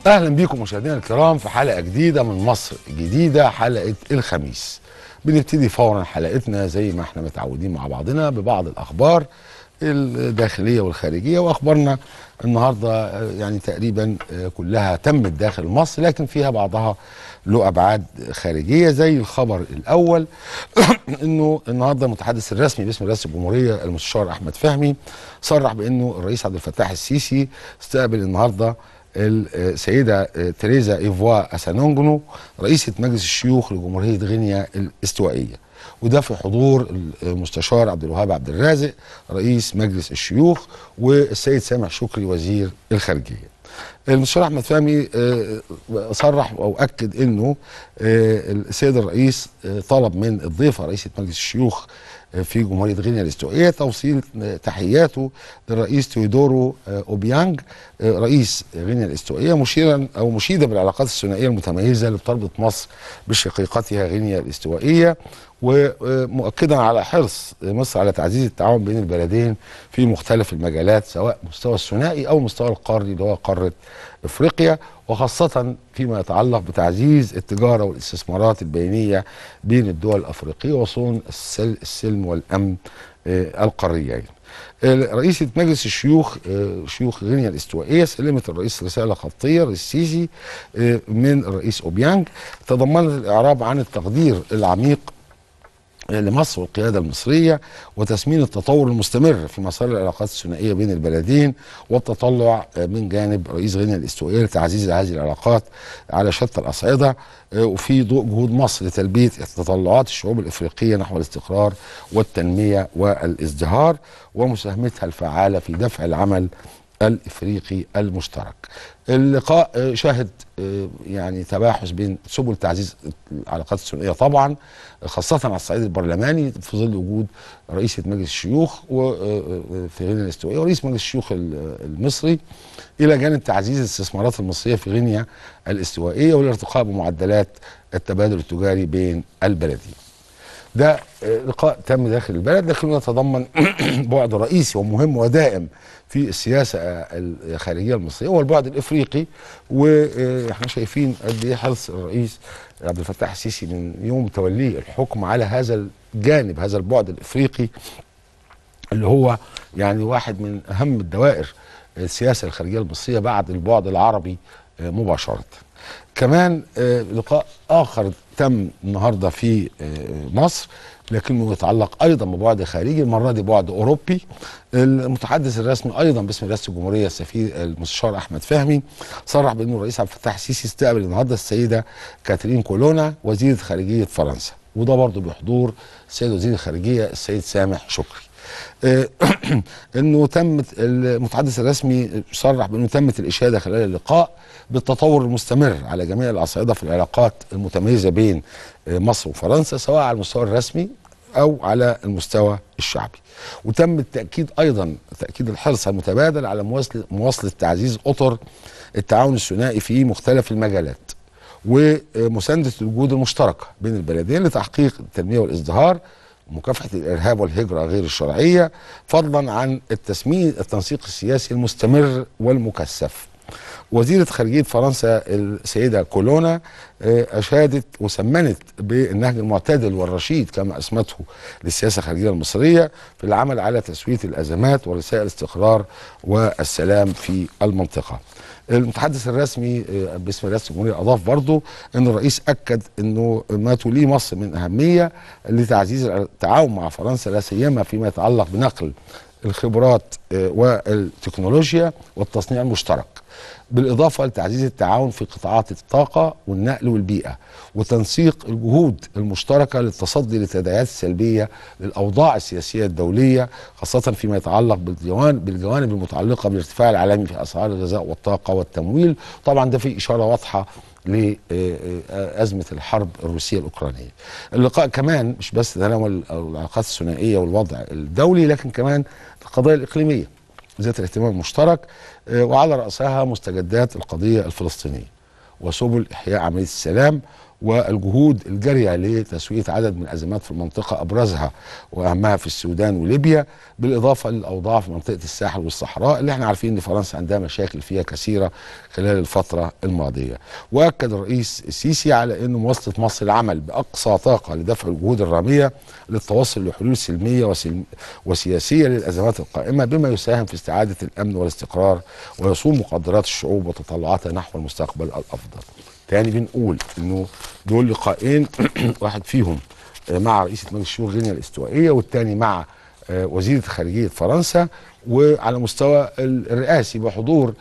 اهلا بيكم مشاهدينا الكرام في حلقه جديده من مصر جديده حلقه الخميس بنبتدي فورا حلقتنا زي ما احنا متعودين مع بعضنا ببعض الاخبار الداخليه والخارجيه واخبارنا النهارده آه، يعني تقريبا آه، كلها تمت داخل مصر لكن فيها بعضها له ابعاد خارجيه زي الخبر الاول انه النهارده المتحدث الرسمي باسم رئاسه الجمهوريه المستشار احمد فهمي صرح بانه الرئيس عبد الفتاح السيسي استقبل النهارده السيدة تريزا إيفوا أسانونجنو رئيسة مجلس الشيوخ لجمهورية غينيا الاستوائية وده في حضور المستشار عبد الوهاب عبد الرازق رئيس مجلس الشيوخ والسيد سامح شكري وزير الخارجيه. المستشار احمد فهمي آه، صرح او اكد انه آه، السيد الرئيس آه، طلب من الضيفه رئيسه مجلس الشيوخ في جمهوريه غينيا الاستوائيه توصيل تحياته للرئيس تيودورو اوبيانج رئيس غينيا الاستوائيه مشيرا او مشيدا بالعلاقات الثنائيه المتميزه اللي بتربط مصر بشقيقتها غينيا الاستوائيه ومؤكدا على حرص مصر على تعزيز التعاون بين البلدين في مختلف المجالات سواء مستوى الثنائي او مستوى القاري اللي هو قاره افريقيا وخاصه فيما يتعلق بتعزيز التجاره والاستثمارات البينيه بين الدول الافريقيه وصون السل- السلم والامن آه، القاريين. رئيسة مجلس الشيوخ آه، شيوخ غينيا الاستوائية سلمت الرئيس رسالة خطية للسيسي آه، من الرئيس أوبيانج تضمنت الإعراب عن التقدير العميق لمصر والقياده المصريه وتسمين التطور المستمر في مسار العلاقات الثنائيه بين البلدين والتطلع من جانب رئيس غينيا الاستوائيه لتعزيز هذه العلاقات على شتى الاصعده آه، وفي ضوء جهود مصر لتلبيه تطلعات الشعوب الافريقيه نحو الاستقرار والتنميه والازدهار ومساهمتها الفعاله في دفع العمل الافريقي المشترك. اللقاء آه، شهد آه، يعني تباحث بين سبل تعزيز العلاقات الثنائيه طبعا خاصه على الصعيد البرلماني في ظل وجود رئيسه مجلس الشيوخ و- آه، آه، في غينيا الاستوائيه ورئيس مجلس الشيوخ ال- المصري الى جانب تعزيز الاستثمارات المصريه في غينيا الاستوائيه والارتقاء بمعدلات التبادل التجاري بين البلدين. ده آه، لقاء تم داخل البلد لكنه يتضمن بعد رئيسي ومهم ودائم في السياسه آه، الخارجيه المصريه هو البعد الافريقي واحنا شايفين قد ايه حرص الرئيس عبد الفتاح السيسي من يوم توليه الحكم على هذا الجانب هذا البعد الافريقي اللي هو يعني واحد من اهم الدوائر السياسه الخارجيه المصريه بعد البعد العربي آه، مباشره. كمان آه، لقاء اخر تم النهارده في آه، مصر لكنه يتعلق ايضا ببعد خارجي المره دي بعد اوروبي المتحدث الرسمي ايضا باسم رئاسه الجمهوريه السفير المستشار احمد فهمي صرح بانه الرئيس عبد الفتاح السيسي استقبل النهارده السيده كاترين كولونا وزيره خارجيه فرنسا وده برضه بحضور السيد وزير الخارجيه السيد سامح شكري. آه، انه تمت المتحدث الرسمي صرح بانه تمت الاشاده خلال اللقاء بالتطور المستمر على جميع الاصعده في العلاقات المتميزه بين آه، مصر وفرنسا سواء على المستوى الرسمي او على المستوى الشعبي وتم التاكيد ايضا تاكيد الحرص المتبادل على مواصله مواصله تعزيز اطر التعاون الثنائي في مختلف المجالات ومسانده الوجود المشتركه بين البلدين لتحقيق التنميه والازدهار مكافحه الارهاب والهجره غير الشرعيه فضلا عن التسمين التنسيق السياسي المستمر والمكثف. وزيره خارجيه فرنسا السيده كولونا آه، اشادت وسمنت بالنهج المعتدل والرشيد كما اسمته للسياسه الخارجيه المصريه في العمل على تسويه الازمات ورسائل الاستقرار والسلام في المنطقه. المتحدث الرسمي آه، باسم رئاسه الجمهوريه اضاف برضه ان الرئيس اكد انه ما توليه مصر من اهميه لتعزيز التعاون مع فرنسا لا سيما فيما يتعلق بنقل الخبرات آه، والتكنولوجيا والتصنيع المشترك بالإضافة لتعزيز التعاون في قطاعات الطاقة والنقل والبيئة وتنسيق الجهود المشتركة للتصدي للتداعيات السلبية للأوضاع السياسية الدولية خاصة فيما يتعلق بالجوانب, بالجوانب المتعلقة بالارتفاع العالمي في أسعار الغذاء والطاقة والتمويل طبعا ده في إشارة واضحة لأزمة الحرب الروسية الأوكرانية اللقاء كمان مش بس تناول العلاقات الثنائية والوضع الدولي لكن كمان القضايا الإقليمية ذات الاهتمام المشترك آه، وعلى رأسها مستجدات القضية الفلسطينية وسبل إحياء عملية السلام والجهود الجاريه لتسويه عدد من الازمات في المنطقه ابرزها واهمها في السودان وليبيا بالاضافه للاوضاع في منطقه الساحل والصحراء اللي احنا عارفين ان فرنسا عندها مشاكل فيها كثيره خلال الفتره الماضيه. واكد الرئيس السيسي على ان مواصله مصر العمل باقصى طاقه لدفع الجهود الراميه للتوصل لحلول سلميه وسلم وسياسيه للازمات القائمه بما يساهم في استعاده الامن والاستقرار ويصون مقدرات الشعوب وتطلعاتها نحو المستقبل الافضل. تاني بنقول انه دول لقاءين واحد فيهم مع رئيسة مجلس الشؤون غينيا الاستوائية والتاني مع وزيرة خارجية فرنسا وعلى مستوى الرئاسي بحضور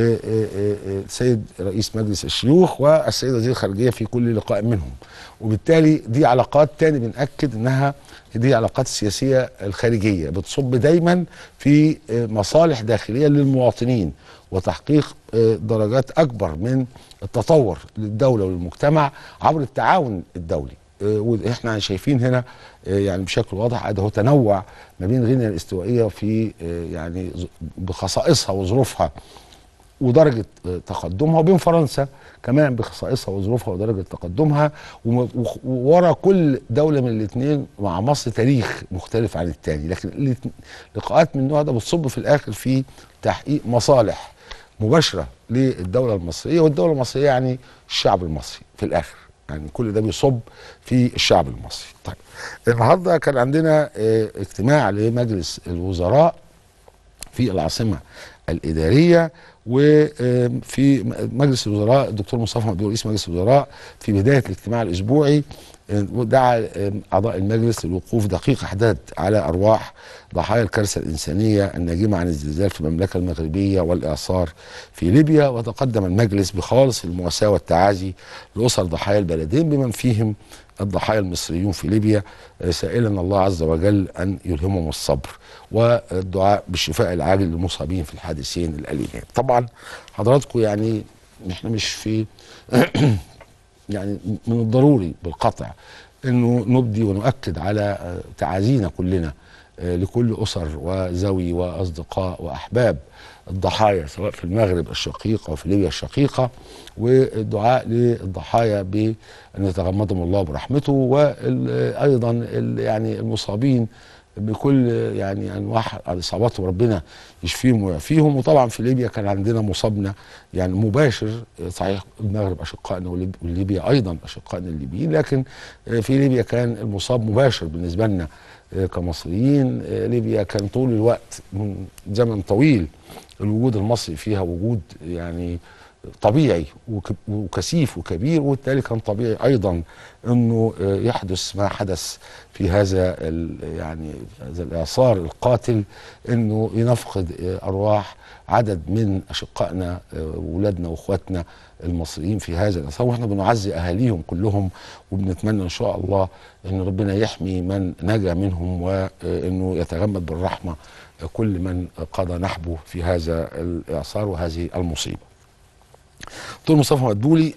السيد رئيس مجلس الشيوخ والسيد وزير الخارجية في كل لقاء منهم وبالتالي دي علاقات تاني بنأكد انها دي علاقات السياسية الخارجية بتصب دايما في مصالح داخلية للمواطنين وتحقيق درجات أكبر من التطور للدولة وللمجتمع عبر التعاون الدولي واحنا شايفين هنا يعني بشكل واضح ده هو تنوع ما بين غينيا الاستوائيه في يعني بخصائصها وظروفها ودرجه تقدمها وبين فرنسا كمان بخصائصها وظروفها ودرجه تقدمها وورا كل دوله من الاثنين مع مصر تاريخ مختلف عن الثاني لكن لقاءات من النوع ده بتصب في الاخر في تحقيق مصالح مباشره للدوله المصريه والدوله المصريه يعني الشعب المصري في الاخر يعني كل ده بيصب في الشعب المصري طيب النهارده كان عندنا اه اجتماع لمجلس الوزراء في العاصمه الاداريه وفي مجلس الوزراء الدكتور مصطفى مدبولي رئيس مجلس الوزراء في بدايه الاجتماع الاسبوعي دعا اعضاء المجلس للوقوف دقيق حداد على ارواح ضحايا الكارثه الانسانيه الناجمه عن الزلزال في المملكه المغربيه والاعصار في ليبيا وتقدم المجلس بخالص المواساه والتعازي لاسر ضحايا البلدين بمن فيهم الضحايا المصريون في ليبيا سائلا الله عز وجل ان يلهمهم الصبر والدعاء بالشفاء العاجل للمصابين في الحادثين الاليمين. طبعا حضراتكم يعني احنا مش في يعني من الضروري بالقطع انه نبدي ونؤكد على تعازينا كلنا لكل اسر وذوي واصدقاء واحباب الضحايا سواء في المغرب الشقيقه وفي ليبيا الشقيقه والدعاء للضحايا بان يتغمدهم الله برحمته وايضا يعني المصابين بكل يعني انواع الاصابات وربنا يشفيهم ويعافيهم وطبعا في ليبيا كان عندنا مصابنا يعني مباشر صحيح المغرب اشقائنا وليبيا ايضا اشقائنا الليبيين لكن في ليبيا كان المصاب مباشر بالنسبه لنا كمصريين ليبيا كان طول الوقت من زمن طويل الوجود المصري فيها وجود يعني طبيعي وكثيف وكبير وبالتالي كان طبيعي ايضا انه يحدث ما حدث في هذا يعني هذا الاعصار القاتل انه ينفقد ارواح عدد من اشقائنا واولادنا واخواتنا المصريين في هذا الاعصار واحنا بنعزي اهاليهم كلهم وبنتمنى ان شاء الله ان ربنا يحمي من نجا منهم وانه يتغمد بالرحمه كل من قضى نحبه في هذا الاعصار وهذه المصيبه. دكتور مصطفى مدبولي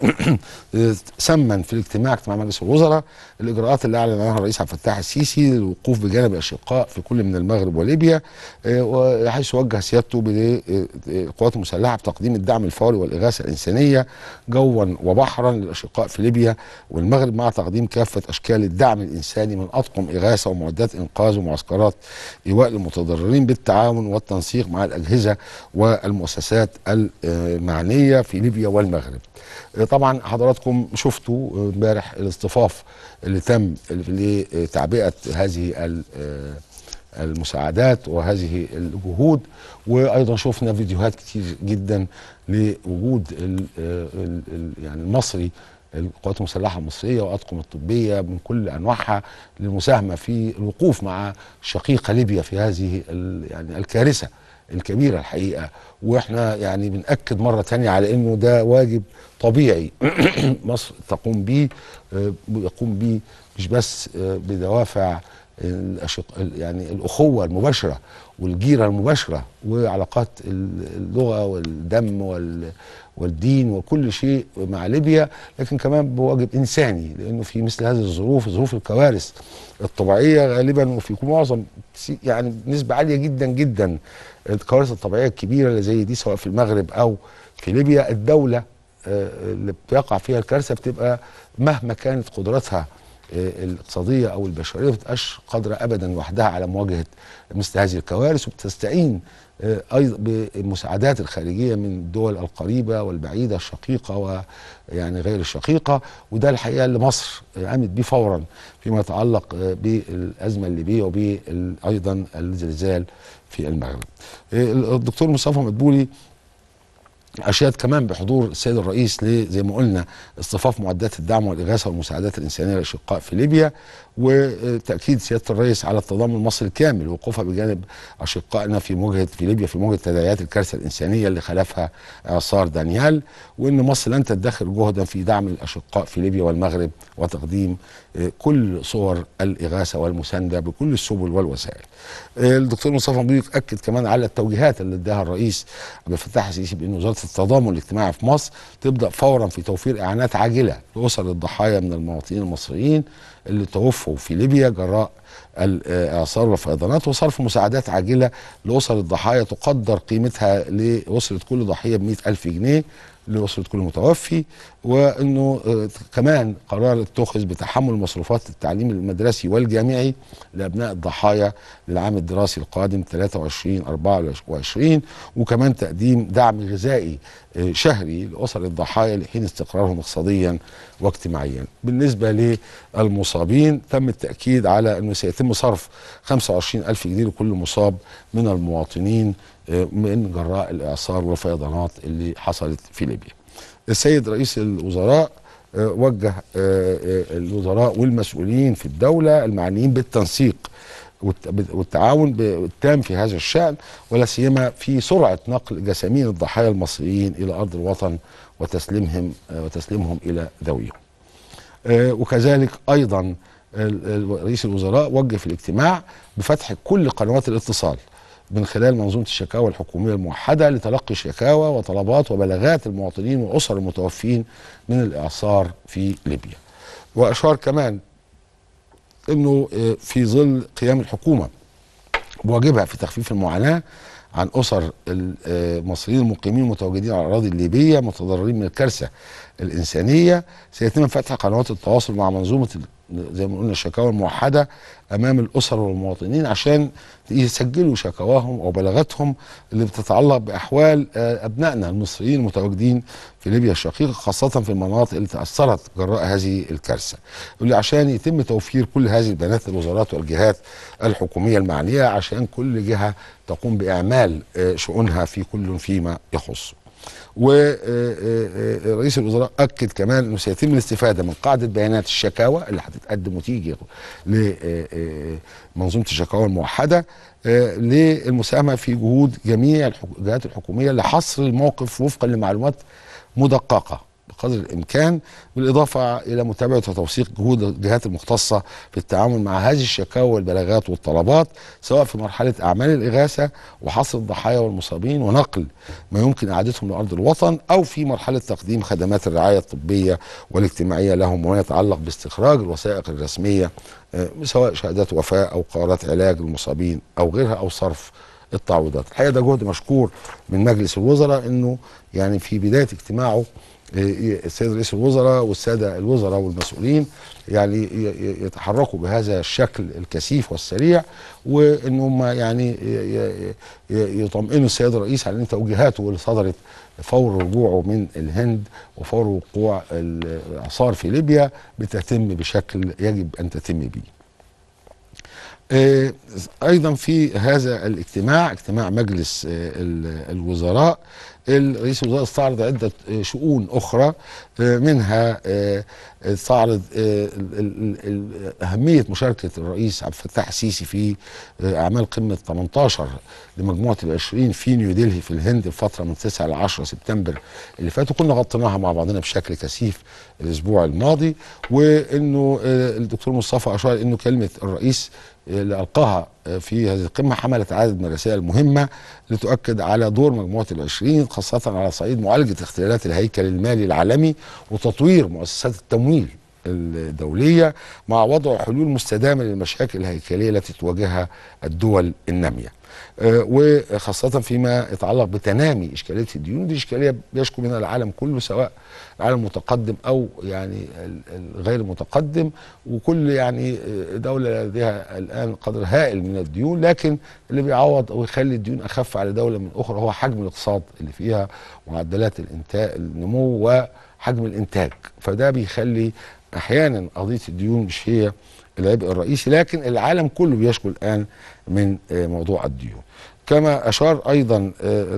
سمن في الاجتماع اجتماع مجلس الوزراء الاجراءات اللي اعلن عنها الرئيس عبد الفتاح السيسي للوقوف بجانب الاشقاء في كل من المغرب وليبيا وحيث وجه سيادته بالقوات المسلحه بتقديم الدعم الفوري والاغاثه الانسانيه جوا وبحرا للاشقاء في ليبيا والمغرب مع تقديم كافه اشكال الدعم الانساني من اطقم اغاثه ومعدات انقاذ ومعسكرات ايواء للمتضررين بالتعاون والتنسيق مع الاجهزه والمؤسسات المعنيه في ليبيا ليبيا والمغرب طبعا حضراتكم شفتوا امبارح الاصطفاف اللي تم لتعبئه هذه المساعدات وهذه الجهود وايضا شفنا فيديوهات كتير جدا لوجود ال ال يعني المصري القوات المسلحه المصريه واطقم الطبيه من كل انواعها للمساهمه في الوقوف مع شقيقه ليبيا في هذه يعني الكارثه الكبيره الحقيقه واحنا يعني بناكد مره تانية على انه ده واجب طبيعي مصر تقوم به يقوم به مش بس بدوافع الأشق... يعني الاخوه المباشره والجيره المباشره وعلاقات اللغه والدم وال... والدين وكل شيء مع ليبيا لكن كمان بواجب انساني لانه في مثل هذه الظروف ظروف الكوارث الطبيعيه غالبا وفي معظم يعني نسبه عاليه جدا جدا الكوارث الطبيعيه الكبيره اللي زي دي سواء في المغرب او في ليبيا الدوله اللي بيقع فيها الكارثه بتبقى مهما كانت قدرتها الاقتصاديه او البشريه ما بتبقاش قادره ابدا لوحدها على مواجهه مثل هذه الكوارث وبتستعين ايضا بالمساعدات الخارجيه من الدول القريبه والبعيده الشقيقه ويعني غير الشقيقه وده الحقيقه اللي مصر قامت بيه فورا فيما يتعلق بالازمه الليبيه وبايضا الزلزال في المغرب. الدكتور مصطفى مدبولي اشاد كمان بحضور السيد الرئيس زي ما قلنا اصطفاف معدات الدعم والاغاثه والمساعدات الانسانيه للاشقاء في ليبيا وتاكيد سياده الرئيس على التضامن المصري الكامل وقوفها بجانب اشقائنا في مواجهه في ليبيا في مواجهه تداعيات الكارثه الانسانيه اللي خلفها اعصار دانيال وان مصر لن تدخر جهدا في دعم الاشقاء في ليبيا والمغرب وتقديم كل صور الاغاثه والمسانده بكل السبل والوسائل. الدكتور مصطفى مبيك اكد كمان على التوجيهات اللي اداها الرئيس عبد الفتاح السيسي بان وزاره التضامن الاجتماعي في مصر تبدا فورا في توفير اعانات عاجله لاسر الضحايا من المواطنين المصريين اللي توفوا في ليبيا جراء الاعصار والفيضانات وصرف مساعدات عاجله لاسر الضحايا تقدر قيمتها لاسره كل ضحيه ب ألف جنيه لأسرة كل متوفي وأنه كمان قرار اتخذ بتحمل مصروفات التعليم المدرسي والجامعي لأبناء الضحايا للعام الدراسي القادم 23 24 وكمان تقديم دعم غذائي شهري لأسر الضحايا لحين استقرارهم اقتصاديا واجتماعيا بالنسبة للمصابين تم التأكيد على أنه سيتم صرف 25 ألف جنيه لكل مصاب من المواطنين من جراء الإعصار والفيضانات اللي حصلت في ليبيا السيد رئيس الوزراء وجه الوزراء والمسؤولين في الدولة المعنيين بالتنسيق والتعاون التام في هذا الشأن ولا سيما في سرعة نقل جسامين الضحايا المصريين إلى أرض الوطن وتسليمهم وتسليمهم إلى ذويهم وكذلك أيضا رئيس الوزراء وجه في الاجتماع بفتح كل قنوات الاتصال من خلال منظومه الشكاوى الحكوميه الموحده لتلقي شكاوى وطلبات وبلاغات المواطنين واسر المتوفين من الاعصار في ليبيا. واشار كمان انه في ظل قيام الحكومه بواجبها في تخفيف المعاناه عن اسر المصريين المقيمين المتواجدين على الاراضي الليبيه متضررين من الكارثه الانسانيه سيتم فتح قنوات التواصل مع منظومه زي ما قلنا الشكاوى الموحده امام الاسر والمواطنين عشان يسجلوا شكواهم او بلاغاتهم اللي بتتعلق باحوال ابنائنا المصريين المتواجدين في ليبيا الشقيقه خاصه في المناطق اللي تاثرت جراء هذه الكارثه. واللي عشان يتم توفير كل هذه البيانات للوزارات والجهات الحكوميه المعنيه عشان كل جهه تقوم باعمال شؤونها في كل فيما يخصه. ورئيس الوزراء اكد كمان انه سيتم الاستفاده من قاعده بيانات الشكاوى اللي هتتقدم وتيجي لمنظومه الشكاوى الموحده للمساهمه في جهود جميع الجهات الحكوميه لحصر الموقف وفقا لمعلومات مدققه بقدر الامكان بالاضافه الى متابعه وتوثيق جهود الجهات المختصه في التعامل مع هذه الشكاوى والبلاغات والطلبات سواء في مرحله اعمال الاغاثه وحصر الضحايا والمصابين ونقل ما يمكن اعادتهم لارض الوطن او في مرحله تقديم خدمات الرعايه الطبيه والاجتماعيه لهم وما يتعلق باستخراج الوثائق الرسميه سواء شهادات وفاه او قرارات علاج للمصابين او غيرها او صرف التعويضات الحقيقه ده جهد مشكور من مجلس الوزراء انه يعني في بدايه اجتماعه السيد رئيس الوزراء والساده الوزراء والمسؤولين يعني يتحركوا بهذا الشكل الكثيف والسريع وان هم يعني يطمئنوا السيد الرئيس على ان توجيهاته اللي صدرت فور رجوعه من الهند وفور وقوع الاعصار في ليبيا بتتم بشكل يجب ان تتم به. ايضا في هذا الاجتماع اجتماع مجلس الوزراء الرئيس الوزراء استعرض عدة شؤون أخرى منها استعرض أهمية مشاركة الرئيس عبد الفتاح السيسي في أعمال قمة 18 لمجموعة العشرين في نيودلهي في الهند الفترة من 9 ل 10 سبتمبر اللي فاتوا كنا غطيناها مع بعضنا بشكل كثيف الأسبوع الماضي وإنه الدكتور مصطفى أشار إنه كلمة الرئيس اللي ألقاها في هذه القمة حملت عدد من الرسائل المهمة لتؤكد على دور مجموعة العشرين خاصة على صعيد معالجة اختلالات الهيكل المالي العالمي وتطوير مؤسسات التمويل الدوليه مع وضع حلول مستدامه للمشاكل الهيكليه التي تواجهها الدول الناميه. آه، وخاصة فيما يتعلق بتنامي إشكالية الديون دي إشكالية بيشكو منها العالم كله سواء العالم المتقدم أو يعني الغير المتقدم وكل يعني دولة لديها الآن قدر هائل من الديون لكن اللي بيعوض أو يخلي الديون أخف على دولة من أخرى هو حجم الاقتصاد اللي فيها معدلات الانتاج النمو وحجم الإنتاج فده بيخلي أحيانا قضية الديون مش هي العبء الرئيسي لكن العالم كله بيشكو الآن من موضوع الديون كما أشار أيضا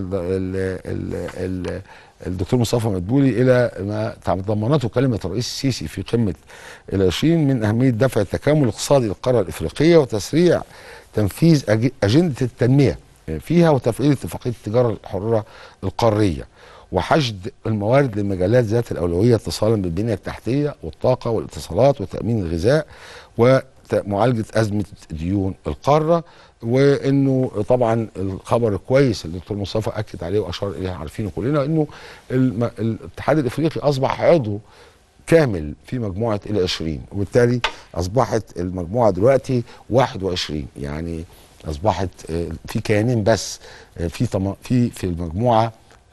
الدكتور مصطفى مدبولي إلى ما تضمنته كلمة الرئيس السيسي في قمة العشرين من أهمية دفع التكامل الاقتصادي للقارة الإفريقية وتسريع تنفيذ أجندة التنمية فيها وتفعيل اتفاقية التجارة الحرة القارية وحشد الموارد للمجالات ذات الأولوية اتصالا بالبنية التحتية والطاقة والاتصالات وتأمين الغذاء ومعالجة أزمة ديون القارة وانه طبعا الخبر الكويس اللي الدكتور مصطفى اكد عليه واشار اليه عارفينه كلنا انه الاتحاد الافريقي اصبح عضو كامل في مجموعه ال 20 وبالتالي اصبحت المجموعه دلوقتي 21 يعني اصبحت في كيانين بس في في في المجموعه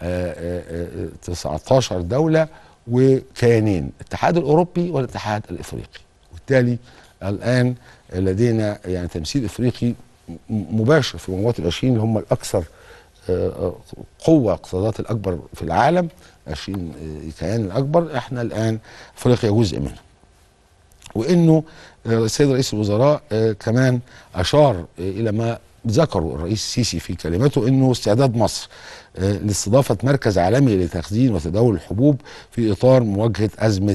19 دوله وكيانين الاتحاد الاوروبي والاتحاد الافريقي وبالتالي الان لدينا يعني تمثيل افريقي مباشر في مجموعه العشرين اللي هم الاكثر قوه اقتصادات الاكبر في العالم 20 كيان الاكبر احنا الان افريقيا جزء منه وانه السيد رئيس الوزراء كمان اشار الى ما ذكروا الرئيس السيسي في كلمته انه استعداد مصر لاستضافه مركز عالمي لتخزين وتداول الحبوب في اطار مواجهه ازمه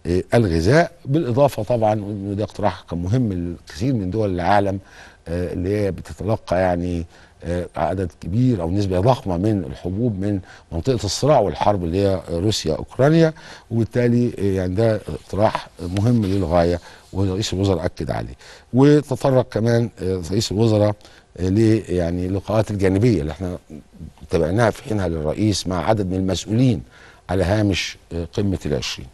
الغذاء بالاضافه طبعا انه ده اقتراح كان مهم للكثير من دول العالم اللي هي بتتلقى يعني عدد كبير او نسبه ضخمه من الحبوب من منطقه الصراع والحرب اللي هي روسيا اوكرانيا وبالتالي يعني ده اقتراح مهم للغايه ورئيس الوزراء اكد عليه وتطرق كمان رئيس الوزراء ل يعني اللقاءات الجانبيه اللي احنا تابعناها في حينها للرئيس مع عدد من المسؤولين على هامش قمه العشرين.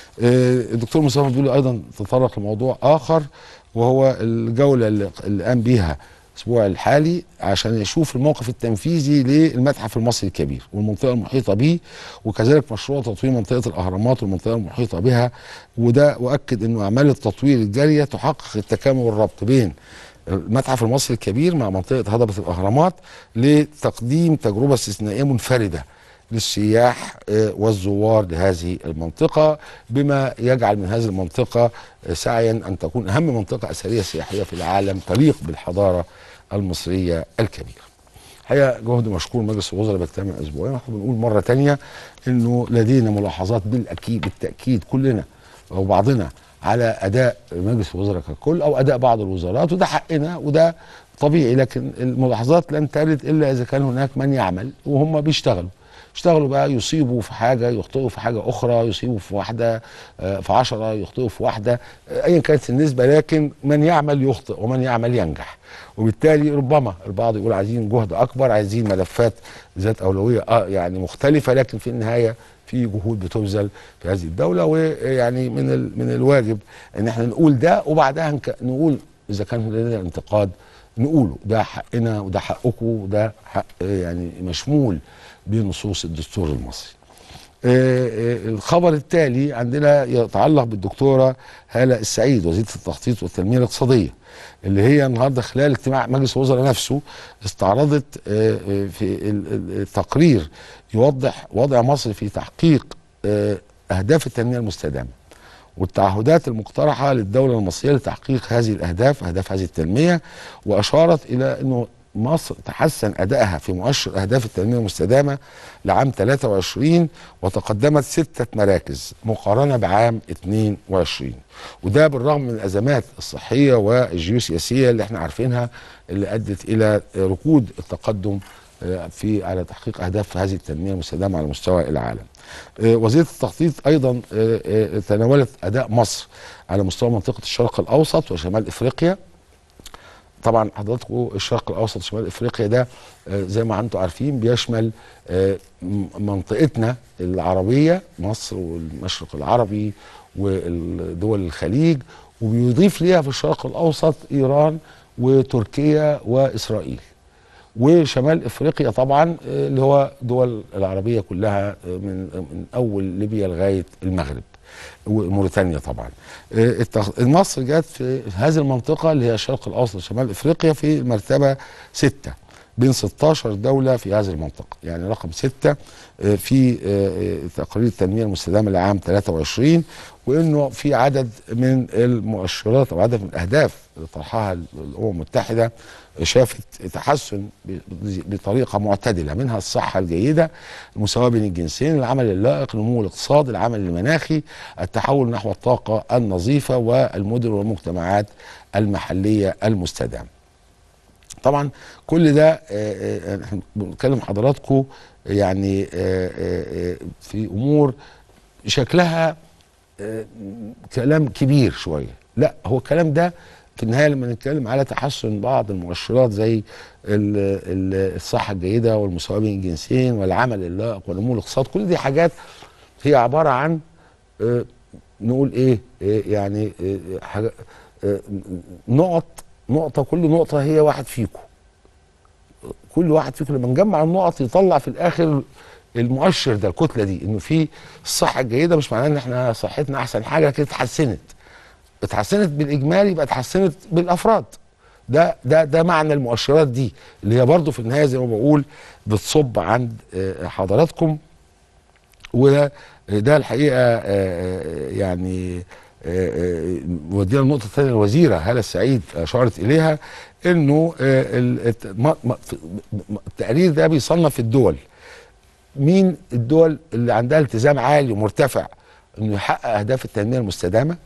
الدكتور مصطفى بيقول ايضا تطرق لموضوع اخر وهو الجوله اللي قام بيها الاسبوع الحالي عشان يشوف الموقف التنفيذي للمتحف المصري الكبير والمنطقه المحيطه به وكذلك مشروع تطوير منطقه الاهرامات والمنطقه المحيطه بها وده واكد انه اعمال التطوير الجاريه تحقق التكامل والربط بين المتحف المصري الكبير مع منطقه هضبه الاهرامات لتقديم تجربه استثنائيه منفرده للسياح والزوار لهذه المنطقة بما يجعل من هذه المنطقة سعيا أن تكون أهم منطقة أثرية سياحية في العالم تليق بالحضارة المصرية الكبيرة الحقيقة جهد مشكور مجلس الوزراء بيجتمع أسبوعين احنا بنقول مرة تانية أنه لدينا ملاحظات بالأكيد بالتأكيد كلنا أو بعضنا على أداء مجلس الوزراء ككل أو أداء بعض الوزارات وده حقنا وده طبيعي لكن الملاحظات لن ترد إلا إذا كان هناك من يعمل وهم بيشتغلوا اشتغلوا بقى يصيبوا في حاجة يخطئوا في حاجة أخرى يصيبوا في واحدة في عشرة يخطئوا في واحدة أيا كانت النسبة لكن من يعمل يخطئ ومن يعمل ينجح وبالتالي ربما البعض يقول عايزين جهد أكبر عايزين ملفات ذات أولوية آه يعني مختلفة لكن في النهاية في جهود بتبذل في هذه الدولة ويعني من من الواجب ان احنا نقول ده وبعدها نقول اذا كان لدينا انتقاد نقوله ده حقنا وده حقكم وده حق يعني مشمول بنصوص الدستور المصري الخبر التالي عندنا يتعلق بالدكتورة هالة السعيد وزيرة التخطيط والتنمية الاقتصادية اللي هي النهارده خلال اجتماع مجلس الوزراء نفسه استعرضت في التقرير يوضح وضع مصر في تحقيق اهداف التنميه المستدامه والتعهدات المقترحه للدوله المصريه لتحقيق هذه الاهداف اهداف هذه التنميه واشارت الى انه مصر تحسن ادائها في مؤشر اهداف التنميه المستدامه لعام 23 وتقدمت سته مراكز مقارنه بعام 22 وده بالرغم من الازمات الصحيه والجيوسياسيه اللي احنا عارفينها اللي ادت الى ركود التقدم في على تحقيق اهداف هذه التنميه المستدامه على مستوى العالم. وزيره التخطيط ايضا تناولت اداء مصر على مستوى منطقه الشرق الاوسط وشمال افريقيا طبعا حضراتكم الشرق الاوسط شمال افريقيا ده آه، زي ما انتم عارفين بيشمل آه، م- منطقتنا العربيه مصر والمشرق العربي ودول الخليج وبيضيف ليها في الشرق الاوسط ايران وتركيا واسرائيل وشمال افريقيا طبعا آه، اللي هو دول العربيه كلها آه، من من اول ليبيا لغايه المغرب وموريتانيا طبعا آه، التخ- مصر جت في هذه المنطقه اللي هي الشرق الاوسط شمال افريقيا في المرتبه ستة بين 16 دوله في هذه المنطقه يعني رقم ستة آه، في آه، آه، تقرير التنميه المستدامه لعام 23 وانه في عدد من المؤشرات او عدد من الاهداف اللي طرحها الامم المتحده شافت تحسن ب- بطريقه معتدله منها الصحه الجيده المساواه بين الجنسين العمل اللائق نمو الاقتصاد العمل المناخي التحول نحو الطاقه النظيفه والمدن والمجتمعات المحليه المستدامه طبعا كل ده آه، آه، احنا بنتكلم حضراتكم يعني آه، آه، آه، في امور شكلها آه، كلام كبير شويه لا هو الكلام ده في النهايه لما نتكلم على تحسن بعض المؤشرات زي ال- ال- الصحه الجيده والمساواه بين الجنسين والعمل اللائق ونمو الاقتصاد كل دي حاجات هي عباره عن آه، نقول ايه آه، يعني آه، حاجه آه، نقط نقطه كل نقطه هي واحد فيكم كل واحد فيكم لما نجمع النقط يطلع في الاخر المؤشر ده الكتله دي انه في الصحه الجيده مش معناه ان احنا صحتنا احسن حاجه لكن اتحسنت اتحسنت بالاجمالي يبقى اتحسنت بالافراد ده ده ده معنى المؤشرات دي اللي هي برضو في النهايه زي ما بقول بتصب عند آه، حضراتكم وده ده الحقيقه آه، آه، يعني آه، آه، ودينا النقطه الثانيه الوزيره هاله السعيد اشارت اليها انه آه، ال- الت- ما- ما- في- م- التقرير ده بيصنف الدول مين الدول اللي عندها التزام عالي ومرتفع انه يحقق اهداف التنميه المستدامه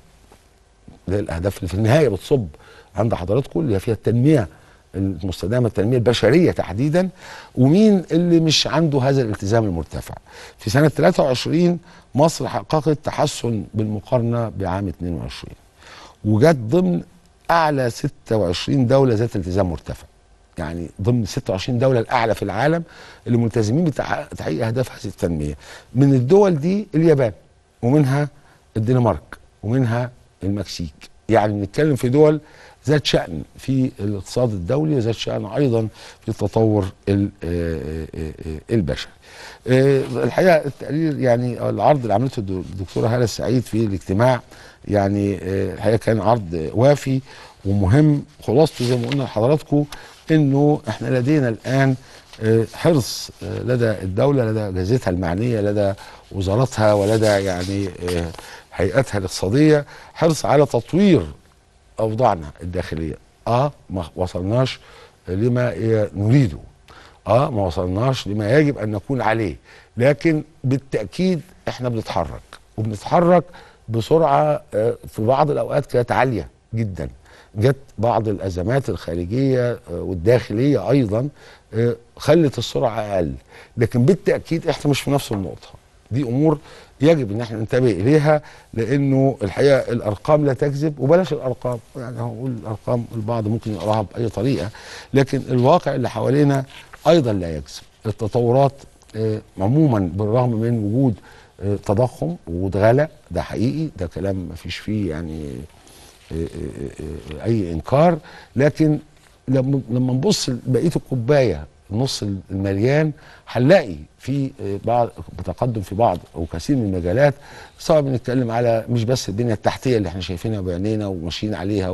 اللي هي الاهداف اللي في النهايه بتصب عند حضراتكم اللي هي فيها التنميه المستدامه التنميه البشريه تحديدا ومين اللي مش عنده هذا الالتزام المرتفع في سنه 23 مصر حققت تحسن بالمقارنه بعام 22 وجت ضمن اعلى 26 دوله ذات التزام مرتفع يعني ضمن 26 دوله الاعلى في العالم اللي ملتزمين بتحقيق اهداف هذه التنميه من الدول دي اليابان ومنها الدنمارك ومنها المكسيك يعني بنتكلم في دول ذات شأن في الاقتصاد الدولي وذات شأن أيضا في التطور ال- آه، آه، آه، البشري آه، الحقيقة التقرير يعني العرض اللي عملته الدو- الدكتورة هالة السعيد في الاجتماع يعني آه، الحقيقة كان عرض وافي ومهم خلاصته زي ما قلنا لحضراتكم انه احنا لدينا الان آه، حرص آه، لدى الدولة لدى أجهزتها المعنية لدى وزاراتها ولدى يعني آه، هيئاتها الاقتصادية حرص على تطوير أوضاعنا الداخلية اه ما وصلناش لما ي- نريده اه ما وصلناش لما يجب أن نكون عليه لكن بالتأكيد احنا بنتحرك وبنتحرك بسرعة آه، في بعض الأوقات كانت عالية جدا جت بعض الأزمات الخارجية آه، والداخلية أيضا آه، خلت السرعة أقل لكن بالتأكيد احنا مش في نفس النقطة دي أمور يجب ان احنا ننتبه اليها لانه الحقيقه الارقام لا تكذب وبلاش الارقام يعني هقول الارقام البعض ممكن يقراها باي طريقه لكن الواقع اللي حوالينا ايضا لا يكذب التطورات آه، عموما بالرغم من وجود آه، تضخم وجود غلا ده حقيقي ده كلام ما فيش فيه يعني آه، آه، آه، اي انكار لكن لما لما نبص بقيه الكوبايه النص المليان هنلاقي في آه، بعض تقدم في بعض او كثير من المجالات سواء بنتكلم على مش بس البنيه التحتيه اللي احنا شايفينها بعينينا وماشيين عليها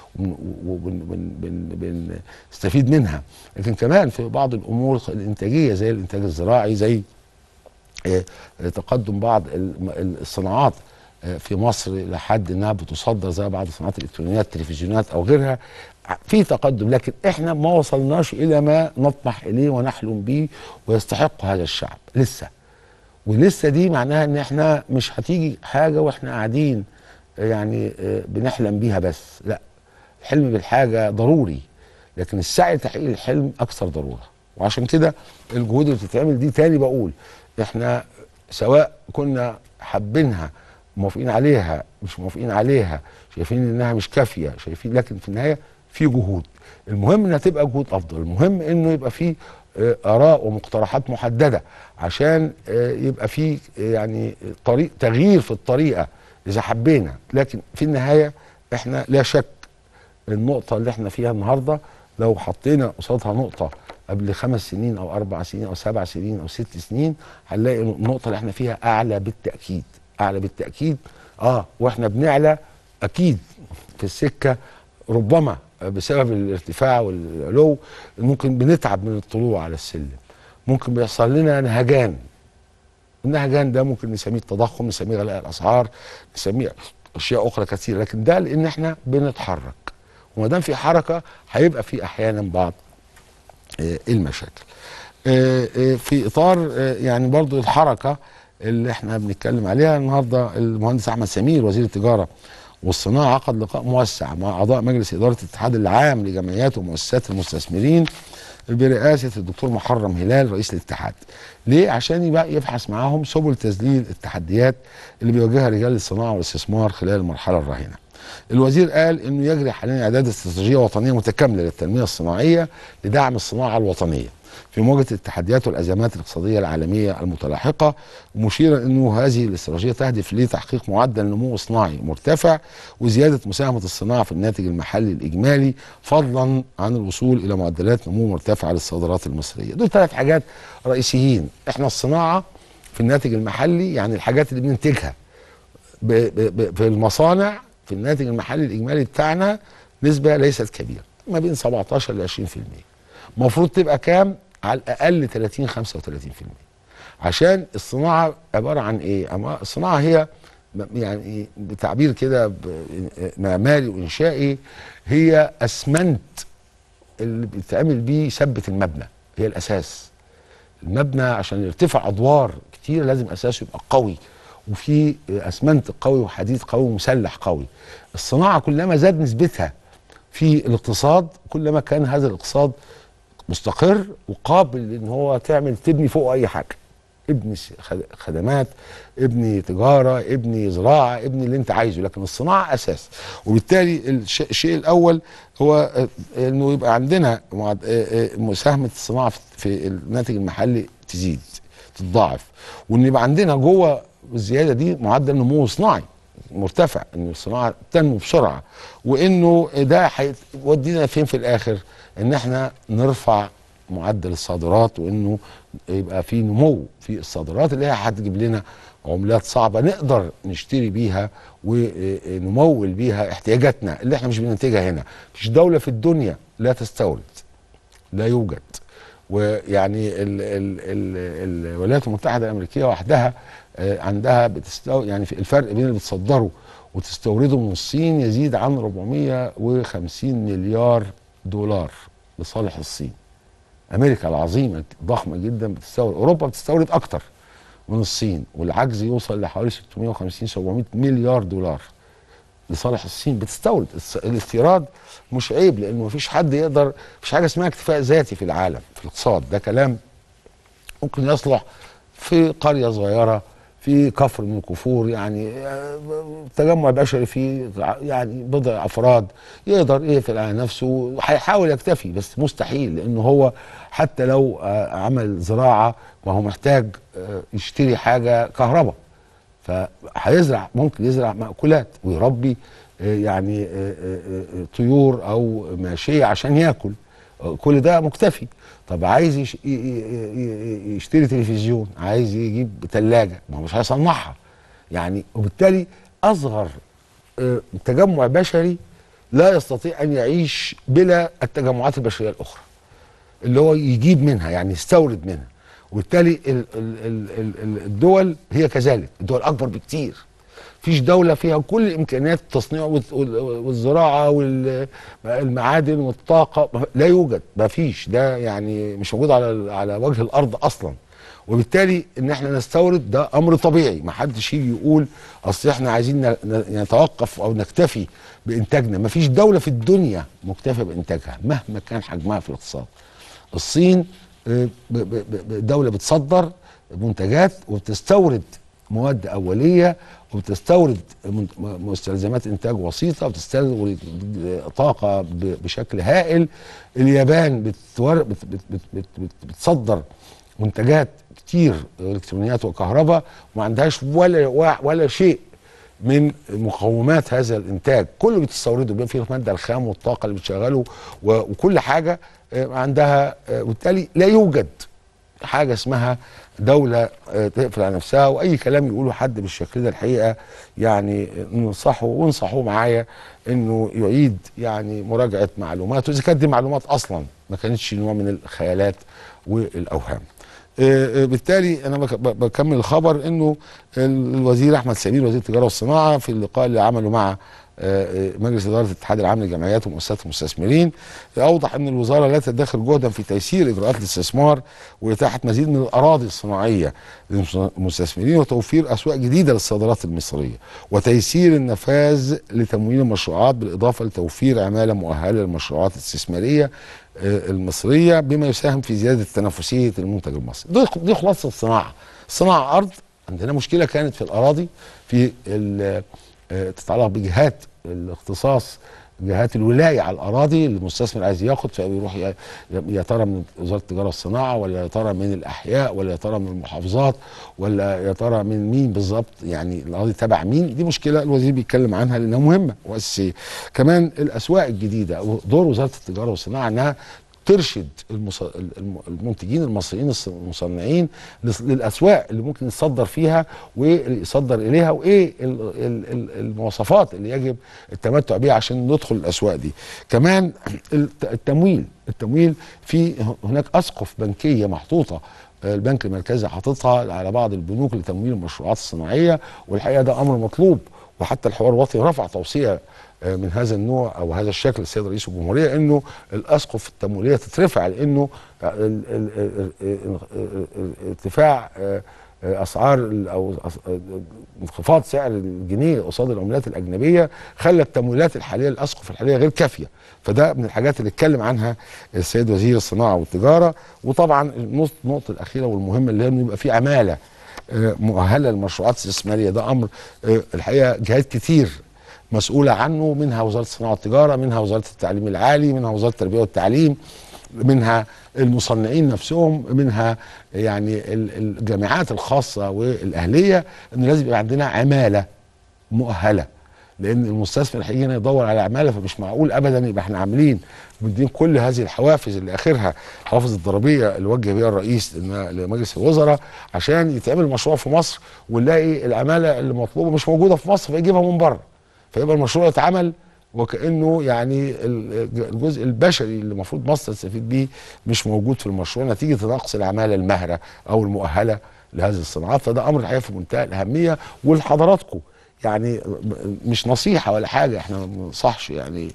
وبنستفيد منها لكن كمان في بعض الامور الانتاجيه زي الانتاج الزراعي زي آه، تقدم بعض الم- الصناعات آه، في مصر لحد انها بتصدر زي بعض الصناعات الالكترونيات التلفزيونات او غيرها ع- في تقدم لكن احنا ما وصلناش الى ما نطمح اليه ونحلم به ويستحق هذا الشعب لسه ولسه دي معناها ان احنا مش هتيجي حاجه واحنا قاعدين آه، يعني آه، بنحلم بيها بس لا الحلم بالحاجه ضروري لكن السعي لتحقيق الحلم اكثر ضروره وعشان كده الجهود اللي بتتعمل دي تاني بقول احنا سواء كنا حابينها موافقين عليها مش موافقين عليها شايفين انها مش كافيه شايفين لكن في النهايه في جهود المهم انها تبقى جهود افضل المهم انه يبقى في آه، اراء ومقترحات محدده عشان آه، يبقى في آه، يعني طريق تغيير في الطريقه اذا حبينا لكن في النهايه احنا لا شك النقطه اللي احنا فيها النهارده لو حطينا قصادها نقطه قبل خمس سنين او اربع سنين او سبع سنين او ست سنين هنلاقي النقطه اللي احنا فيها اعلى بالتاكيد اعلى بالتاكيد اه واحنا بنعلى اكيد في السكه ربما بسبب الارتفاع والعلو ممكن بنتعب من الطلوع على السلم ممكن بيحصل لنا نهجان النهجان ده ممكن نسميه التضخم نسميه غلاء الاسعار نسميه اشياء اخرى كثيره لكن ده لان احنا بنتحرك وما دام في حركه هيبقى في احيانا بعض آه، المشاكل آه، آه، في اطار آه، يعني برضو الحركه اللي احنا بنتكلم عليها النهارده المهندس احمد سمير وزير التجاره والصناعه عقد لقاء موسع مع اعضاء مجلس اداره الاتحاد العام لجمعيات ومؤسسات المستثمرين برئاسه الدكتور محرم هلال رئيس الاتحاد. ليه؟ عشان يبقى يبحث معاهم سبل تذليل التحديات اللي بيواجهها رجال الصناعه والاستثمار خلال المرحله الراهنه. الوزير قال انه يجري حاليا اعداد استراتيجيه وطنيه متكامله للتنميه الصناعيه لدعم الصناعه الوطنيه في مواجهه التحديات والازمات الاقتصاديه العالميه المتلاحقه مشيرا انه هذه الاستراتيجيه تهدف لتحقيق معدل نمو صناعي مرتفع وزياده مساهمه الصناعه في الناتج المحلي الاجمالي فضلا عن الوصول الى معدلات نمو مرتفعه للصادرات المصريه. دول ثلاث حاجات رئيسيين، احنا الصناعه في الناتج المحلي يعني الحاجات اللي بننتجها ب- ب- ب- في المصانع في الناتج المحلي الاجمالي بتاعنا نسبه ليست كبيره ما بين 17 ل 20% المفروض تبقى كام على الاقل 30 35% عشان الصناعه عباره عن ايه أما الصناعه هي م- يعني إيه بتعبير كده ب- معماري وانشائي هي اسمنت اللي بيتعمل بيه ثبت المبنى هي الاساس المبنى عشان يرتفع ادوار كتير لازم اساسه يبقى قوي وفي اسمنت قوي وحديد قوي ومسلح قوي الصناعه كلما زاد نسبتها في الاقتصاد كلما كان هذا الاقتصاد مستقر وقابل ان هو تعمل تبني فوق اي حاجه ابني س- خد- خدمات ابني تجاره ابني زراعه ابني اللي انت عايزه لكن الصناعه اساس وبالتالي الش- الشيء الاول هو آه، انه يبقى عندنا معد- آه، آه، مساهمه الصناعه في- في الناتج المحلي تزيد تتضاعف وان يبقى عندنا جوه الزياده دي معدل نمو صناعي مرتفع ان الصناعه تنمو بسرعه وانه ده هيودينا فين في الاخر ان احنا نرفع معدل الصادرات وانه يبقى في نمو في الصادرات اللي هي هتجيب لنا عملات صعبه نقدر نشتري بيها ونمول بيها احتياجاتنا اللي احنا مش بننتجها هنا مفيش دوله في الدنيا لا تستورد لا يوجد ويعني ال ال ال الولايات المتحده الامريكيه وحدها آه، عندها بتستو يعني في الفرق بين اللي بتصدره وتستورده من الصين يزيد عن 450 مليار دولار لصالح الصين امريكا العظيمه ضخمه جدا بتستورد اوروبا بتستورد اكتر من الصين والعجز يوصل لحوالي 650 700 مليار دولار لصالح الصين بتستورد الس- الاستيراد مش عيب لانه مفيش حد يقدر مفيش حاجه اسمها اكتفاء ذاتي في العالم في الاقتصاد ده كلام ممكن يصلح في قريه صغيره في كفر من الكفور يعني آه، تجمع بشري في يعني بضع افراد يقدر يقفل على نفسه وهيحاول يكتفي بس مستحيل لانه هو حتى لو آه، عمل زراعه وهو محتاج آه، يشتري حاجه كهرباء فهيزرع ممكن يزرع مأكولات ويربي آه، يعني آه، آه، آه، طيور او ماشيه عشان ياكل آه، كل ده مكتفي طب عايز يش- ي- ي- ي- يشتري تلفزيون عايز يجيب ثلاجه ما هو مش هيصنعها يعني وبالتالي اصغر آه، تجمع بشري لا يستطيع ان يعيش بلا التجمعات البشريه الاخرى اللي هو يجيب منها يعني يستورد منها وبالتالي ال- ال- ال- ال- ال- الدول هي كذلك الدول اكبر بكتير فيش دولة فيها كل إمكانيات التصنيع والت- وال- والزراعة والمعادن والطاقة لا يوجد ما فيش ده يعني مش موجود على على وجه الأرض أصلا وبالتالي ان احنا نستورد ده امر طبيعي ما حدش يجي يقول اصل احنا عايزين ن- ن- نتوقف او نكتفي بانتاجنا ما فيش دوله في الدنيا مكتفيه بانتاجها مهما كان حجمها في الاقتصاد الصين آه، ب- ب- ب- دوله بتصدر منتجات وبتستورد مواد اوليه وبتستورد من- م- مستلزمات انتاج وسيطه وبتستورد طاقه ب- بشكل هائل اليابان بتور بت بت بت بت بت بتصدر منتجات كتير الكترونيات وكهرباء وما عندهاش ولا وا- ولا شيء من مقومات هذا الانتاج كله بتستورده بما فيه الماده الخام والطاقه اللي بتشغله و- وكل حاجه آه، عندها آه، وبالتالي لا يوجد حاجه اسمها دوله آه، تقفل على نفسها واي كلام يقوله حد بالشكل ده الحقيقه يعني ننصحه وانصحوه معايا انه يعيد يعني مراجعه معلوماته اذا كانت دي معلومات اصلا ما كانتش نوع من الخيالات والاوهام. آه، آه، بالتالي انا بك- ب- بكمل الخبر انه الوزير احمد سمير وزير التجاره والصناعه في اللقاء اللي عمله مع آه، آه، مجلس اداره الاتحاد العام للجمعيات ومؤسسات المستثمرين اوضح ان الوزاره لا تدخر جهدا في تيسير اجراءات الاستثمار واتاحه مزيد من الاراضي الصناعيه للمستثمرين وتوفير اسواق جديده للصادرات المصريه وتيسير النفاذ لتمويل المشروعات بالاضافه لتوفير عماله مؤهله للمشروعات الاستثماريه آه، المصريه بما يساهم في زياده تنافسيه المنتج المصري دي دي خلاصه الصناعه صناعه ارض عندنا مشكله كانت في الاراضي في ال- آه، تتعلق بجهات الاختصاص جهات الولايه على الاراضي اللي المستثمر عايز ياخد فبيروح ي- يا ترى من وزاره التجاره والصناعه ولا يا ترى من الاحياء ولا يا ترى من المحافظات ولا يا ترى من مين بالظبط يعني الاراضي تبع مين دي مشكله الوزير بيتكلم عنها لانها مهمه واساسيه كمان الاسواق الجديده دور وزاره التجاره والصناعه انها ترشد المص... الم- المنتجين المصريين الص- المصنعين لس- للاسواق اللي ممكن يصدر فيها ويصدر اليها وايه ال- ال- ال- المواصفات اللي يجب التمتع بها عشان ندخل الاسواق دي. كمان الت- التمويل، التمويل في هناك اسقف بنكيه محطوطه آه، البنك المركزي حاططها على بعض البنوك لتمويل المشروعات الصناعيه والحقيقه ده امر مطلوب وحتى الحوار الوطني رفع توصيه آه، من هذا النوع او هذا الشكل السيد رئيس الجمهوريه انه الاسقف التمويليه تترفع لانه ال- ال- ال- ال- ال- ال- ارتفاع آه، آه، اسعار ال- او أس- آه، انخفاض سعر الجنيه قصاد العملات الاجنبيه خلى التمويلات الحاليه الاسقف الحاليه غير كافيه فده من الحاجات اللي اتكلم عنها السيد وزير الصناعه والتجاره وطبعا النقطه النقطة الاخيره والمهمه اللي هي انه يبقى في عماله آه، مؤهله للمشروعات الاستثماريه ده امر آه، الحقيقه جهات كتير مسؤوله عنه منها وزاره الصناعه والتجاره منها وزاره التعليم العالي منها وزاره التربيه والتعليم منها المصنعين نفسهم منها يعني ال- الجامعات الخاصه والاهليه انه لازم يبقى عندنا عماله مؤهله لان المستثمر هيجي هنا يدور على عماله فمش معقول ابدا يبقى احنا عاملين مدين كل هذه الحوافز اللي اخرها الحوافز الضريبيه اللي وجه بها الرئيس لنا- لمجلس الوزراء عشان يتعمل مشروع في مصر ونلاقي العماله اللي مطلوبه مش موجوده في مصر فيجيبها من بره فيبقى المشروع يتعمل وكانه يعني ال- الجزء البشري اللي المفروض مصر تستفيد بيه مش موجود في المشروع نتيجه نقص العماله الماهره او المؤهله لهذه الصناعات فده امر الحقيقه في منتهى الاهميه ولحضراتكم يعني مش نصيحه ولا حاجه احنا ما بننصحش يعني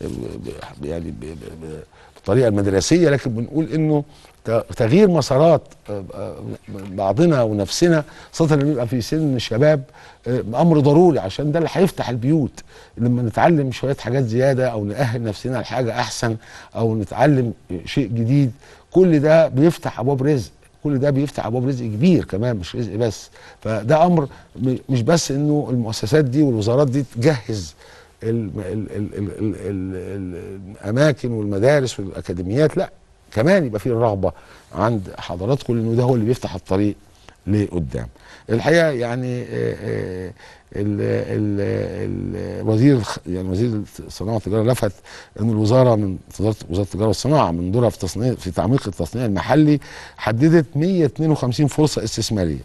ب- يعني ب- ب- ب- بالطريقه المدرسيه لكن بنقول انه ت- تغيير مسارات آه، آه، بعضنا ونفسنا خاصه لما يبقى في سن الشباب آه، امر ضروري عشان ده اللي هيفتح البيوت لما نتعلم شويه حاجات زياده او نأهل نفسنا لحاجه احسن او نتعلم شيء جديد كل ده بيفتح ابواب رزق كل ده بيفتح ابواب رزق كبير كمان مش رزق بس فده امر م- مش بس انه المؤسسات دي والوزارات دي تجهز ال ال ال ال ال ال ال الاماكن والمدارس والاكاديميات لا كمان يبقى في الرغبه عند حضراتكم لانه ده هو اللي بيفتح الطريق لقدام الحقيقه يعني آه، آه، ال ال ال وزير الخ- يعني وزير الصناعه والتجاره لفت ان الوزاره من وزاره وزاره التجاره والصناعه من دورها في تصنيع في تعميق التصنيع المحلي حددت 152 فرصه استثماريه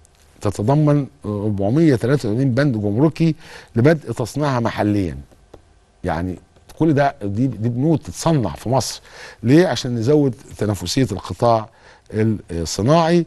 تتضمن 483 بند جمركي لبدء تصنيعها محليا يعني كل ده دي دي بنود تتصنع في مصر ليه عشان نزود تنافسيه القطاع الصناعي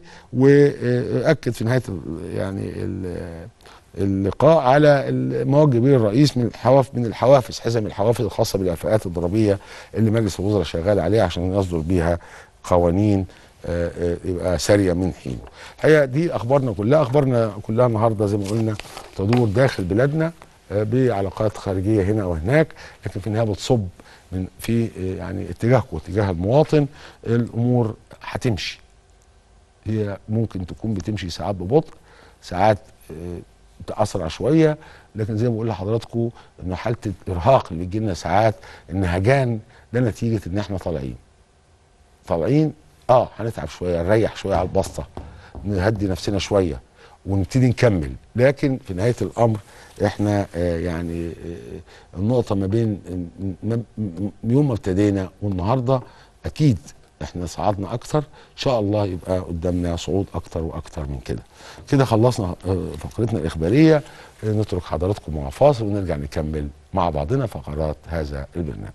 واكد في نهايه ال- يعني ال- اللقاء على ما وجه به الرئيس من الحواف من الحوافز حزم الحوافز الخاصه بالافاءات الضريبيه اللي مجلس الوزراء شغال عليها عشان يصدر بيها قوانين آه، آه، يبقى ساريه من حينه. الحقيقه دي اخبارنا كلها اخبارنا كلها النهارده زي ما قلنا تدور داخل بلادنا آه، بعلاقات خارجيه هنا وهناك لكن في النهايه بتصب من في آه، يعني اتجاهكم اتجاه المواطن الامور هتمشي هي ممكن تكون بتمشي ساعات ببطء ساعات آه، اسرع شويه لكن زي ما بقول لحضراتكم ان حاله الارهاق اللي بيجي لنا ساعات النهجان ده نتيجه ان احنا طالعين طالعين اه هنتعب شويه نريح شويه على البسطه نهدي نفسنا شويه ونبتدي نكمل لكن في نهايه الامر احنا آه يعني آه النقطه ما بين م- م- يوم ما ابتدينا والنهارده اكيد احنا صعدنا اكتر ان شاء الله يبقى قدامنا صعود اكتر واكتر من كده كده خلصنا آه، فقرتنا الاخباريه آه، نترك حضراتكم مع فاصل ونرجع نكمل مع بعضنا فقرات هذا البرنامج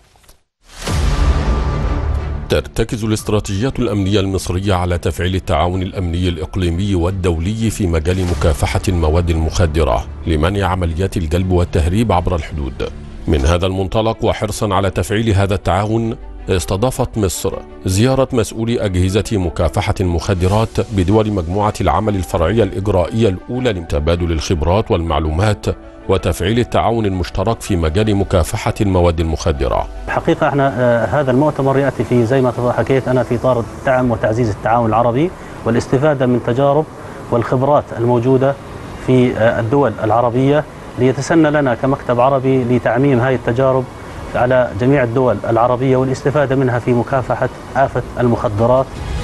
ترتكز الاستراتيجيات الأمنية المصرية على تفعيل التعاون الأمني الإقليمي والدولي في مجال مكافحة المواد المخدرة لمنع عمليات الجلب والتهريب عبر الحدود. من هذا المنطلق وحرصا على تفعيل هذا التعاون استضافت مصر زيارة مسؤولي أجهزة مكافحة المخدرات بدول مجموعة العمل الفرعية الإجرائية الأولى لتبادل الخبرات والمعلومات وتفعيل التعاون المشترك في مجال مكافحة المواد المخدرة. الحقيقة احنا آه، هذا المؤتمر يأتي في زي ما تفضل حكيت أنا في إطار الدعم وتعزيز التعاون العربي والاستفادة من تجارب والخبرات الموجودة في آه، الدول العربية ليتسنى لنا كمكتب عربي لتعميم هذه التجارب على جميع الدول العربية والاستفادة منها في مكافحة آفة المخدرات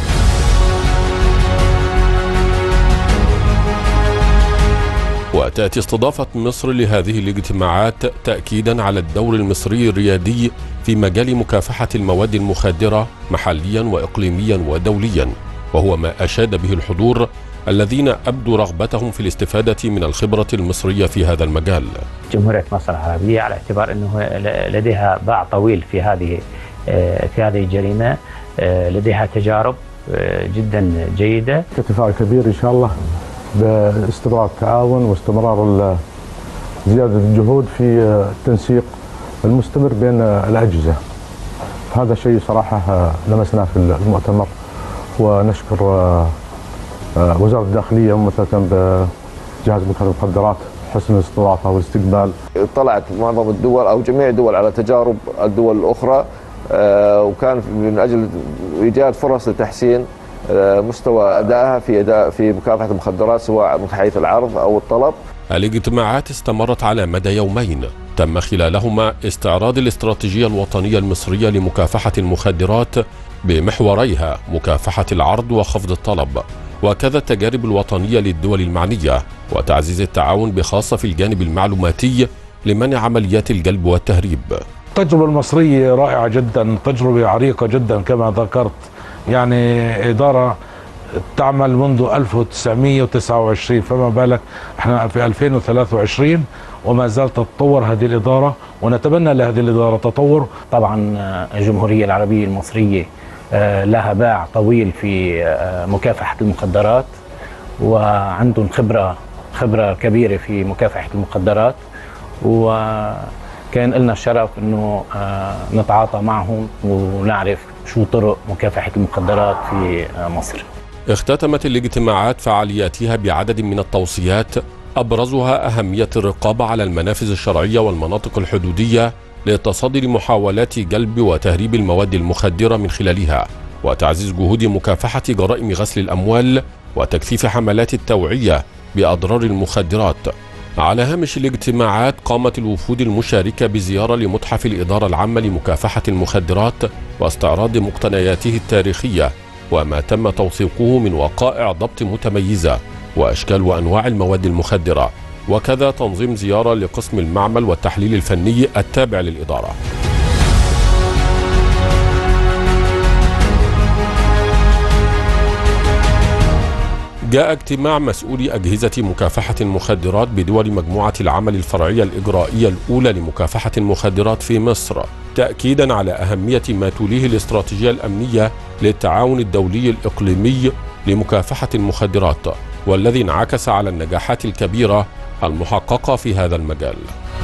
وتأتي استضافة مصر لهذه الاجتماعات تأكيدا على الدور المصري الريادي في مجال مكافحة المواد المخدرة محليا وإقليميا ودوليا وهو ما أشاد به الحضور الذين أبدوا رغبتهم في الاستفادة من الخبرة المصرية في هذا المجال جمهورية مصر العربية على اعتبار أنه ل- لديها باع طويل في هذه آه، في هذه الجريمة آه، لديها تجارب آه، جدا جيدة تفاعل كبير ان شاء الله باستمرار التعاون واستمرار ال- زياده الجهود في التنسيق المستمر بين الاجهزه. هذا شيء صراحه لمسناه في المؤتمر ونشكر وزاره الداخليه ممثله بجهاز مكافحه المخدرات حسن الاستضافه والاستقبال اطلعت معظم الدول او جميع الدول على تجارب الدول الاخرى آه، وكان من اجل ايجاد فرص لتحسين آه، مستوى ادائها في اداء في مكافحه المخدرات سواء من حيث العرض او الطلب الاجتماعات استمرت على مدى يومين تم خلالهما استعراض الاستراتيجية الوطنية المصرية لمكافحة المخدرات بمحوريها مكافحة العرض وخفض الطلب وكذا التجارب الوطنية للدول المعنية وتعزيز التعاون بخاصة في الجانب المعلوماتي لمنع عمليات الجلب والتهريب التجربة المصرية رائعة جدا تجربة عريقة جدا كما ذكرت يعني إدارة تعمل منذ 1929 فما بالك احنا في 2023 وما زالت تتطور هذه الإدارة ونتمنى لهذه الإدارة تطور طبعا آه، الجمهورية العربية المصرية آه، لها باع طويل في آه، مكافحة المخدرات وعندهم خبرة خبرة كبيرة في مكافحة المخدرات وكان لنا الشرف انه آه، نتعاطى معهم ونعرف شو طرق مكافحة المخدرات في آه، مصر اختتمت الاجتماعات فعالياتها بعدد من التوصيات ابرزها اهميه الرقابه على المنافذ الشرعيه والمناطق الحدوديه للتصدي لمحاولات جلب وتهريب المواد المخدره من خلالها وتعزيز جهود مكافحه جرائم غسل الاموال وتكثيف حملات التوعيه باضرار المخدرات على هامش الاجتماعات قامت الوفود المشاركه بزياره لمتحف الاداره العامه لمكافحه المخدرات واستعراض مقتنياته التاريخيه وما تم توثيقه من وقائع ضبط متميزه واشكال وانواع المواد المخدره وكذا تنظيم زياره لقسم المعمل والتحليل الفني التابع للاداره جاء اجتماع مسؤولي أجهزة مكافحة المخدرات بدول مجموعة العمل الفرعية الإجرائية الأولى لمكافحة المخدرات في مصر تأكيدا على أهمية ما توليه الاستراتيجية الأمنية للتعاون الدولي الإقليمي لمكافحة المخدرات والذي انعكس على النجاحات الكبيرة المحققة في هذا المجال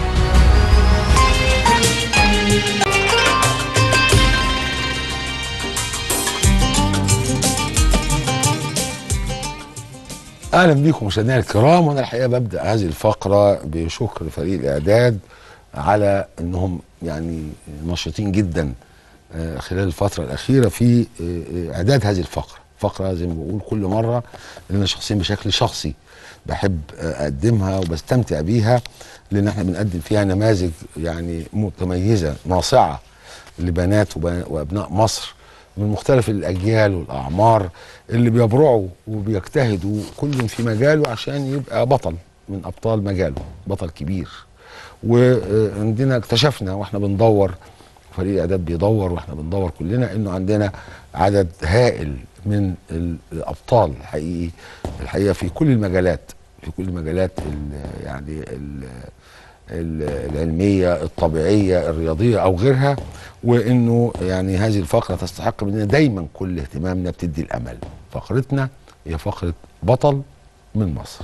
اهلا بيكم مشاهدينا الكرام وانا الحقيقه ببدا هذه الفقره بشكر فريق الاعداد على انهم يعني نشيطين جدا آه، خلال الفتره الاخيره في آه، آه، اعداد هذه الفقره فقره زي ما بقول كل مره اللي انا شخصيا بشكل شخصي بحب اقدمها وبستمتع بيها لان احنا بنقدم فيها نماذج يعني متميزه ناصعه لبنات وبن- وابناء مصر من مختلف الاجيال والاعمار اللي بيبرعوا وبيجتهدوا كل في مجاله عشان يبقى بطل من ابطال مجاله بطل كبير وعندنا اكتشفنا واحنا بندور فريق الاعداد بيدور واحنا بندور كلنا انه عندنا عدد هائل من ال- الابطال حقيقي الحقيقه في كل المجالات في كل المجالات ال- يعني ال- ال- العلميه الطبيعيه الرياضيه او غيرها وانه يعني هذه الفقره تستحق مننا دايما كل اهتمامنا بتدي الامل فقرتنا هي فقره بطل من مصر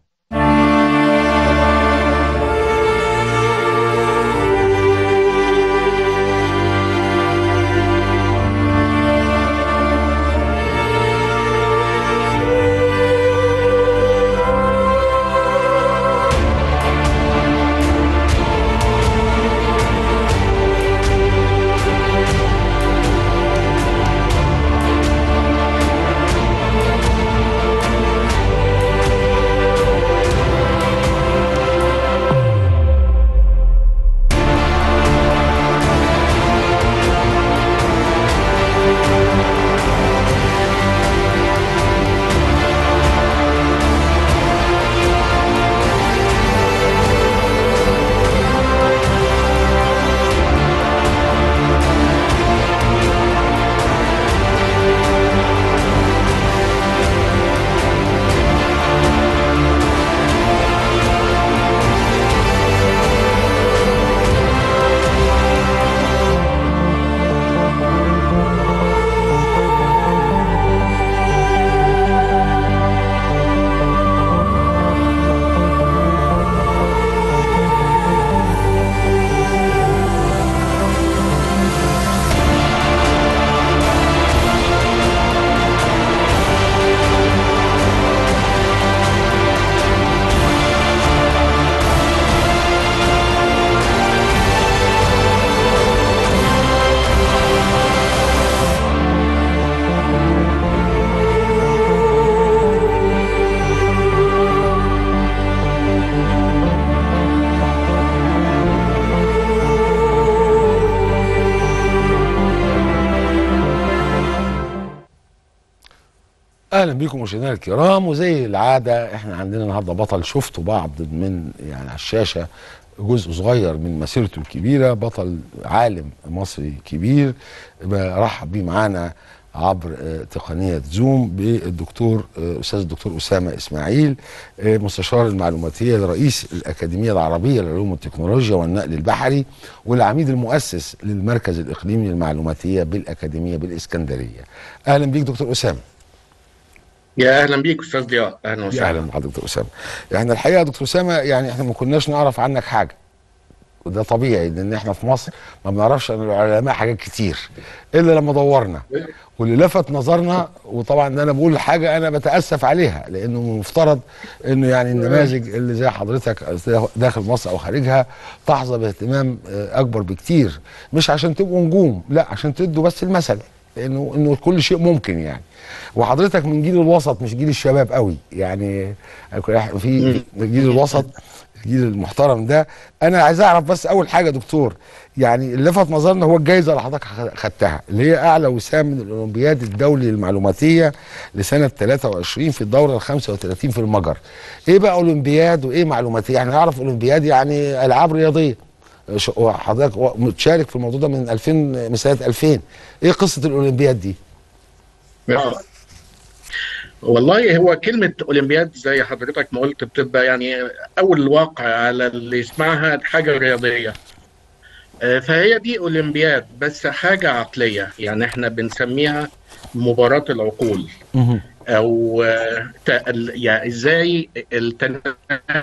اهلا بيكم مشاهدينا الكرام وزي العاده احنا عندنا النهارده بطل شفتوا بعض من يعني على الشاشه جزء صغير من مسيرته الكبيره بطل عالم مصري كبير برحب بيه معانا عبر آه، تقنيه زوم بالدكتور آه، استاذ الدكتور اسامه اسماعيل آه، مستشار المعلوماتيه لرئيس الاكاديميه العربيه للعلوم والتكنولوجيا والنقل البحري والعميد المؤسس للمركز الاقليمي للمعلوماتيه بالاكاديميه بالاسكندريه اهلا بيك دكتور اسامه يا اهلا بيك استاذ ضياء اهلا يا وسهلا اهلا بحضرتك دكتور اسامه يعني الحقيقه يا دكتور اسامه يعني احنا ما كناش نعرف عنك حاجه وده طبيعي لان احنا في مصر ما بنعرفش عن العلماء حاجات كتير الا لما دورنا واللي لفت نظرنا وطبعا ده انا بقول حاجه انا بتاسف عليها لانه من المفترض انه يعني النماذج اللي زي حضرتك داخل مصر او خارجها تحظى باهتمام آه، اكبر بكتير مش عشان تبقوا نجوم لا عشان تدوا بس المثل لانه انه كل شيء ممكن يعني وحضرتك من جيل الوسط مش جيل الشباب قوي يعني في جيل الوسط الجيل المحترم ده انا عايز اعرف بس اول حاجه دكتور يعني اللي لفت نظرنا هو الجائزه اللي حضرتك خ- خدتها اللي هي اعلى وسام من الاولمبياد الدولي للمعلوماتيه لسنه 23 في الدوره ال 35 في المجر ايه بقى اولمبياد وايه معلوماتيه يعني نعرف اولمبياد يعني العاب رياضيه ش- وحضرتك و- متشارك في الموضوع ده من 2000 من سنه 2000 ايه قصه الاولمبياد دي والله هو كلمة أولمبياد زي حضرتك ما قلت بتبقى يعني أول واقع على اللي يسمعها حاجة رياضية آه، فهي دي أولمبياد بس حاجة عقلية يعني احنا بنسميها مباراة العقول أو آه، تا- ال- يعني ازاي التنافس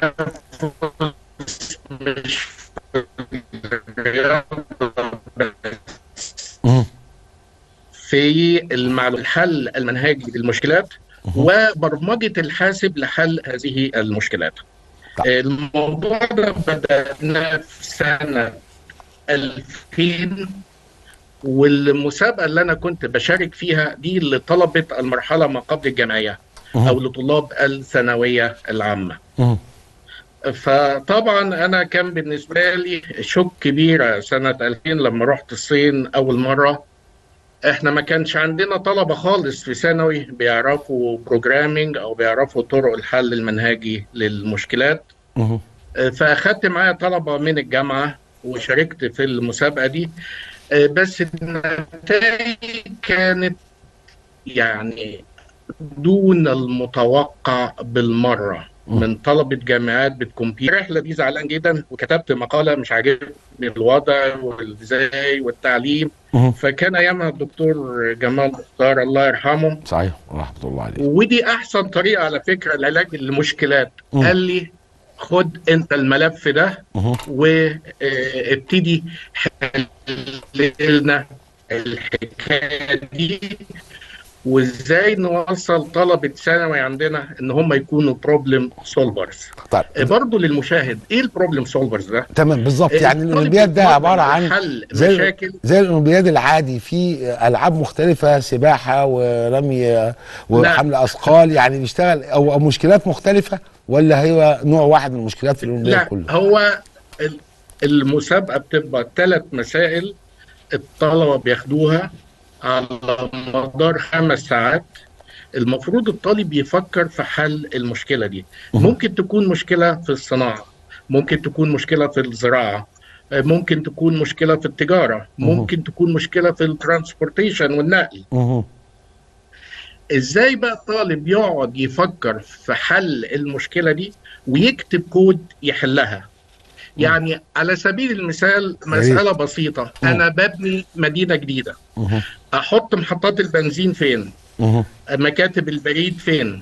مش في الرياضة مم. في المعلو- الحل المنهجي للمشكلات وبرمجة الحاسب لحل هذه المشكلات طيب. الموضوع ده بدأنا في سنة 2000 والمسابقه اللي انا كنت بشارك فيها دي لطلبه المرحله ما قبل الجامعيه او لطلاب الثانويه العامه مهم. فطبعا انا كان بالنسبه لي شوك كبيره سنه 2000 لما رحت الصين اول مره احنا ما كانش عندنا طلبه خالص في ثانوي بيعرفوا بروجرامينج او بيعرفوا طرق الحل المنهجي للمشكلات مهم. فاخدت معايا طلبه من الجامعه وشاركت في المسابقه دي آه، بس النتائج كانت يعني دون المتوقع بالمره من طلبه جامعات بتكمبيوتر الرحله دي زعلان جدا وكتبت مقاله مش عاجبني الوضع والازاي والتعليم مهم. فكان ايامها الدكتور جمال مختار الله يرحمه صحيح ورحمه الله عليه ودي احسن طريقه على فكره العلاج للمشكلات مم. قال لي خد انت الملف ده مهم. وابتدي حل لنا الحكايه دي وازاي نوصل طلبه ثانوي عندنا ان هم يكونوا بروبلم سولفرز طيب برضه للمشاهد ايه البروبلم سولفرز ده تمام بالظبط يعني الطالب الاولمبياد ده بيتمرن عباره عن حل زي مشاكل زي الاولمبياد العادي في العاب مختلفه سباحه ورمي وحمل اثقال يعني بيشتغل او أو مشكلات مختلفه ولا هي نوع واحد من المشكلات في الاولمبياد لا كله هو ال- المسابقة بتبقى ثلاث مسائل الطلبة بياخدوها على مدار خمس ساعات المفروض الطالب يفكر في حل المشكلة دي ممكن تكون مشكلة في الصناعة ممكن تكون مشكلة في الزراعة ممكن تكون مشكلة في التجارة ممكن تكون مشكلة في الترانسبورتيشن والنقل مهم. ازاي بقى الطالب يقعد يفكر في حل المشكله دي ويكتب كود يحلها يعني على سبيل المثال مساله بسيطه انا ببني مدينه جديده مهم. احط محطات البنزين فين مهم. مكاتب البريد فين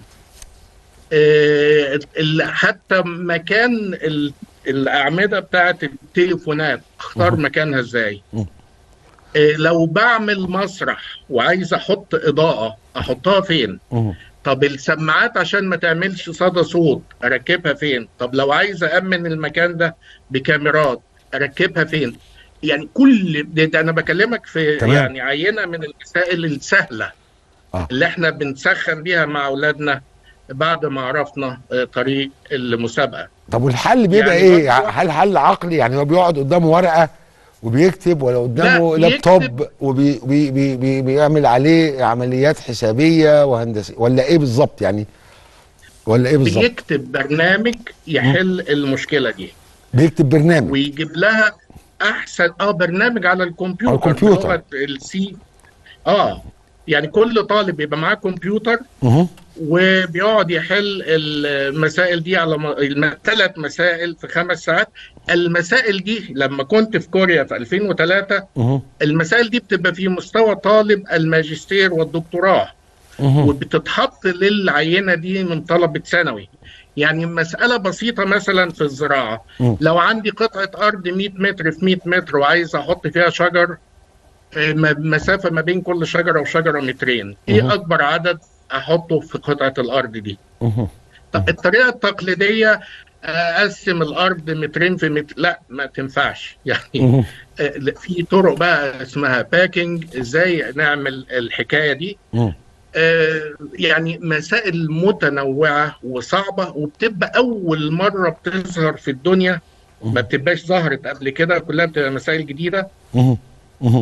آه، ال- حتى مكان ال- الاعمده بتاعت التليفونات اختار مكانها ازاي مم. آه، لو بعمل مسرح وعايز احط اضاءه احطها فين مهم. طب السماعات عشان ما تعملش صدى صوت اركبها فين طب لو عايز امن المكان ده بكاميرات اركبها فين يعني كل ده, ده انا بكلمك في تمام. يعني عينه من المسائل السهله آه. اللي احنا بنسخن بيها مع اولادنا بعد ما عرفنا آه، طريق المسابقه طب والحل بيبقى يعني ايه برضه- هل حل عقلي يعني هو بيقعد قدامه ورقه وبيكتب ولا قدامه لا، لابتوب وبيعمل عليه عمليات حسابيه وهندسيه ولا ايه بالظبط يعني ولا ايه بالظبط بيكتب برنامج يحل المشكله دي بيكتب برنامج ويجيب لها احسن اه برنامج على الكمبيوتر على الكمبيوتر. بلغة السي اه يعني كل طالب يبقى معاه كمبيوتر مهم. وبيقعد يحل المسائل دي على ثلاث مسائل في خمس ساعات المسائل دي لما كنت في كوريا في 2003 مهم. المسائل دي بتبقى في مستوى طالب الماجستير والدكتوراه مهم. وبتتحط للعينه دي من طلبه ثانوي يعني مسألة بسيطة مثلا في الزراعة مم. لو عندي قطعة أرض 100 متر في 100 متر وعايز أحط فيها شجر آه، م- مسافة ما بين كل شجرة وشجرة مترين مم. إيه أكبر عدد أحطه في قطعة الأرض دي مهم. طب الطريقة التقليدية أقسم الأرض مترين في متر لا ما تنفعش يعني مهم. آه، في طرق بقى اسمها باكينج ازاي نعمل الحكايه دي مم. آه، يعني مسائل متنوعه وصعبه وبتبقى اول مره بتظهر في الدنيا ما بتبقاش ظهرت قبل كده كلها بتبقى مسائل جديده مهم. مهم.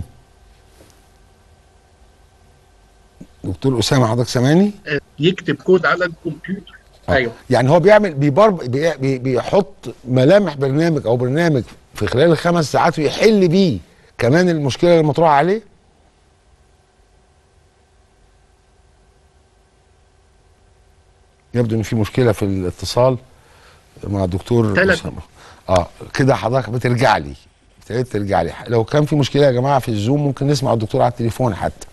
دكتور اسامه حضرتك سامعني آه، يكتب كود على الكمبيوتر آه. ايوه يعني هو بيعمل بيبرب بي بي بيحط ملامح برنامج او برنامج في خلال الخمس ساعات ويحل بيه كمان المشكله المطروحه عليه يبدو ان في مشكله في الاتصال مع الدكتور تلات. اسامه اه كده حضرتك بترجع لي ابتديت ترجع لي لو كان في مشكله يا جماعه في الزوم ممكن نسمع الدكتور على التليفون حتى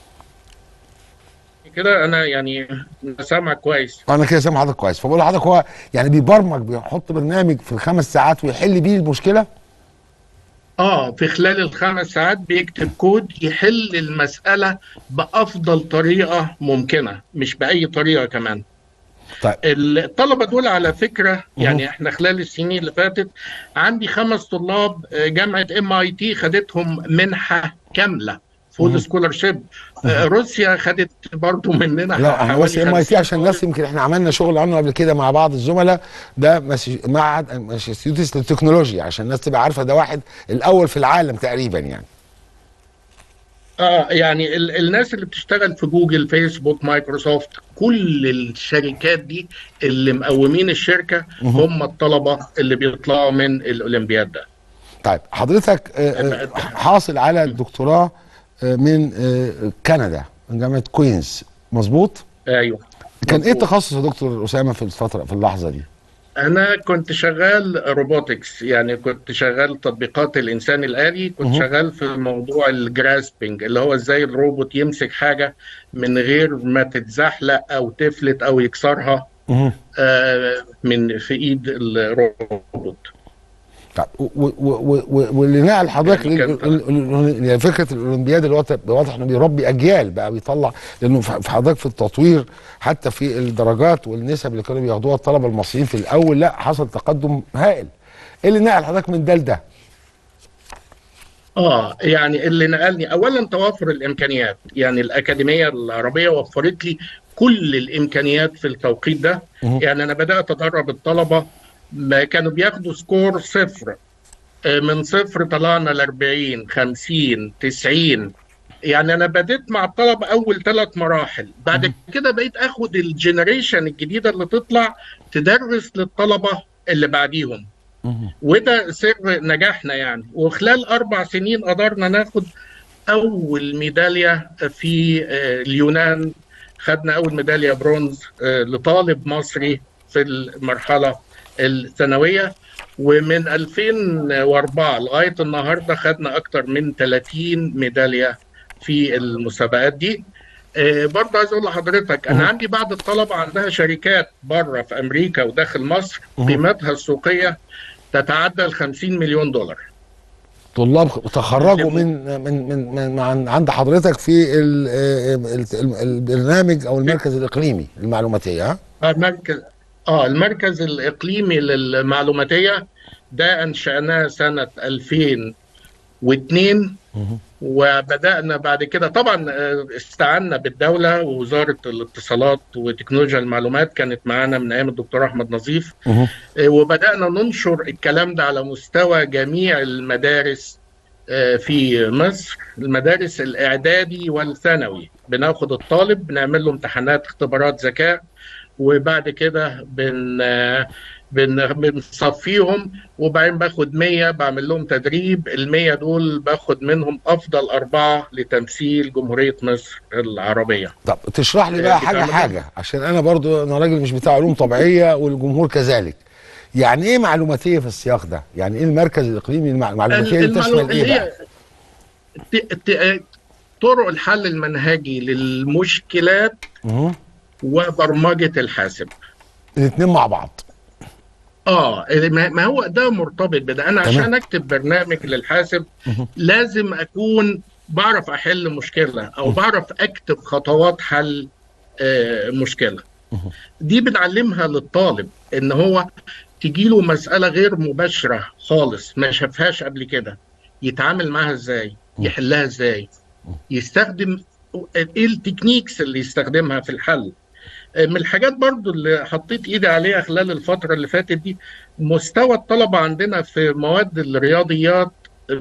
كده انا يعني سامع كويس انا كده سامع حضرتك كويس فبقول لحضرتك هو يعني بيبرمج بيحط برنامج في الخمس ساعات ويحل بيه المشكله اه في خلال الخمس ساعات بيكتب كود يحل المساله بافضل طريقه ممكنه مش باي طريقه كمان طيب الطلبه دول على فكره يعني احنا خلال السنين اللي فاتت عندي خمس طلاب آه، جامعه ام اي تي خدتهم منحه كامله فول سكولرشيب روسيا خدت برضو مننا لا احنا حوالي بس ام اي تي 50 عشان الناس يمكن احنا عملنا شغل عنه قبل كده مع بعض الزملاء ده مس- معهد ماساتشوستس للتكنولوجيا عشان الناس تبقى عارفه ده واحد الاول في العالم تقريبا يعني اه يعني ال الناس اللي بتشتغل في جوجل فيسبوك مايكروسوفت كل الشركات دي اللي مقومين الشركه هم الطلبه اللي بيطلعوا من الاولمبياد ده طيب حضرتك آه، آه، حاصل على الدكتوراه آه، من آه، كندا من جامعه كوينز مظبوط ايوه كان ايه مظبوط. التخصص يا دكتور اسامه في الفتره في اللحظه دي انا كنت شغال روبوتكس يعني كنت شغال تطبيقات الانسان الالي كنت مه. شغال في موضوع الجراسبنج اللي هو ازاي الروبوت يمسك حاجه من غير ما تتزحلق او تفلت او يكسرها آه، من في ايد الروبوت طيب و- و- و- و- واللي نقل حضرتك يعني لل- كان- ال- ال- يعني فكره الاولمبياد اللي هو ت- واضح انه بيربي اجيال بقى بيطلع لانه في في حضرتك في التطوير حتى في الدرجات والنسب اللي كانوا بياخدوها الطلبه المصريين في الاول لا حصل تقدم هائل ايه اللي نقل حضرتك من ده لده؟ اه يعني اللي نقلني اولا توافر الامكانيات يعني الاكاديميه العربيه وفرت لي كل الامكانيات في التوقيت ده مه. يعني انا بدات ادرب الطلبه ما كانوا بياخدوا سكور صفر آه، من صفر طلعنا ل 40 50 90 يعني انا بديت مع الطلبه اول ثلاث مراحل بعد كده بقيت اخد الجنريشن الجديده اللي تطلع تدرس للطلبه اللي بعديهم وده سر نجاحنا يعني وخلال اربع سنين قدرنا ناخد اول ميداليه في آه، اليونان خدنا اول ميداليه برونز آه، لطالب مصري في المرحله الثانويه ومن 2004 لغايه النهارده خدنا اكتر من 30 ميداليه في المسابقات دي آه، برضه عايز اقول لحضرتك انا عندي بعض الطلبه عندها شركات بره في امريكا وداخل مصر قيمتها السوقيه تتعدى ال 50 مليون دولار طلاب تخرجوا من من من, من, من عند حضرتك في ال- ال- ال- البرنامج او المركز الاقليمي المعلوماتيه ها؟ آه، المركز اه المركز الاقليمي للمعلوماتيه ده انشاناه سنه 2002 وبدانا بعد كده طبعا آه، استعنا بالدوله ووزاره الاتصالات وتكنولوجيا المعلومات كانت معانا من ايام الدكتور احمد نظيف آه، وبدانا ننشر الكلام ده على مستوى جميع المدارس آه، في مصر المدارس الاعدادي والثانوي بناخد الطالب بنعمل له امتحانات اختبارات ذكاء وبعد كده بن بن بنصفيهم وبعدين باخد 100 بعمل لهم تدريب ال 100 دول باخد منهم افضل اربعه لتمثيل جمهوريه مصر العربيه طب تشرح لي بقى آه، حاجه بتعمل حاجه عشان انا برضو انا راجل مش بتاع علوم طبيعيه والجمهور كذلك يعني ايه معلوماتيه في السياق ده يعني ايه المركز الاقليمي للمع- المعلوماتيه اللي المعلو- تشمل ايه اللي بقى هي ت- ت- طرق الحل المنهجي للمشكلات مه. وبرمجه الحاسب الاتنين مع بعض اه ما ما هو ده مرتبط بده انا تمام. عشان اكتب برنامج للحاسب لازم اكون بعرف احل مشكله او بعرف اكتب خطوات حل آه، مشكله دي بنعلمها للطالب ان هو تجيله مساله غير مباشره خالص ما شافهاش قبل كده يتعامل معاها ازاي يحلها ازاي يستخدم ايه التكنيكس اللي يستخدمها في الحل من الحاجات برضو اللي حطيت ايدي عليها خلال الفترة اللي فاتت دي مستوى الطلبة عندنا في مواد الرياضيات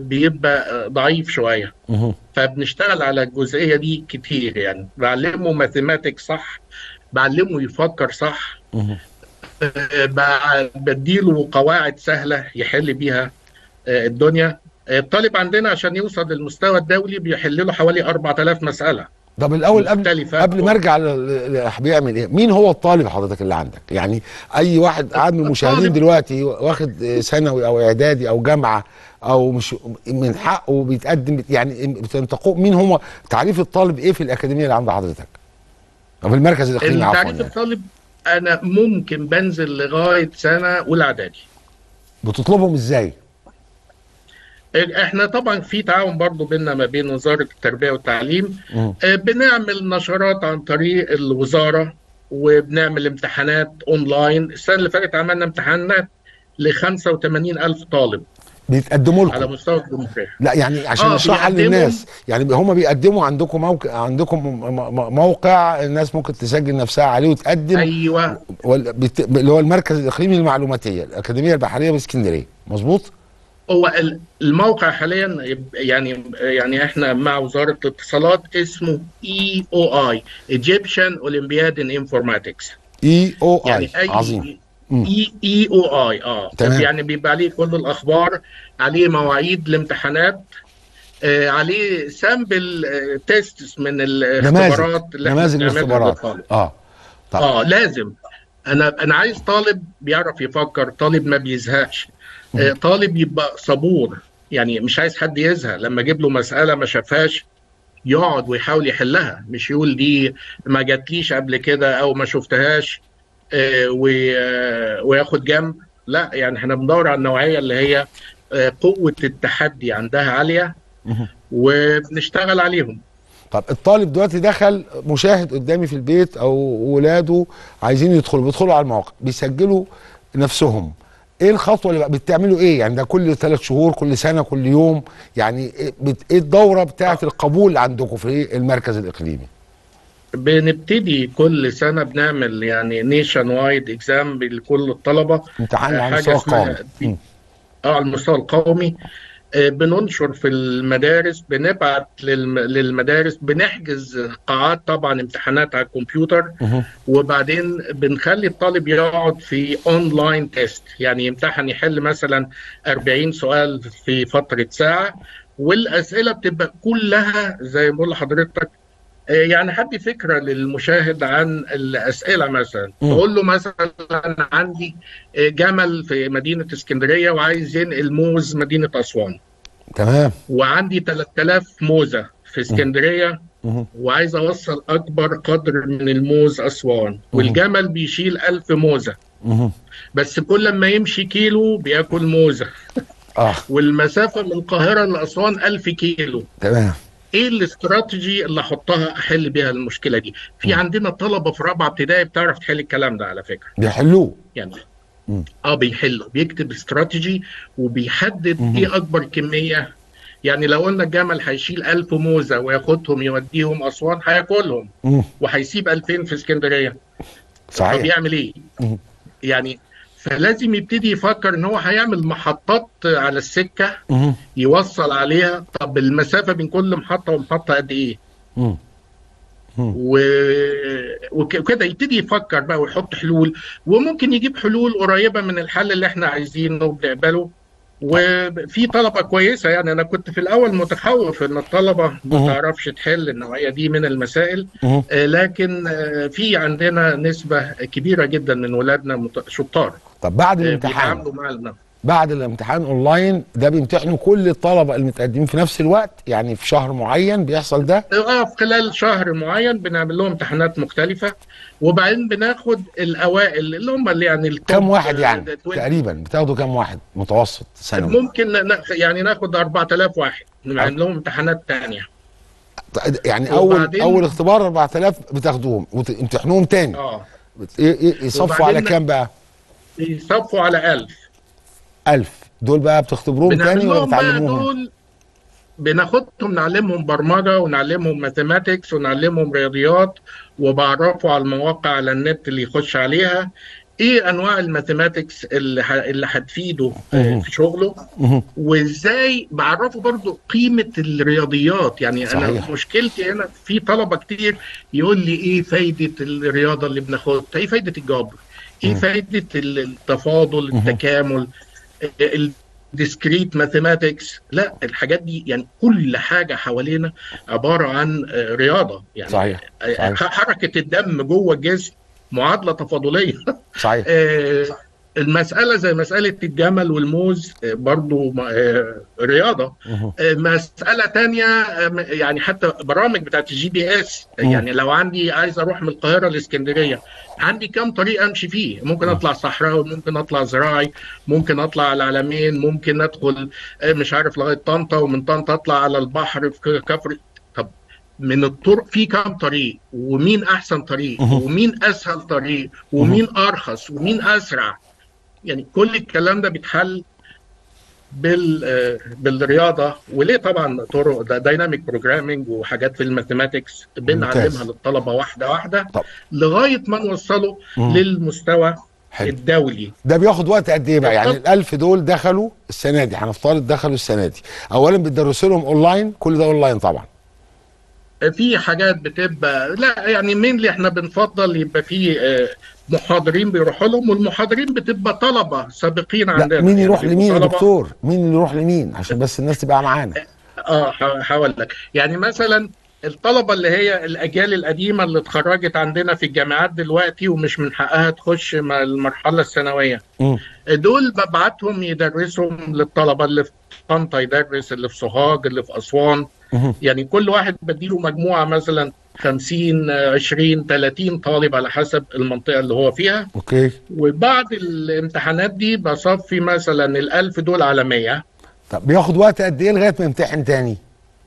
بيبقى ضعيف شوية مه. فبنشتغل على الجزئية دي كتير يعني بعلمه ماثيماتيك صح بعلمه يفكر صح مه. آه، ب- بديله قواعد سهلة يحل بيها آه، الدنيا آه، الطالب عندنا عشان يوصل للمستوى الدولي بيحل له حوالي 4000 مسألة طب الاول قبل مختلفة. قبل ما ارجع ل- ل- بيعمل ايه مين هو الطالب حضرتك اللي عندك يعني اي واحد قاعد من المشاهدين الطالب- دلوقتي واخد ثانوي او اعدادي او جامعه او مش من حقه بيتقدم يعني بتنتقوا مين هو تعريف الطالب ايه في الاكاديميه اللي عند حضرتك او في المركز الاقليمي عفوا تعريف يعني الطالب انا ممكن بنزل لغايه سنه اولى اعدادي بتطلبهم ازاي احنا طبعا في تعاون برضو بيننا ما بين وزاره التربيه والتعليم مم. آه، بنعمل نشرات عن طريق الوزاره وبنعمل امتحانات اونلاين السنه اللي فاتت عملنا امتحانات ل 85 الف طالب بيتقدموا على لكم مستوى الجمهوريه لا يعني عشان آه، نشرحها بيقدموا- للناس يعني هم بيقدموا عندكم موقع عندكم م- م- موقع الناس ممكن تسجل نفسها عليه وتقدم ايوه وال- بت- اللي هو المركز الاقليمي للمعلوماتيه الاكاديميه البحريه باسكندريه مظبوط هو ال- الموقع حاليا يب- يعني يعني احنا مع وزاره الاتصالات اسمه اي او اي ايجيبشن اولمبياد ان انفورماتكس اي او اي يعني اي عظيم مم. اي اي او اي اه تمام. يعني بيبقى عليه كل الاخبار عليه مواعيد الامتحانات آه عليه سامبل آه تيست من الاختبارات نماذج نماذج بنعملها الاختبارات للطالب. اه طب اه لازم انا انا عايز طالب بيعرف يفكر طالب ما بيزهقش آه طالب يبقى صبور يعني مش عايز حد يزهق لما اجيب له مساله ما شافهاش يقعد ويحاول يحلها مش يقول دي ما جاتليش قبل كده او ما شفتهاش آه، و- آه، وياخد جنب لا يعني احنا بندور على النوعيه اللي هي آه، قوه التحدي عندها عاليه مهم. وبنشتغل عليهم طب الطالب دلوقتي دخل مشاهد قدامي في البيت او ولاده عايزين يدخلوا بيدخلوا على الموقع بيسجلوا نفسهم ايه الخطوه اللي بقى بتعملوا ايه يعني ده كل ثلاث شهور كل سنه كل يوم يعني ايه بت- إيه الدوره بتاعه القبول عندكم في المركز الاقليمي بنبتدي كل سنه بنعمل يعني نيشن وايد اكزام لكل الطلبه امتحان آه، على حاجة مستوى اسمها قومي بي- مم. اه على المستوى القومي آه، بننشر في المدارس بنبعت للم- للمدارس بنحجز قاعات طبعا امتحانات على الكمبيوتر مهم. وبعدين بنخلي الطالب يقعد في اونلاين تيست يعني يمتحن يحل مثلا 40 سؤال في فترة ساعة والأسئلة بتبقى كلها زي ما بقول لحضرتك آه، يعني هدي فكرة للمشاهد عن الأسئلة مثلا مم. تقول له مثلا عندي آه، جمل في مدينة اسكندرية وعايز ينقل موز مدينة أسوان تمام وعندي 3000 موزة في اسكندرية مهم. وعايز اوصل اكبر قدر من الموز اسوان والجمل بيشيل ألف موزه مهم. بس كل ما يمشي كيلو بياكل موزه اه والمسافه من القاهره لاسوان ألف كيلو تمام ايه الاستراتيجي اللي احطها احل بيها المشكله دي في عندنا طلبه في رابعه ابتدائي بتعرف تحل الكلام ده على فكره بيحلوه يعني مم. اه بيحلوا بيكتب استراتيجي وبيحدد ايه اكبر كميه يعني لو قلنا الجمل هيشيل 1000 موزه وياخدهم يوديهم اسوان هياكلهم مم. وهيسيب 2000 في اسكندريه طب صحيح يعمل ايه؟ مم. يعني فلازم يبتدي يفكر ان هو هيعمل محطات على السكه مهم. يوصل عليها طب المسافه بين كل محطه ومحطه قد ايه؟ مم. و... وك- وكده يبتدي يفكر بقى ويحط حلول وممكن يجيب حلول قريبه من الحل اللي احنا عايزينه وبنقبله وفي طلبه كويسه يعني انا كنت في الاول متخوف ان الطلبه ما مهم. تعرفش تحل النوعيه دي من المسائل مهم. آه، لكن آه، في عندنا نسبه كبيره جدا من ولادنا مت- شطار طب بعد آه، الامتحان بيتعاملوا مع الم- بعد الامتحان اونلاين ده بيمتحنوا كل الطلبه المتقدمين في نفس الوقت يعني في شهر معين بيحصل ده اه في خلال شهر معين بنعمل لهم امتحانات مختلفه وبعدين بناخد الاوائل اللي هم اللي يعني التوب كم واحد يعني آه، تقريبا بتاخدوا كم واحد متوسط سنوي ممكن ن- يعني ناخد 4000 واحد نعمل لهم امتحانات تانية يعني اول وبعدين- اول اختبار 4000 بتاخدوهم وتمتحنوهم تاني اه بت- ايه ايه يصفوا على وبعدين- كام بقى يصفوا على 1000 1000 دول بقى بتختبروهم بنعمل تاني ولا لهم بقى بتعلموهم دول بناخدهم نعلمهم برمجه ونعلمهم ماثيماتكس ونعلمهم رياضيات وبعرفه على المواقع على النت اللي يخش عليها ايه انواع الماثيماتكس اللي ح... اللي هتفيده آه، مهم. في شغله مهم. وازاي بعرفه برضو قيمه الرياضيات يعني صحيح. انا مشكلتي هنا في طلبه كتير يقول لي ايه فايده الرياضه اللي بناخدها ايه فايده الجبر ايه مم. فايده التفاضل مهم. التكامل الديسكريت ماثيماتكس لا الحاجات دي يعني كل حاجه حوالينا عباره عن آه، رياضه يعني صحيح آه، صحيح. حركه الدم جوه الجسم معادله تفاضليه صحيح آه، المسألة زي مسألة الجمل والموز آه، برضو آه، رياضة مهم. آه، مسألة تانية آه، م- يعني حتى برامج بتاعت الجي بي اس مم. يعني لو عندي عايز اروح من القاهرة لاسكندرية عندي كام طريقة امشي فيه ممكن اطلع صحراوي ممكن اطلع زراعي ممكن اطلع على العلمين ممكن ادخل آه، مش عارف لغاية طنطا ومن طنطا اطلع على البحر في ك- كفر طب من الطرق في كام طريق ومين احسن طريق مهم. ومين اسهل طريق ومين ارخص ومين اسرع يعني كل الكلام ده بيتحل بال آه، بالرياضه وليه طبعا طرق دايناميك بروجرامينج وحاجات في الماثيماتكس بنعلمها ممتاز. للطلبه واحده واحده طب. لغايه ما نوصله مم. للمستوى حلو الدولي ده بياخد وقت قد ايه بقى يعني بالظبط. الألف دول دخلوا السنه دي هنفترض دخلوا السنه دي اولا بتدرسوا لهم اونلاين كل ده اونلاين طبعا في حاجات بتبقى لا يعني مين احنا بنفضل يبقى في آه، محاضرين بيروحوا لهم والمحاضرين بتبقى طلبه سابقين عندنا لا مين يروح يعني لمين يا طلبة- دكتور مين اللي يروح لمين عشان بس الناس تبقى معانا اه ح- هقول لك يعني مثلا الطلبه اللي هي الاجيال القديمه اللي اتخرجت عندنا في الجامعات دلوقتي ومش من حقها تخش مع المرحله الثانويه مم. دول ببعتهم يدرسهم للطلبه اللي في طنطا يدرس اللي في سوهاج اللي في اسوان مهم. يعني كل واحد بديله مجموعه مثلا 50 20 30 طالب على حسب المنطقه اللي هو فيها اوكي وبعد الامتحانات دي بصفي مثلا الألف دول على 100 طب بياخد وقت قد ايه لغايه ما يمتحن تاني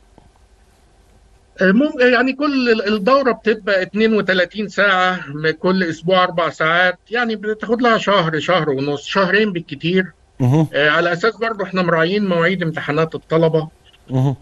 مم- يعني كل الدورة بتبقى 32 ساعة م- كل أسبوع أربع ساعات يعني بتاخد لها شهر شهر ونص شهرين بالكتير مهم. آه، على أساس برضو احنا مراعيين مواعيد امتحانات الطلبة مهم.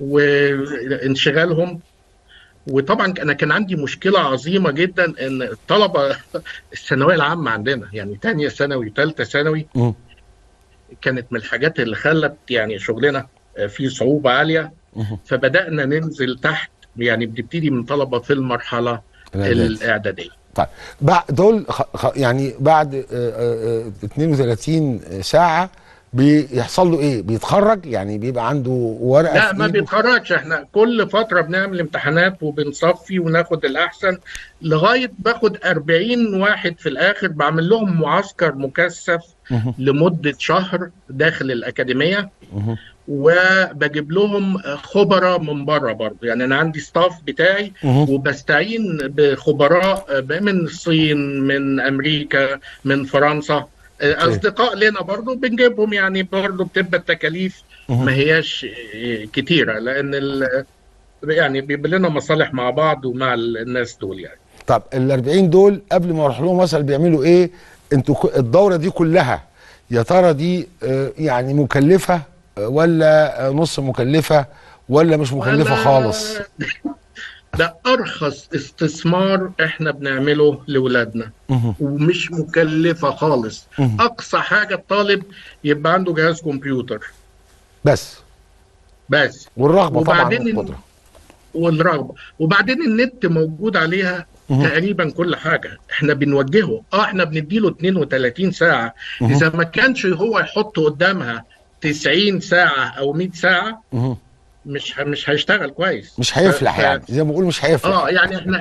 وانشغالهم وطبعا انا كان عندي مشكله عظيمه جدا ان الطلبه الثانويه العامه عندنا يعني تانية ثانوي ثالثه ثانوي مم. كانت من الحاجات اللي خلت يعني شغلنا فيه صعوبه عاليه مهم. فبدانا ننزل تحت يعني بنبتدي من طلبه في المرحله الإعداد. الاعداديه طيب بعد دول خ... خ... يعني بعد آه، آه، آه، 32 ساعه بيحصل له ايه بيتخرج يعني بيبقى عنده ورقه لا في ما إيده؟ بيتخرجش احنا كل فتره بنعمل امتحانات وبنصفي وناخد الاحسن لغايه باخد 40 واحد في الاخر بعمل لهم معسكر مكثف مهم. لمده شهر داخل الاكاديميه مهم. وبجيب لهم خبراء من بره برضه يعني انا عندي ستاف بتاعي مهم. وبستعين بخبراء من الصين من امريكا من فرنسا اصدقاء لنا برضه بنجيبهم يعني برضه بتبقى التكاليف مهم. ما هياش كتيره لان ال يعني بيبقى لنا مصالح مع بعض ومع الناس دول يعني طب ال 40 دول قبل ما اروح لهم مثلا بيعملوا ايه انتوا ك- الدوره دي كلها يا ترى دي آه، يعني مكلفه آه، ولا آه، نص مكلفه ولا مش مكلفه ولا- خالص ده ارخص استثمار احنا بنعمله لاولادنا مهم. ومش مكلفه خالص مهم. اقصى حاجه الطالب يبقى عنده جهاز كمبيوتر بس بس والرغبه طبعا وبعدين والقدره والرغبه وبعدين النت موجود عليها مهم. تقريبا كل حاجه احنا بنوجهه اه احنا بنديله 32 ساعه مهم. اذا ما كانش هو يحط قدامها 90 ساعه او 100 ساعه مهم. مش ه- مش هيشتغل كويس مش هيفلح ف- يعني زي ما بقول مش هيفلح اه يعني احنا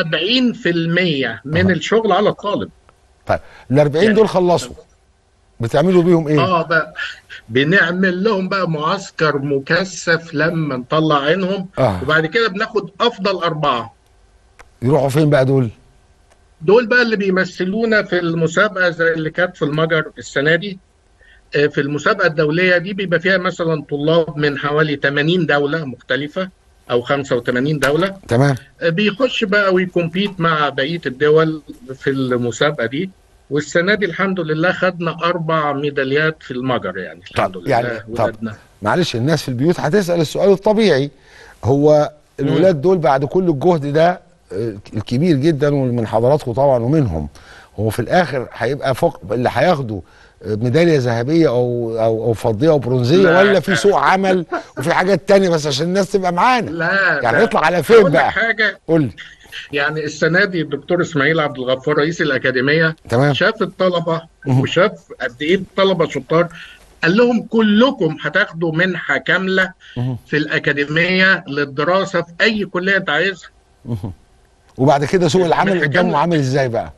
70% من الشغل على الطالب طيب ال 40 يعني- دول خلصوا بتعملوا بيهم ايه؟ اه بقى بنعمل لهم بقى معسكر مكثف لما نطلع عينهم اه وبعد كده بناخد افضل اربعه يروحوا فين بقى دول؟ دول بقى اللي بيمثلونا في المسابقه زي اللي كانت في المجر السنه دي آه، في المسابقه الدوليه دي بيبقى فيها مثلا طلاب من حوالي 80 دوله مختلفه او 85 دوله تمام آه، بيخش بقى ويكمبيت مع بقيه الدول في المسابقه دي والسنه دي الحمد لله خدنا اربع ميداليات في المجر يعني الحمد طب لله يعني طب ولادنا معلش الناس في البيوت هتسأل السؤال الطبيعي هو الولاد دول بعد كل الجهد ده آه، الكبير جدا ومن حضراتكم طبعا ومنهم هو في الاخر هيبقى فوق اللي هياخدوا آه، ميداليه ذهبيه او او او فضيه او برونزيه لا. ولا في سوق عمل وفي حاجات تانية بس عشان الناس تبقى معانا لا يعني ده- يطلع على فين أقول لك بقى؟ حاجه قول لي يعني السنه دي الدكتور اسماعيل عبد الغفار رئيس الاكاديميه تمام شاف الطلبه مهم. وشاف قد ايه الطلبه شطار قال لهم كلكم هتاخدوا منحه كامله مهم. في الاكاديميه للدراسه في اي كليه انت عايزها مهم. وبعد كده سوق العمل محتاج قدامه كامل. عامل ازاي بقى؟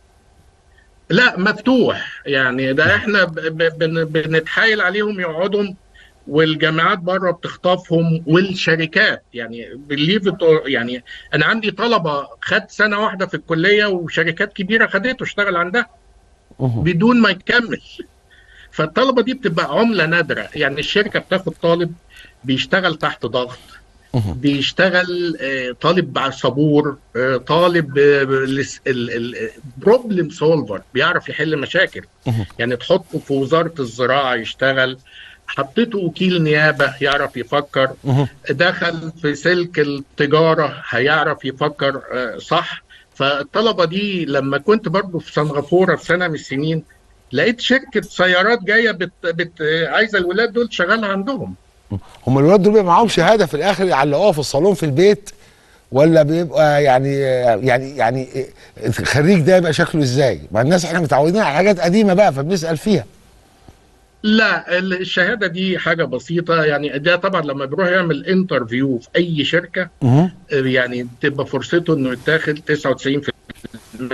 لا مفتوح يعني ده احنا ب- ب- بن- بنتحايل عليهم يقعدوا والجامعات بره بتخطفهم والشركات يعني بليف يعني انا عندي طلبه خد سنه واحده في الكليه وشركات كبيره خدته اشتغل عندها مهم. بدون ما يكمل فالطلبه دي بتبقى عمله نادره يعني الشركه بتاخد طالب بيشتغل تحت ضغط مهم. بيشتغل آه، طالب صبور آه، طالب بروبلم سولفر بيعرف يحل مشاكل مهم. يعني تحطه في وزاره الزراعه يشتغل حطيته وكيل نيابه يعرف يفكر دخل في سلك التجاره هيعرف يفكر آه، صح فالطلبه دي لما كنت برضو في سنغافوره في سنه من السنين لقيت شركه سيارات جايه بت... بت... عايزه الولاد دول شغال عندهم هم الولاد دول بيبقى معاهم شهاده في الاخر يعلقوها في الصالون في البيت ولا بيبقى يعني يعني يعني الخريج ده يبقى شكله ازاي؟ ما الناس احنا متعودين على حاجات قديمه بقى فبنسال فيها لا ال- الشهاده دي حاجه بسيطه يعني ده طبعا لما بيروح يعمل انترفيو في اي شركه مه. يعني تبقى فرصته انه يتاخد 99%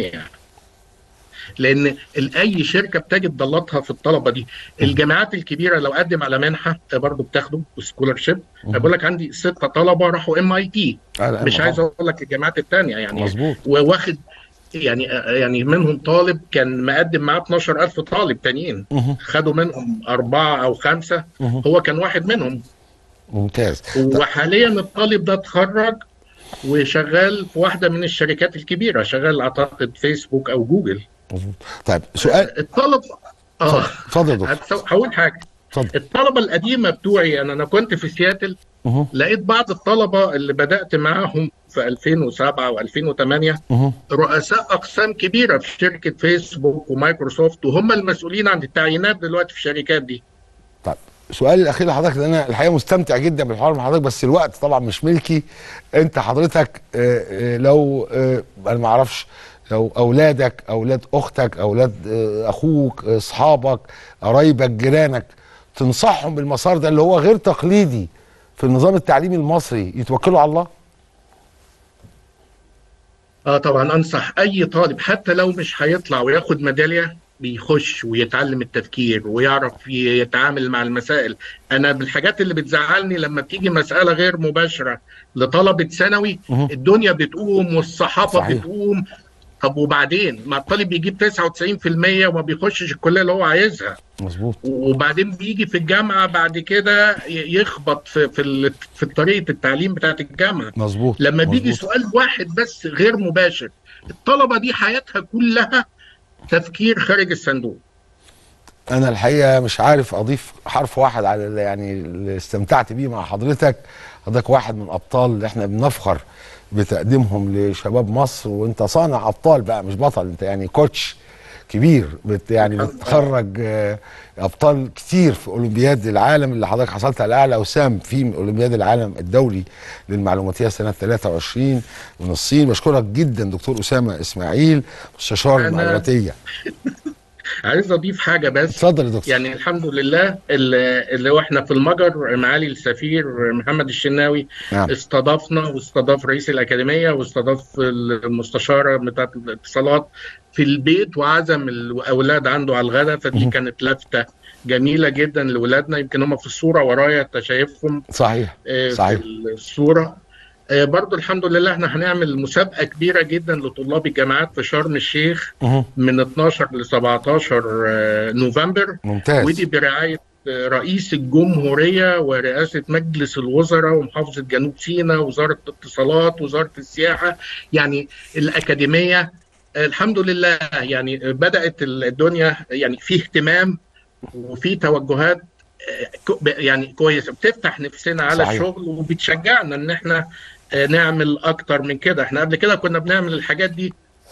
لان ال- اي شركه بتجد ضلاتها في الطلبه دي الجامعات الكبيره لو قدم على منحه برضه بتاخده سكولرشيب بقول لك عندي ستة طلبه راحوا ام اي تي آه، لا، مش طبعاً. عايز اقول لك الجامعات الثانيه يعني مظبوط وواخد يعني يعني منهم طالب كان مقدم معاه 12000 طالب تانيين مه. خدوا منهم أربعة أو خمسة مه. هو كان واحد منهم ممتاز وحاليا الطالب ده اتخرج وشغال في واحدة من الشركات الكبيرة شغال أعتقد فيسبوك أو جوجل مظبوط طيب سؤال الطلب اه اتفضل يا دكتور هتسو- هقول حاجة اتفضل الطلبة القديمة بتوعي أنا أنا كنت في سياتل مه. لقيت بعض الطلبة اللي بدأت معاهم في 2007 و2008 مه. رؤساء اقسام كبيره في شركه فيسبوك ومايكروسوفت وهم المسؤولين عن التعيينات دلوقتي في الشركات دي طيب سؤالي الاخير لحضرتك لان انا الحقيقه مستمتع جدا بالحوار مع حضرتك بس الوقت طبعا مش ملكي انت حضرتك آه، آه، لو آه، انا ما اعرفش لو اولادك اولاد اختك اولاد آه، اخوك آه، اصحابك قرايبك جيرانك تنصحهم بالمسار ده اللي هو غير تقليدي في النظام التعليمي المصري يتوكلوا على الله اه طبعا انصح اي طالب حتى لو مش هيطلع وياخد ميداليه بيخش ويتعلم التفكير ويعرف ي- يتعامل مع المسائل انا بالحاجات اللي بتزعلني لما بتيجي مساله غير مباشره لطلبه ثانوي مه. الدنيا بتقوم والصحافه صحيح. بتقوم طب وبعدين ما الطالب بيجيب 99% وما بيخشش الكليه اللي هو عايزها مظبوط وبعدين بيجي في الجامعه بعد كده ي- يخبط في في ال- في طريقه التعليم بتاعت الجامعه مظبوط لما بيجي مظبوط. سؤال واحد بس غير مباشر الطلبه دي حياتها كلها تفكير خارج الصندوق انا الحقيقه مش عارف اضيف حرف واحد على اللي يعني اللي استمتعت بيه مع حضرتك حضرتك واحد من الابطال اللي احنا بنفخر بتقديمهم لشباب مصر وانت صانع ابطال بقى مش بطل انت يعني كوتش كبير بت يعني بتخرج آه، ابطال كتير في اولمبياد العالم اللي حضرتك حصلت على اعلى وسام فيه من اولمبياد العالم الدولي للمعلوماتيه سنه 23 من الصين بشكرك جدا دكتور اسامه اسماعيل مستشار أنا- المعلوماتيه عايز اضيف حاجه بس اتفضل يا دكتور يعني الحمد لله اللي اللي واحنا في المجر معالي السفير محمد الشناوي نعم. استضافنا واستضاف رئيس الاكاديميه واستضاف المستشاره بتاعت الاتصالات في البيت وعزم الاولاد عنده على الغداء فدي كانت لفته جميله جدا لاولادنا يمكن هم في الصوره ورايا انت شايفهم صحيح آه، صحيح. في الصوره آه، برضو الحمد لله احنا هنعمل مسابقه كبيره جدا لطلاب الجامعات في شرم الشيخ مه. من 12 ل 17 آه، نوفمبر ممتاز ودي برعايه آه، رئيس الجمهوريه ورئاسه مجلس الوزراء ومحافظه جنوب سيناء وزاره الاتصالات وزاره السياحه يعني الاكاديميه آه، الحمد لله يعني بدات الدنيا يعني في اهتمام وفي توجهات آه، كو- يعني كويسه بتفتح نفسنا على صحيح. الشغل وبتشجعنا ان احنا آه، نعمل اكتر من كده احنا قبل كده كنا بنعمل الحاجات دي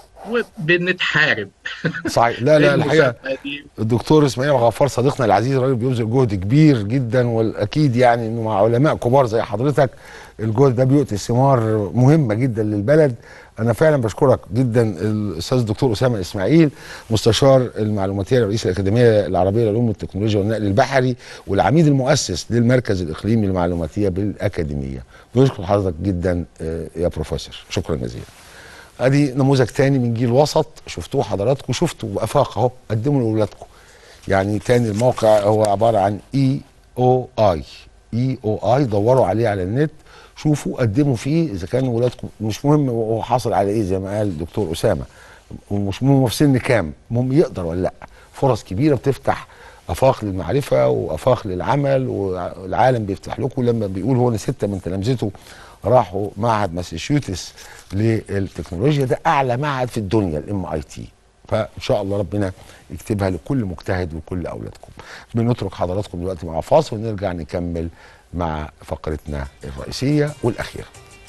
وبنتحارب صحيح لا لا الحقيقه المسابقة دي الدكتور اسماعيل غفار صديقنا العزيز راجل بيبذل جهد كبير جدا والاكيد يعني انه مع علماء كبار زي حضرتك الجهد ده بيؤتي ثمار مهمه جدا للبلد انا فعلا بشكرك جدا الاستاذ الدكتور اسامه اسماعيل مستشار المعلوماتيه لرئيس الاكاديميه العربيه للعلوم والتكنولوجيا والنقل البحري والعميد المؤسس للمركز الاقليمي للمعلوماتيه بالاكاديميه بشكر حضرتك جدا آه، يا بروفيسور شكرا جزيلا ادي نموذج تاني من جيل وسط شفتوه حضراتكم شفتوا افاق اهو قدموا لاولادكم يعني تاني الموقع هو عباره عن اي او اي اي او اي دوروا عليه على النت شوفوا قدموا فيه اذا كانوا ولادكم مش مهم هو حاصل على ايه زي ما قال الدكتور اسامه ومش مهم هو في سن كام المهم يقدر ولا لا فرص كبيره بتفتح افاق للمعرفه وافاق للعمل والعالم بيفتح لكم لما بيقول هو سته من تلامذته راحوا معهد ماساتشوستس للتكنولوجيا ده اعلى معهد في الدنيا الام اي تي فان شاء الله ربنا يكتبها لكل مجتهد وكل اولادكم بنترك حضراتكم دلوقتي مع فاصل ونرجع نكمل مع فقرتنا الرئيسيه والاخيره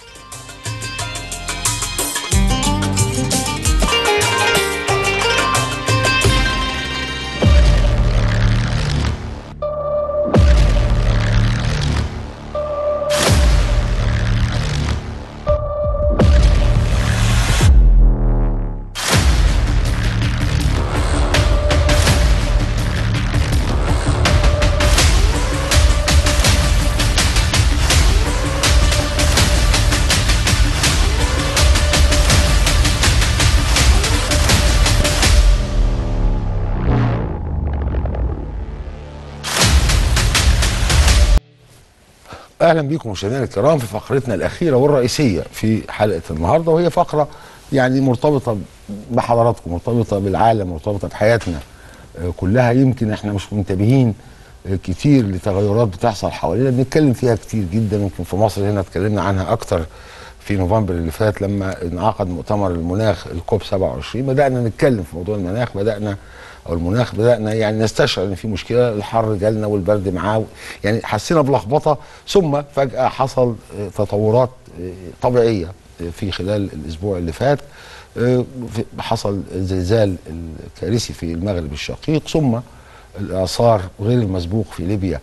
اهلا بكم مشاهدينا الكرام في فقرتنا الاخيره والرئيسيه في حلقه النهارده وهي فقره يعني مرتبطه بحضراتكم مرتبطه بالعالم مرتبطه بحياتنا آه، كلها يمكن احنا مش منتبهين آه، كتير لتغيرات بتحصل حوالينا بنتكلم فيها كتير جدا يمكن في مصر هنا اتكلمنا عنها اكتر في نوفمبر اللي فات لما انعقد مؤتمر المناخ الكوب 27 بدانا نتكلم في موضوع المناخ بدانا او المناخ بدانا يعني نستشعر ان في مشكله الحر جالنا والبرد معاه يعني حسينا بلخبطه ثم فجاه حصل آه، تطورات آه، طبيعيه آه، في خلال الاسبوع اللي فات آه، في- حصل زلزال الكارثي في المغرب الشقيق ثم الاعصار غير المسبوق في ليبيا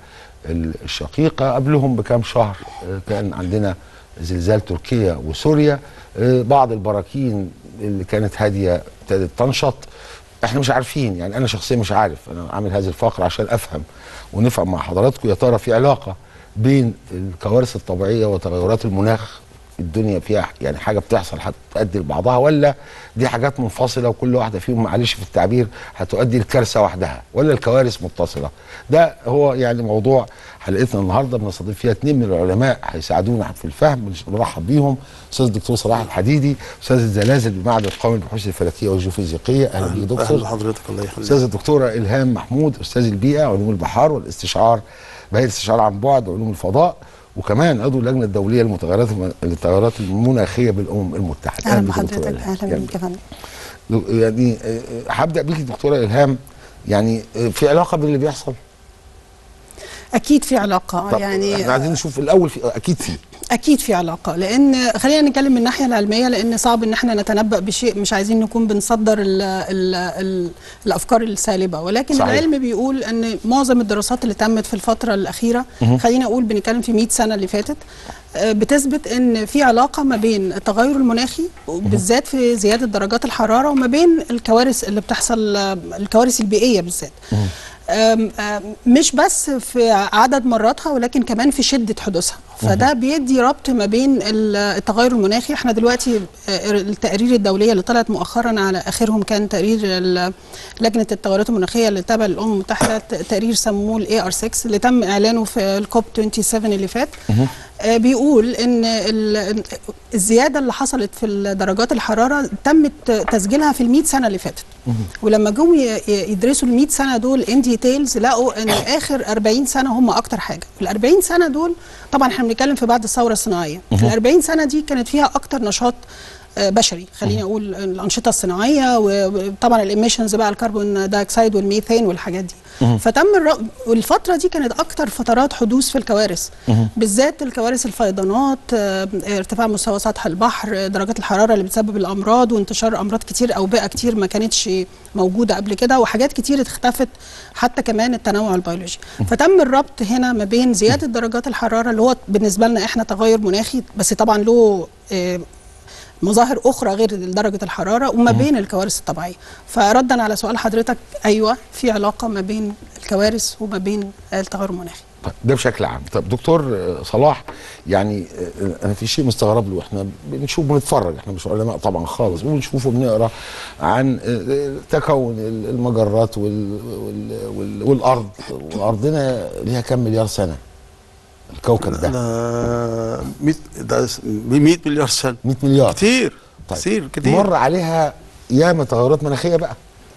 الشقيقه قبلهم بكام شهر آه، كان عندنا زلزال تركيا وسوريا آه، بعض البراكين اللي كانت هاديه ابتدت تنشط احنا مش عارفين يعني انا شخصيا مش عارف انا عامل هذه الفقره عشان افهم ونفهم مع حضراتكم يا ترى في علاقه بين الكوارث الطبيعيه وتغيرات المناخ الدنيا فيها يعني حاجه بتحصل هتؤدي لبعضها ولا دي حاجات منفصله وكل واحده فيهم معلش في التعبير هتؤدي لكارثه وحدها ولا الكوارث متصله ده هو يعني موضوع حلقتنا النهارده بنستضيف فيها اثنين من العلماء هيساعدونا في الفهم بنرحب بيهم استاذ الدكتور صلاح الحديدي استاذ الزلازل بمعهد القومي للبحوث الفلكيه والجيوفيزيقيه اهلا بيك اهلا دكتور بحضرتك الله يخليك استاذ الدكتوره الهام محمود استاذ البيئه علوم البحار والاستشعار بهيئه الاستشعار عن بعد وعلوم الفضاء وكمان عضو اللجنه الدوليه للمتغيرات للتغيرات المناخيه بالامم المتحده اهلا بك يا دكتورة بحضرتك إلهام. اهلا يعني بيك يا فندم يعني آه، آه، هبدا بيكي دكتوره الهام يعني آه، في علاقه بين اللي بيحصل اكيد في علاقه طب يعني احنا عايزين نشوف الاول في اكيد في اكيد في علاقه لان خلينا نتكلم من الناحيه العلميه لان صعب ان احنا نتنبأ بشيء مش عايزين نكون بنصدر ال ال ال الافكار السالبه ولكن صحيح. صحيح. العلم بيقول ان معظم الدراسات اللي تمت في الفتره الاخيره خلينا اقول بنتكلم في 100 سنه اللي فاتت آه، بتثبت ان في علاقه ما بين التغير المناخي بالذات في زياده درجات الحراره وما بين الكوارث اللي بتحصل آه، الكوارث البيئيه بالذات أم- أم مش بس في عدد مراتها ولكن كمان في شدة حدوثها فده بيدي ربط ما بين ال- التغير المناخي احنا دلوقتي آه، التقارير الدولية اللي طلعت مؤخرا على آخرهم كان تقرير ال- لجنة التغيرات المناخية اللي تابع الأمم المتحدة ت- تقرير سموه الاي ار 6 اللي تم إعلانه في الكوب 27 اللي فات آه، بيقول ان ال- الزياده اللي حصلت في درجات الحراره تم ت- تسجيلها في ال سنه اللي فاتت ولما جم ي- ي- يدرسوا ال 100 سنه دول ان ديتيلز لقوا ان اخر 40 سنه هم اكتر حاجه ال 40 سنه دول طبعا احنا بنتكلم في بعد الثوره الصناعيه ال 40 سنه دي كانت فيها اكتر نشاط آه، بشري خليني اقول الانشطه الصناعيه وطبعا الاميشنز بقى الكربون دايوكسيد والميثان والحاجات دي فتم الر... والفتره دي كانت اكتر فترات حدوث في الكوارث بالذات الكوارث الفيضانات آه، ارتفاع مستوى سطح البحر آه، درجات الحراره اللي بتسبب الامراض وانتشار امراض كتير او بيئه كتير ما كانتش موجوده قبل كده وحاجات كتير اختفت حتى كمان التنوع البيولوجي فتم الربط هنا ما بين زياده درجات الحراره اللي هو بالنسبه لنا احنا تغير مناخي بس طبعا له آه، مظاهر اخرى غير درجه الحراره وما بين الكوارث الطبيعيه فردا على سؤال حضرتك ايوه في علاقه ما بين الكوارث وما بين التغير المناخي طيب ده بشكل عام طب دكتور آه، صلاح يعني آه، انا في شيء مستغرب له احنا بنشوف بنتفرج احنا مش علماء طبعا خالص بنشوف وبنقرا عن آه، تكون المجرات وال وال وال والارض وارضنا ليها كم مليار سنه الكوكب ده ده 100 ده 100 مليار سنه 100 مليار كتير طيب. كتير كتير مر عليها ياما تغيرات مناخيه بقى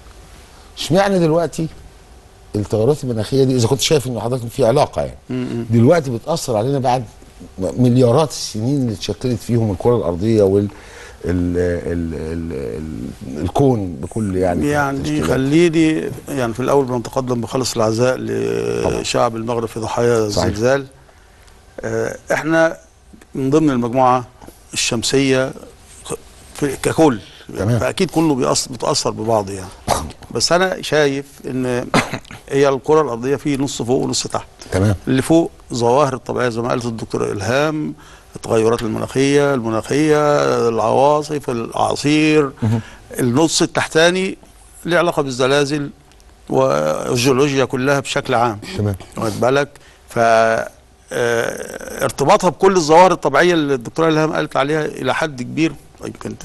اشمعنى دلوقتي التغيرات المناخيه دي اذا كنت شايف ان حضرتك في علاقه يعني دلوقتي بتاثر علينا بعد مليارات السنين اللي اتشكلت فيهم الكره الارضيه وال ال ال ال ال الكون بكل يعني يعني تشكيلاته. خليني يعني في الاول بنتقدم بخالص العزاء لشعب المغرب في ضحايا صحيح. الزلزال آه، احنا من ضمن المجموعه الشمسيه في ككل تمام. فاكيد كله بيأثر بيتاثر ببعض يعني بس انا شايف ان هي الكره الارضيه في نص فوق ونص تحت تمام اللي فوق ظواهر الطبيعيه زي ما قالت الدكتور الهام التغيرات المناخيه المناخيه العواصف الاعاصير النص التحتاني له علاقه بالزلازل والجيولوجيا كلها بشكل عام تمام واخد بالك ف آه، ارتباطها بكل الظواهر الطبيعيه اللي الدكتوره الهام قالت عليها الى حد كبير يمكن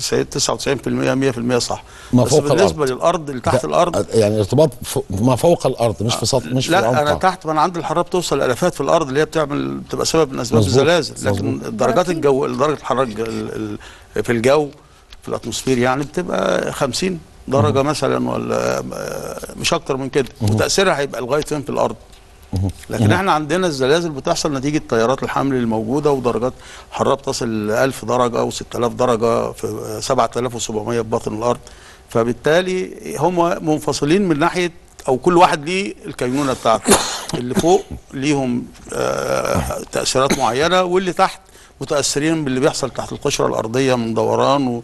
99% 100% صح ما بس فوق بالنسبه الأرض. للارض اللي تحت لا، الارض يعني ارتباط فوق ما فوق الارض مش في سطح مش في لا انا عمقها. تحت ما انا عندي الحراره بتوصل لالافات في الارض اللي هي بتعمل بتبقى سبب من اسباب مظبوط، الزلازل لكن مظبوط. درجات الجو درجه الحراره الج- ال- ال- في الجو في الاتموسفير يعني بتبقى 50 درجه مثلا ولا آه، مش اكتر من كده وتاثيرها هيبقى لغايه فين في الارض لكن احنا عندنا الزلازل بتحصل نتيجه تيارات الحمل الموجوده ودرجات حراره بتصل ل 1000 درجه و 6000 درجه في 7700 في باطن الارض فبالتالي هم منفصلين من ناحيه او كل واحد ليه الكينونه بتاعته اللي فوق ليهم آه، تاثيرات معينه واللي تحت متاثرين باللي بيحصل تحت القشره الارضيه من دوران و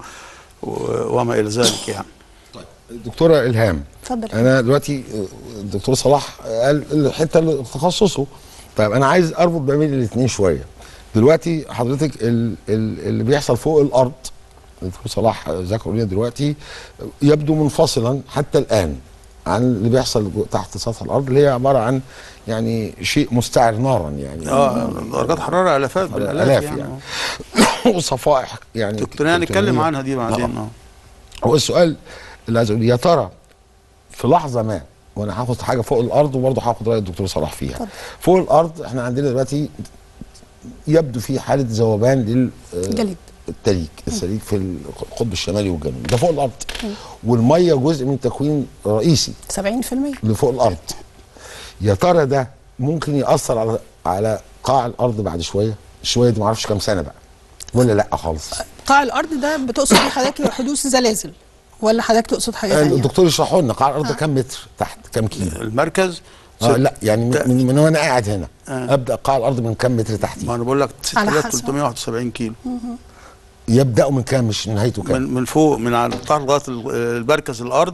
و- وما الى ذلك يعني دكتوره الهام اتفضل انا دلوقتي الدكتور صلاح قال الحته اللي تخصصه طيب انا عايز اربط ما بين الاثنين شويه دلوقتي حضرتك ال ال اللي بيحصل فوق الارض الدكتور صلاح ذكر لنا دلوقتي يبدو منفصلا حتى الان عن اللي بيحصل جو- تحت سطح الارض اللي هي عباره عن يعني شيء مستعر نارا يعني اه درجات حراره الافات آلاف بالالاف يعني. يعني, وصفائح يعني دكتور يعني نتكلم تكتونية. عنها دي بعدين اه هو السؤال اللي عايز اقول يا ترى في لحظه ما وانا هاخد حاجه فوق الارض وبرضه هاخد راي الدكتور صلاح فيها اتفضل. فوق الارض احنا عندنا دلوقتي يبدو في حاله ذوبان جليد للتليج السليج في القطب الشمالي والجنوبي ده فوق الارض والميه جزء من تكوين رئيسي 70% اللي فوق الارض يا ترى ده ممكن ياثر على على قاع الارض بعد شويه شويه دي معرفش كام سنه بقى ولا لا خالص قاع الارض ده بتقصد بيه حضرتك حدوث زلازل ولا حضرتك تقصد حاجه ثانيه الدكتور يشرحوا لنا قاع الارض كام متر تحت كام كيلو المركز اه ست- لا يعني من, من, من وانا قاعد هنا آه. ابدا قاع الارض من كام متر تحتي ما انا بقول لك على حسب. 6371 كيلو يبداوا من كام مش نهايته كام من من فوق من على تحت لغايه ال- المركز الارض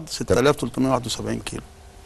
6371 كيلو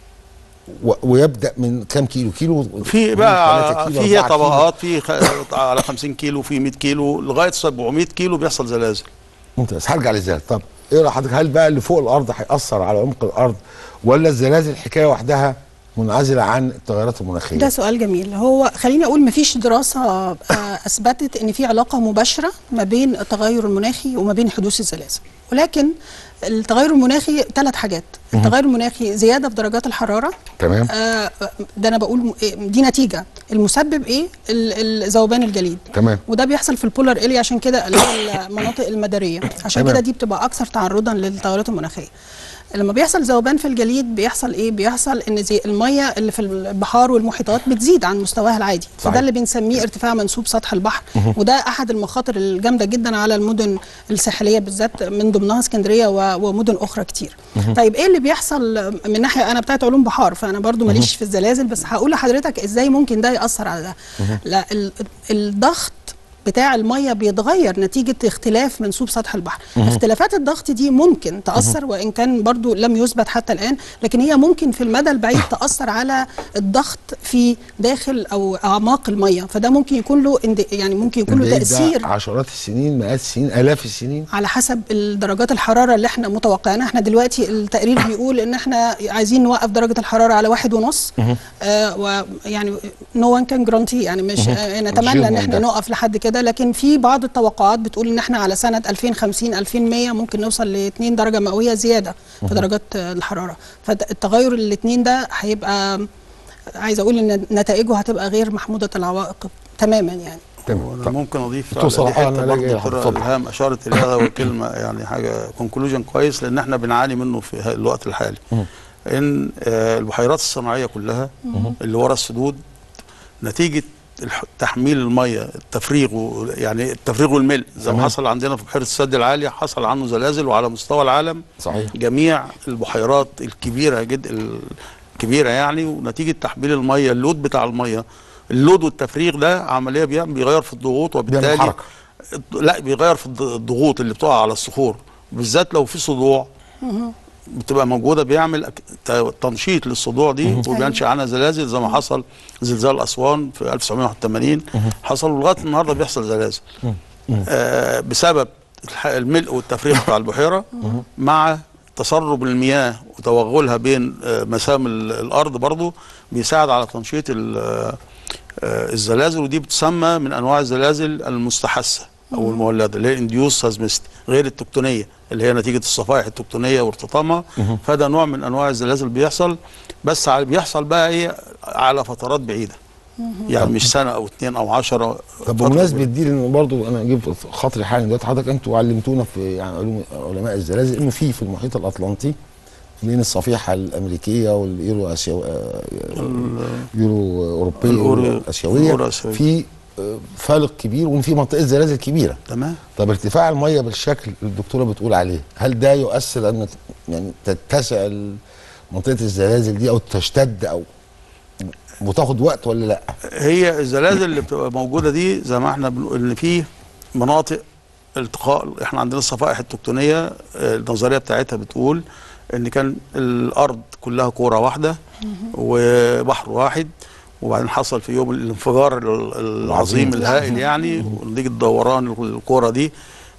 و... ويبدا من كام كيلو كيلو في من بقى ثلاثة كيلو، في هي أربعة كيلو. طبقات في خ... على 50 كيلو في 100 كيلو لغايه 700 كيلو بيحصل زلازل ممتاز هرجع للزلزال طب ايه راي حضرتك هل بقى اللي فوق الارض هياثر على عمق الارض ولا الزلازل حكايه وحدها منعزله عن التغيرات المناخيه ده سؤال جميل هو خليني اقول مفيش دراسه آه، اثبتت ان في علاقه مباشره ما بين التغير المناخي وما بين حدوث الزلازل ولكن التغير المناخي ثلاث حاجات التغير المناخي زياده في درجات الحراره تمام آه، ده انا بقول م- إيه، دي نتيجه المسبب ايه ال- ال- ذوبان الجليد تمام وده بيحصل في البولار اريا عشان كده اللي هي المناطق المداريه عشان تمام. كده دي بتبقى اكثر تعرضا للتغيرات المناخيه لما بيحصل ذوبان في الجليد بيحصل ايه بيحصل ان زي الميه اللي في البحار والمحيطات بتزيد عن مستواها العادي صحيح. فده اللي بنسميه ارتفاع منسوب سطح البحر وده احد المخاطر الجامده جدا على المدن الساحليه بالذات من ضمنها اسكندريه و- ومدن اخرى كتير طيب ايه اللي بيحصل من ناحيه انا بتاعت علوم بحار فانا برضو ماليش في الزلازل بس هقول لحضرتك ازاي ممكن ده ياثر على ده لا ال- الضغط بتاع الميه بيتغير نتيجه اختلاف منسوب سطح البحر اختلافات الضغط دي ممكن تاثر وان كان برضو لم يثبت حتى الان لكن هي ممكن في المدى البعيد تاثر على الضغط في داخل او اعماق الميه فده ممكن يكون له اند- يعني ممكن يكون له البعيد ده تاثير عشرات السنين مئات السنين الاف السنين على حسب درجات الحراره اللي احنا متوقعينها احنا دلوقتي التقرير بيقول ان احنا عايزين نوقف درجه الحراره على واحد ونص آه ويعني نو وان كان جرانتي يعني مش آه نتمنى ان يضمن احنا ده. نقف لحد كده لكن في بعض التوقعات بتقول ان احنا على سنه 2050 2100 ممكن نوصل ل 2 درجه مئويه زياده في درجات آه، الحراره فالتغير الاثنين ده هيبقى عايزه اقول ان نتائجه هتبقى غير محموده العوائق تماما يعني تمام وانا طب. ممكن اضيف دكتور على دي صلاح، أنا حته لا برضه جاي دكتور اتفضل. الهام اشارت اليها وكلمه يعني حاجه كونكلوجن كويس لان احنا بنعاني منه في ه- الوقت الحالي ان آه، البحيرات الصناعيه كلها اللي ورا السدود نتيجه الح- تحميل الميه التفريغ و- يعني التفريغ والملء زي ما تمام. حصل عندنا في بحيره السد العاليه حصل عنه زلازل وعلى مستوى العالم صحيح جميع البحيرات الكبيره جدا الكبيره يعني ونتيجه تحميل الميه اللود بتاع الميه اللود والتفريغ ده عمليه بيعمل- بيغير في الضغوط بيعمل وبالتالي حركه لا بيغير في الض- الضغوط اللي بتقع على الصخور بالذات لو في صدوع بتبقى موجوده بيعمل أك- ت- تنشيط للصدوع دي وبينشا عنها زلازل زي ما حصل زلزال اسوان في 1981 حصل ولغايه النهارده بيحصل زلازل آه بسبب الح- الملء والتفريغ بتاع البحيره مع تسرب المياه وتوغلها بين آه مسام ال- الارض برضو بيساعد على تنشيط ال- آه، آه، الزلازل ودي بتسمى من انواع الزلازل المستحثه او المولده اللي هي انديوس سازمست غير التكتونيه اللي هي نتيجه الصفائح التكتونيه وارتطامها فده نوع من انواع الزلازل بيحصل بس على- بيحصل بقى ايه على فترات بعيده يعني مش سنه او اتنين او عشرة طب فترة بمناسبه بعيدة. دي لان برضو انا اجيب خاطري حالا دلوقتي حضرتك انتوا علمتونا في يعني علوم علماء الزلازل انه في في المحيط الاطلنطي بين الصفيحه الامريكيه واليورو اسيو يورو اوروبيه الأورو- واليورو اسيويه الأورو آسيوية. في آه، فالق كبير وفي منطقه زلازل كبيره تمام طب ارتفاع الميه بالشكل اللي الدكتوره بتقول عليه هل ده يؤثر ان يعني تتسع ال- منطقه الزلازل دي او تشتد او وتاخد وقت ولا لا هي الزلازل اللي بتبقى موجوده دي زي ما احنا بنقول ان في مناطق التقاء احنا عندنا الصفائح التكتونيه آه، النظريه بتاعتها بتقول ان كان الارض كلها كوره واحده وبحر واحد وبعدين حصل في يوم الانفجار ال- العظيم الهائل يعني ونتيجه دوران الكوره دي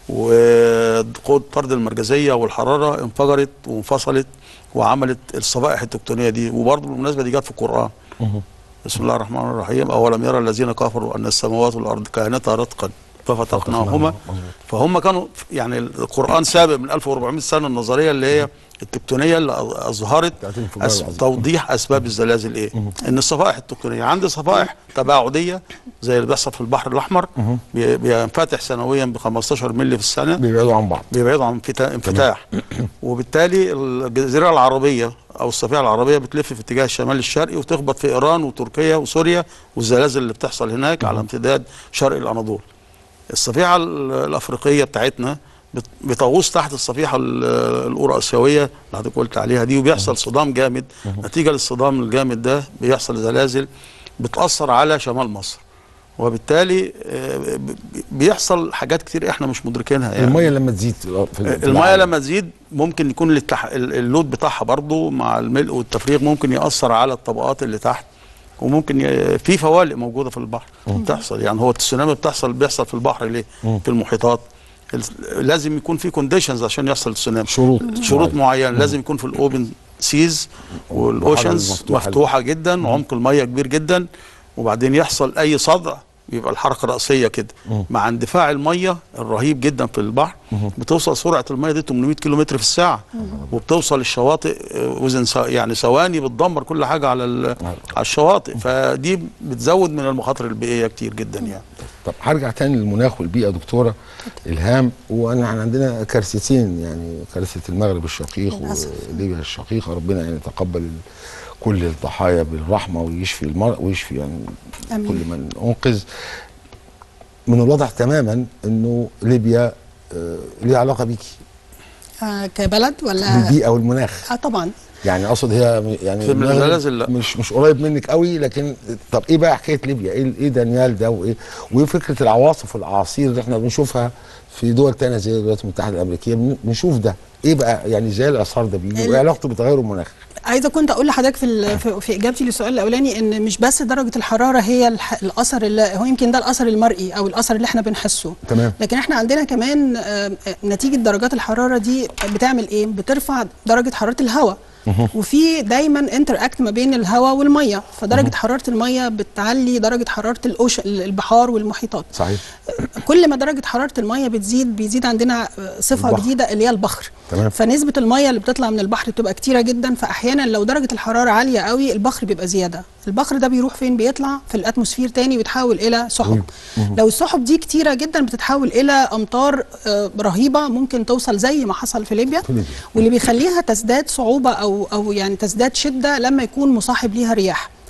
وقوه طرد المركزيه والحراره انفجرت وانفصلت وعملت الصفائح التكتونيه دي وبرضه بالمناسبه دي جت في القران بسم الله الرحمن الرحيم أولم يرى الذين كفروا أن السماوات والأرض كانتا رتقا ففتقناهما فهم كانوا يعني القرآن سابق من 1400 سنة النظرية اللي هي التكتونية اللي أظهرت بتاعت الانفجار أس... العظيم. توضيح أسباب الزلازل إيه إن الصفائح التكتونية عندي صفائح تباعدية زي اللي بيحصل في البحر الأحمر بي... بينفتح سنويا ب 15 مللي في السنة بيبعدوا عن بعض بيبعدوا عن انفتا- انفتاح وبالتالي الجزيره العربيه او الصفيحه العربيه بتلف في اتجاه الشمال الشرقي وتخبط في ايران وتركيا وسوريا والزلازل اللي بتحصل هناك على امتداد شرق الاناضول. الصفيحه ال- الافريقيه بتاعتنا بت- بتغوص تحت الصفيحه ال- الاوراسيويه اللي حضرتك قلت عليها دي وبيحصل صدام جامد نتيجه للصدام الجامد ده بيحصل زلازل بتاثر على شمال مصر. وبالتالي آه، ب- ب- بيحصل حاجات كتير احنا مش مدركينها يعني الميه لما تزيد في ال- في الميه العالم. لما تزيد ممكن يكون التح... ال- اللود بتاعها برضو مع الملء والتفريغ ممكن ياثر على الطبقات اللي تحت وممكن ي... في فوالق موجوده في البحر بتحصل يعني هو التسونامي بتحصل بيحصل في البحر ليه؟ في المحيطات ال- لازم يكون في كونديشنز عشان يحصل تسونامي شروط شروط معينه لازم يكون في الاوبن سيز والاوشنز المفتوحة. مفتوحه جدا وعمق الميه كبير جدا وبعدين يحصل اي صدع بيبقى الحركه راسيه كده مع اندفاع الميه الرهيب جدا في البحر بتوصل سرعه الميه دي 800 كيلومتر في الساعه وبتوصل الشواطئ آه، وزن سا- يعني ثواني بتدمر كل حاجه على ال- على الشواطئ فدي بتزود من المخاطر البيئيه كتير جدا يعني طب هرجع تاني للمناخ والبيئه يا دكتوره الهام وانا إحنا عندنا كارثتين يعني كارثه المغرب الشقيق للأسف. وليبيا الشقيقه ربنا يعني يتقبل ال- كل الضحايا بالرحمه ويشفي المرء ويشفي يعني آمين. كل من انقذ من الواضح تماما انه ليبيا آه، ليها علاقه بيكي آه كبلد ولا بالبيئه والمناخ اه طبعا يعني اقصد هي يعني في من المغرب الزلازل لا. مش مش قريب منك قوي لكن طب ايه بقى حكايه ليبيا ايه ايه دانيال ده وايه وايه فكره العواصف والاعاصير اللي احنا بنشوفها في دول تانية زي الولايات المتحده الامريكيه بن- بنشوف ده ايه بقى يعني ازاي الاثار ده بيجي ال- وايه علاقته بتغير المناخ عايزه كنت اقول لحضرتك في ال- في في اجابتي للسؤال الاولاني ان مش بس درجه الحراره هي الح- الاثر اللي هو يمكن ده الاثر المرئي او الاثر اللي احنا بنحسه تمام لكن احنا عندنا كمان آه، آه، نتيجه درجات الحراره دي بتعمل ايه بترفع درجه حراره الهواء وفي دايما انتر اكت ما بين الهواء والميه فدرجه حراره الميه بتعلي درجه حراره الأوش البحار والمحيطات صحيح كل ما درجه حراره الميه بتزيد بيزيد عندنا آه، صفه البحر. جديده اللي هي البخر تمام. فنسبه الميه اللي بتطلع من البحر بتبقى كتيره جدا فاحيانا لو درجه الحراره عاليه قوي البخر بيبقى زياده البخر ده بيروح فين بيطلع في الاتموسفير تاني ويتحول الى سحب لو السحب دي كتيره جدا بتتحول الى امطار آه، رهيبه ممكن توصل زي ما حصل في ليبيا في ليبيا. واللي بيخليها تزداد صعوبه او او يعني تزداد شده لما يكون مصاحب ليها رياح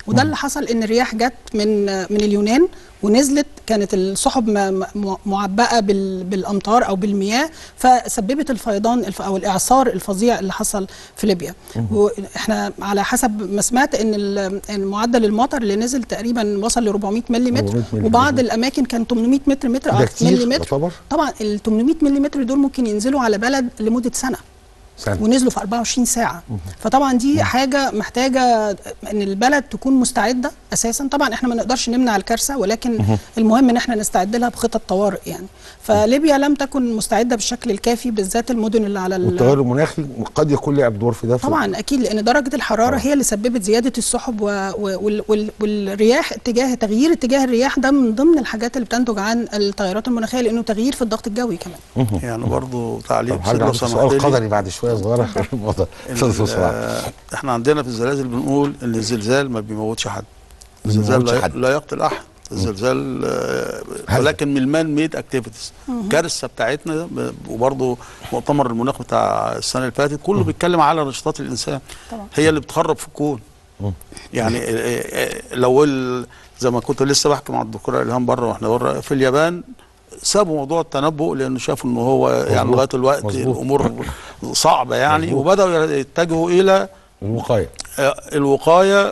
وده اللي حصل ان الرياح جت من من اليونان ونزلت كانت السحب م- م- معبأة بال- بالأمطار أو بالمياه فسببت الفيضان الف- أو الإعصار الفظيع اللي حصل في ليبيا وإحنا على حسب ما سمعت إن ال- إن معدل المطر اللي نزل تقريبا وصل ل 400 ملم 400 ملم. وبعض الأماكن كان 800 متر متر ده أو كتير ملم يعتبر طبعا ال 800 ملم دول ممكن ينزلوا على بلد لمدة سنة سنة ونزلوا في 24 ساعه فطبعا دي حاجه محتاجه ان البلد تكون مستعده اساسا طبعا احنا ما نقدرش نمنع الكارثه ولكن المهم ان احنا نستعد لها بخطط طوارئ يعني فليبيا لم تكن مستعده بالشكل الكافي بالذات المدن اللي على ال- والتغير المناخي قد يكون لعب دور في ده في- طبعا اكيد لان درجه الحراره هي اللي سببت زياده السحب و... و... وال... وال... والرياح اتجاه تغيير اتجاه الرياح ده من ضمن الحاجات اللي بتنتج عن التغيرات المناخيه لانه تغيير في الضغط الجوي كمان يعني برضو تعليق طب بسيط هرجع لو لسؤال سمحت لي. قدري بعد شويه صغيره في الموضوع استاذ ال- صلاح آه، احنا عندنا في الزلازل بنقول ان الزلزال ما بيموتش حد ما الزلزال بيموتش لا, حد. لا يقتل احد الزلزال آه، هزل. ولكن من المان ميد اكتيفيتيز الكارثه بتاعتنا ب- وبرضه مؤتمر المناخ بتاع السنه اللي فاتت كله بيتكلم على نشاطات الانسان طبعا. هي اللي بتخرب في الكون يعني آه، آه، لو ال- زي ما كنت لسه بحكي مع الدكتوره الهام بره واحنا بره في اليابان سابوا موضوع التنبؤ لانه شافوا ان هو يعني مظبوط. لغايه الوقت مظبوط. الامور صعبه يعني مظبوط. وبداوا يتجهوا الى الوقايه آه، الوقايه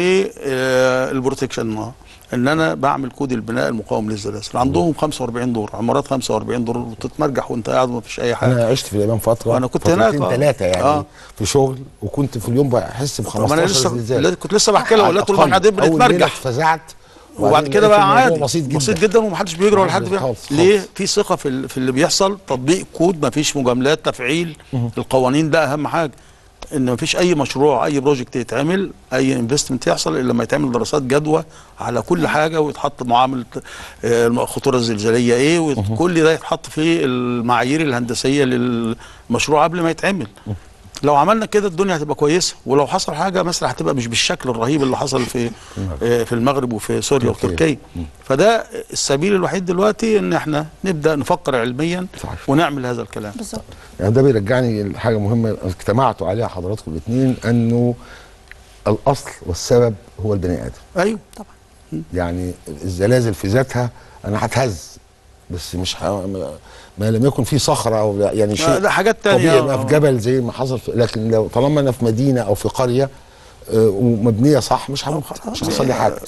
والبروتكشن ان انا بعمل كود البناء المقاوم للزلازل عندهم 45 دور عمارات 45 دور وتتمرجح وانت قاعد وما فيش اي حاجه انا عشت في اليابان فتره وأنا كنت هناك، آه. ثلاثه يعني آه. في شغل وكنت في اليوم بحس ب طب انا 15 لسه زلزال كنت لسه بحكي لها على قلت لهم احنا الأقل. قاعدين أول ليلة بنتمرجح اتفزعت وبعد وبعدين كده لقيت بقى الموضوع عادي بسيط جدا بسيط جدا ومحدش بيجري ولا حد خالص، بيعمل خالص. ليه في ثقه في ال- في اللي بيحصل تطبيق كود مفيش مجاملات تفعيل القوانين ده اهم حاجه ان مفيش اي مشروع اي بروجكت يتعمل اي انفستمنت يحصل الا لما يتعمل دراسات جدوى على كل حاجه ويتحط معامله آه، الخطوره الزلزاليه ايه وكل ده يتحط في المعايير الهندسيه للمشروع قبل ما يتعمل لو عملنا كده الدنيا هتبقى كويسه ولو حصل حاجه مثلا هتبقى مش بالشكل الرهيب اللي حصل في آه، في المغرب وفي سوريا تركيا. وتركيا فده السبيل الوحيد دلوقتي ان احنا نبدا نفكر علميا صحيح. ونعمل هذا الكلام بالظبط يعني ده بيرجعني لحاجه مهمه اجتمعتوا عليها حضراتكم الاثنين انه الاصل والسبب هو البني ادم ايوه يعني الزلازل في ذاتها انا هتهز بس مش ه... ما- ما لم يكن في صخره او لا- يعني شيء ده حاجات تانية طبيعي يبقى في آه. جبل زي ما حصل في لكن لو طالما انا في مدينه او في قريه آه، ومبنيه صح مش هموت مش هيحصل لي حاجه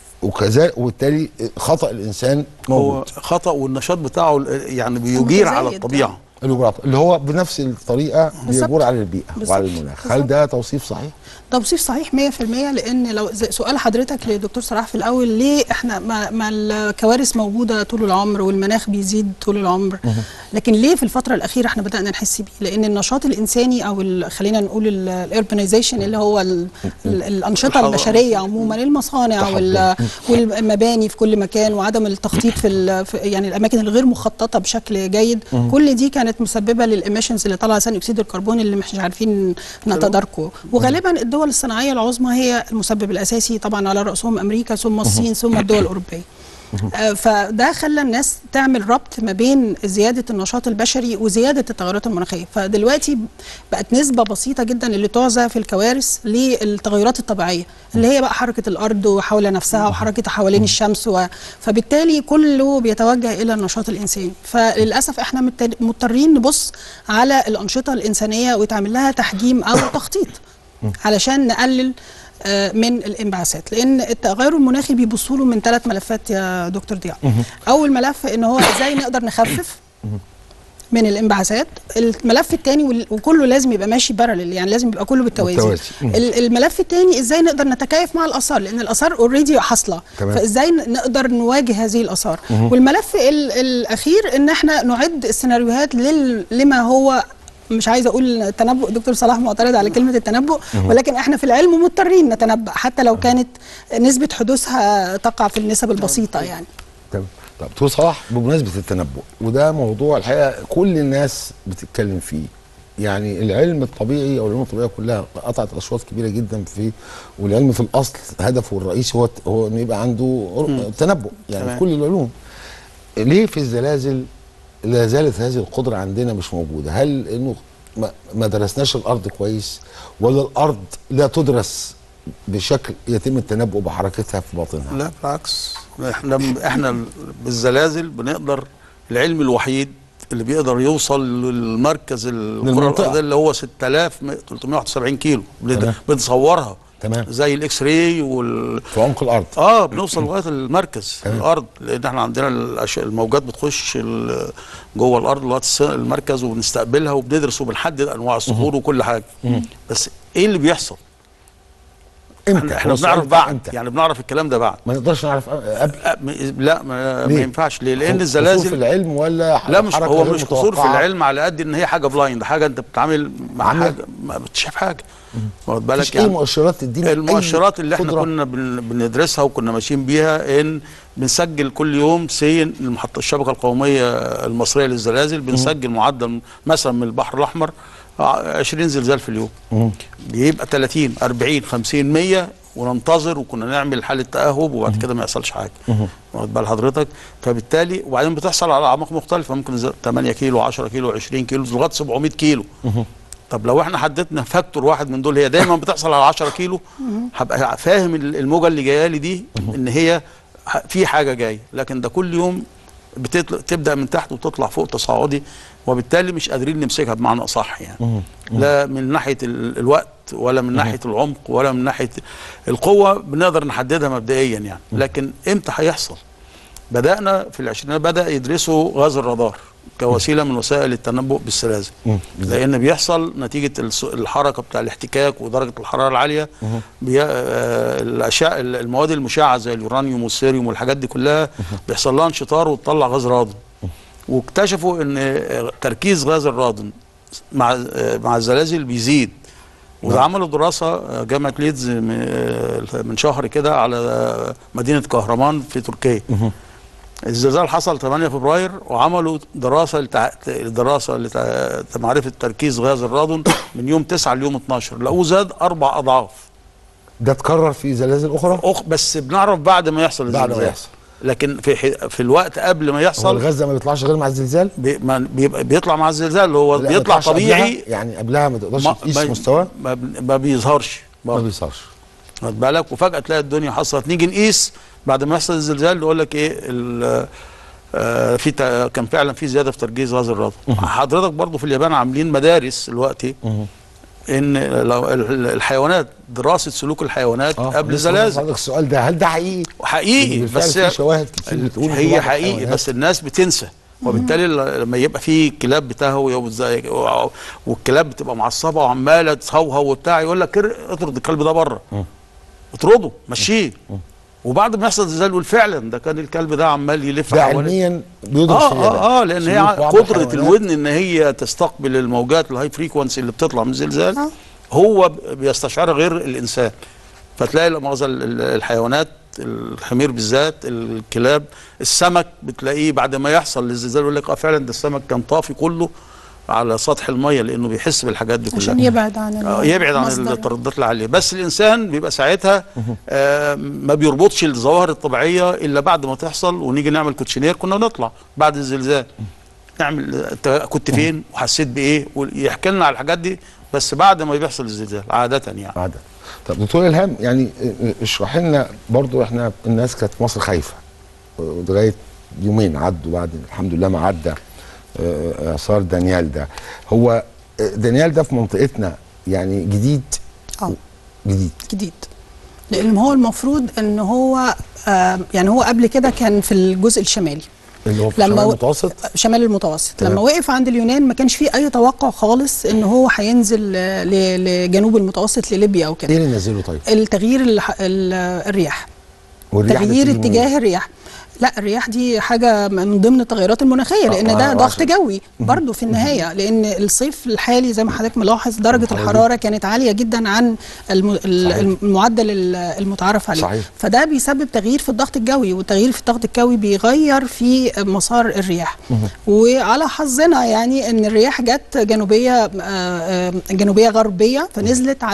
وكذا وبالتالي خطا الانسان موجود هو خطا والنشاط بتاعه يعني بيجير على متزايد. الطبيعه الجغرافيا اللي هو بنفس الطريقه بالظبط. بيجور على البيئه بالظبط. وعلى المناخ هل بالظبط. ده توصيف صحيح؟ توصيف صحيح 100% لان لو زي سؤال حضرتك لدكتور صلاح في الاول ليه احنا ما, ما الكوارث موجوده طول العمر والمناخ بيزيد طول العمر لكن ليه في الفتره الاخيره احنا بدانا نحس بيه لان النشاط الانساني او ال- خلينا نقول الاربنايزيشن اللي هو ال ال الانشطه الحضارة. البشريه عموما المصانع وال والمباني في كل مكان وعدم التخطيط في, ال- في يعني الاماكن الغير مخططه بشكل جيد كل دي كانت مسببه للاميشنز اللي طالعه ثاني اكسيد الكربون اللي مش عارفين نتداركه وغالبا الدول الصناعيه العظمى هي المسبب الاساسي طبعا على راسهم امريكا ثم الصين ثم الدول الاوروبيه آه، فده خلى الناس تعمل ربط ما بين زياده النشاط البشري وزياده التغيرات المناخيه فدلوقتي بقت نسبه بسيطه جدا اللي تعزى في الكوارث للتغيرات الطبيعيه اللي هي بقى حركه الارض حول نفسها وحركه حوالين الشمس و... فبالتالي كله بيتوجه الى النشاط الانساني فللاسف احنا مت- مضطرين نبص على الانشطه الانسانيه ويتعمل لها تحجيم او تخطيط علشان نقلل آه، من الانبعاثات لان التغير المناخي بيبصوا له من ثلاث ملفات يا دكتور ضياء اول ملف ان هو ازاي نقدر نخفف من الانبعاثات الملف الثاني وكله لازم يبقى ماشي بارلل يعني لازم يبقى كله بالتوازي بالتوازي. مم. ال- الملف الثاني ازاي نقدر نتكيف مع الاثار لان الاثار اوريدي حاصله تمام. فازاي ن- نقدر نواجه هذه الاثار والملف ال- الاخير ان احنا نعد السيناريوهات لل- لما هو مش عايزه اقول تنبؤ دكتور صلاح معترض على كلمه التنبؤ ولكن احنا في العلم مضطرين نتنبأ حتى لو كانت نسبه حدوثها تقع في النسب البسيطه يعني تمام طب دكتور صلاح بمناسبه التنبؤ وده موضوع الحقيقه كل الناس بتتكلم فيه يعني العلم الطبيعي او العلوم الطبيعيه كلها قطعت اشواط كبيره جدا في والعلم في الاصل هدفه الرئيسي هو هو انه يبقى عنده تنبؤ يعني تمام. في كل العلوم ليه في الزلازل لا زالت هذه القدره عندنا مش موجوده هل انه ما, ما درسناش الارض كويس ولا الارض لا تدرس بشكل يتم التنبؤ بحركتها في باطنها لا بالعكس احنا احنا بالزلازل بنقدر العلم الوحيد اللي بيقدر يوصل للمركز الكره للمنطقة. الارضيه اللي هو 6371 كيلو بنت- تمام. بنصورها تمام زي الاكس راي وال في عمق الارض اه بنوصل لغايه المركز الارض لان احنا عندنا الأش... الموجات بتخش ال... جوه الارض لغايه الس- المركز وبنستقبلها وبندرس وبنحدد انواع الصخور وكل حاجه بس ايه اللي بيحصل؟ امتى احنا, احنا هو السؤال بنعرف بتاع بعد امتى يعني بنعرف الكلام ده بعد ما نقدرش نعرف قبل أه، م- لا ما, ليه؟ ما ينفعش ليه؟ لان قصور في الزلازل العلم ولا لا مش حركة هو غير مش قصور في متوقعة؟ العلم على قد ان هي حاجه بلايند حاجه انت بتتعامل مع عمياء. حاجه ما بتشاف حاجه واخد مفيش بالك اي يعني مؤشرات تدينا أي المؤشرات اللي احنا قدرة؟ كنا بن- بندرسها وكنا ماشيين بيها ان بنسجل كل يوم سين المحطه الشبكه القوميه المصريه للزلازل بنسجل معدل مثلا من البحر الاحمر ع- 20 زلزال في اليوم بيبقى 30 40 50 100 وننتظر وكنا نعمل حاله تاهب وبعد كده ما يحصلش حاجه واخد بال حضرتك فبالتالي وبعدين بتحصل على اعماق مختلفه ممكن زي 8 كيلو 10 كيلو 20 كيلو لغايه 700 كيلو طب لو احنا حددنا فاكتور واحد من دول هي دايما بتحصل على 10 كيلو هبقى فاهم ال- الموجه اللي جايه لي دي ان هي ح- في حاجه جايه لكن ده كل يوم بتطلع تبدا من تحت وتطلع فوق تصاعدي وبالتالي مش قادرين نمسكها بمعنى اصح يعني لا من ناحيه ال- الوقت ولا من ناحيه العمق ولا من ناحيه القوه بنقدر نحددها مبدئيا يعني لكن امتى هيحصل بدانا في العشرينات بدا يدرسوا غاز الرادار كوسيله من وسائل التنبؤ بالزلازل لان بيحصل نتيجه الس- الحركه بتاع الاحتكاك ودرجه الحراره العاليه بي... آه، الاشعه المواد المشعه زي اليورانيوم والسيريوم والحاجات دي كلها بيحصل لها انشطار وتطلع غاز رادون واكتشفوا ان آه، تركيز غاز الرادون مع آه، مع الزلازل بيزيد وده عملوا دراسه آه، جامعه ليدز من آه، من شهر كده على آه، مدينه كهرمان في تركيا الزلزال حصل 8 فبراير وعملوا دراسه لتع... دراسه لتع... لمعرفه تركيز غاز الرادون من يوم 9 ليوم 12 لقوه زاد اربع اضعاف ده اتكرر في زلازل اخرى أخ بس بنعرف بعد ما يحصل بعد ما الزلزال يحصل. لكن في ح... في الوقت قبل ما هو يحصل الغاز ده ما بيطلعش غير مع الزلزال بي... ما بيبقى بيطلع مع الزلزال اللي هو لا، ما بيطلع يطلعش طبيعي قبلها؟ يعني قبلها ما تقدرش ما- تقيس ما- مستواه ما, ما بيظهرش ما برضه. بيصيرش واخد بالك وفجاه تلاقي الدنيا حصلت نيجي نقيس بعد ما يحصل الزلزال يقول لك ايه ال- آه، في تا- كان فعلا في زياده في تركيز غاز الرادون حضرتك برضو في اليابان عاملين مدارس دلوقتي ان لو ال- الحيوانات دراسه سلوك الحيوانات قبل لسه الزلازل حضرتك السؤال ده هل ده حقيقي؟ إن حقيقي بالفعل بس في شواهد كتير بتقول إن في هي بعض حقيقي الحيوانات- بس الناس بتنسى وبالتالي ل- لما يبقى في كلاب بتهوي وزي- والكلاب بتبقى معصبه وعماله تهوهو وبتاع يقول لك ار- اطرد الكلب ده بره اطرده مشيه وبعد ما يحصل زلزال يقول فعلا ده كان الكلب ده عمال يلف ده حوالين علميا بيدرس في اه اليابان. اه اه لان هي سلوك ع- بعض قدره الحيوانات. الودن ان هي تستقبل الموجات الهاي فريكونسي اللي بتطلع من الزلزال آه. هو ب- بيستشعرها غير الانسان فتلاقي لا مؤاخذه ال- ال- الحيوانات الحمير بالذات الكلاب السمك بتلاقيه بعد ما يحصل الزلزال يقول لك اه فعلا ده السمك كان طافي كله على سطح الميه لانه بيحس بالحاجات دي كلها عشان يبعد عن آه، يبعد عن المصدر. الترددات العاليه بس الانسان بيبقى ساعتها آه ما بيربطش الظواهر الطبيعيه الا بعد ما تحصل ونيجي نعمل كوتشينير كنا نطلع بعد الزلزال نعمل انت كنت فين وحسيت بايه ويحكي لنا على الحاجات دي بس بعد ما بيحصل الزلزال عاده يعني عادة طب دكتور الهام يعني اشرح لنا برضو احنا الناس كانت في مصر خايفه لغايه يومين عدوا بعد الحمد لله ما عدى آه، اثار دانيال ده هو آه، دانيال ده في منطقتنا يعني جديد اه جديد جديد لان هو المفروض ان هو آه يعني هو قبل كده كان في الجزء الشمالي اللي هو في لما الشمال و- المتوسط شمال المتوسط تمام. لما وقف عند اليونان ما كانش فيه اي توقع خالص ان هو هينزل آه، ل- لجنوب المتوسط لليبيا او ايه كده اللي نزله طيب؟ التغيير الح- ال- الرياح والرياح تغيير بتيجي من- اتجاه الرياح لا الرياح دي حاجه من ضمن التغيرات المناخيه لان آه، ده آه، ضغط عشان- جوي برضو في النهايه لان الصيف الحالي زي ما حضرتك ملاحظ درجه الحرارة. الحراره كانت عاليه جدا عن الم- ال- صحيح. المعدل ال- المتعارف عليه صحيح. فده بيسبب تغيير في الضغط الجوي والتغيير في الضغط الجوي بيغير في مسار الرياح وعلى حظنا يعني ان الرياح جت جنوبيه آه، آه، جنوبيه غربيه فنزلت على ليبيا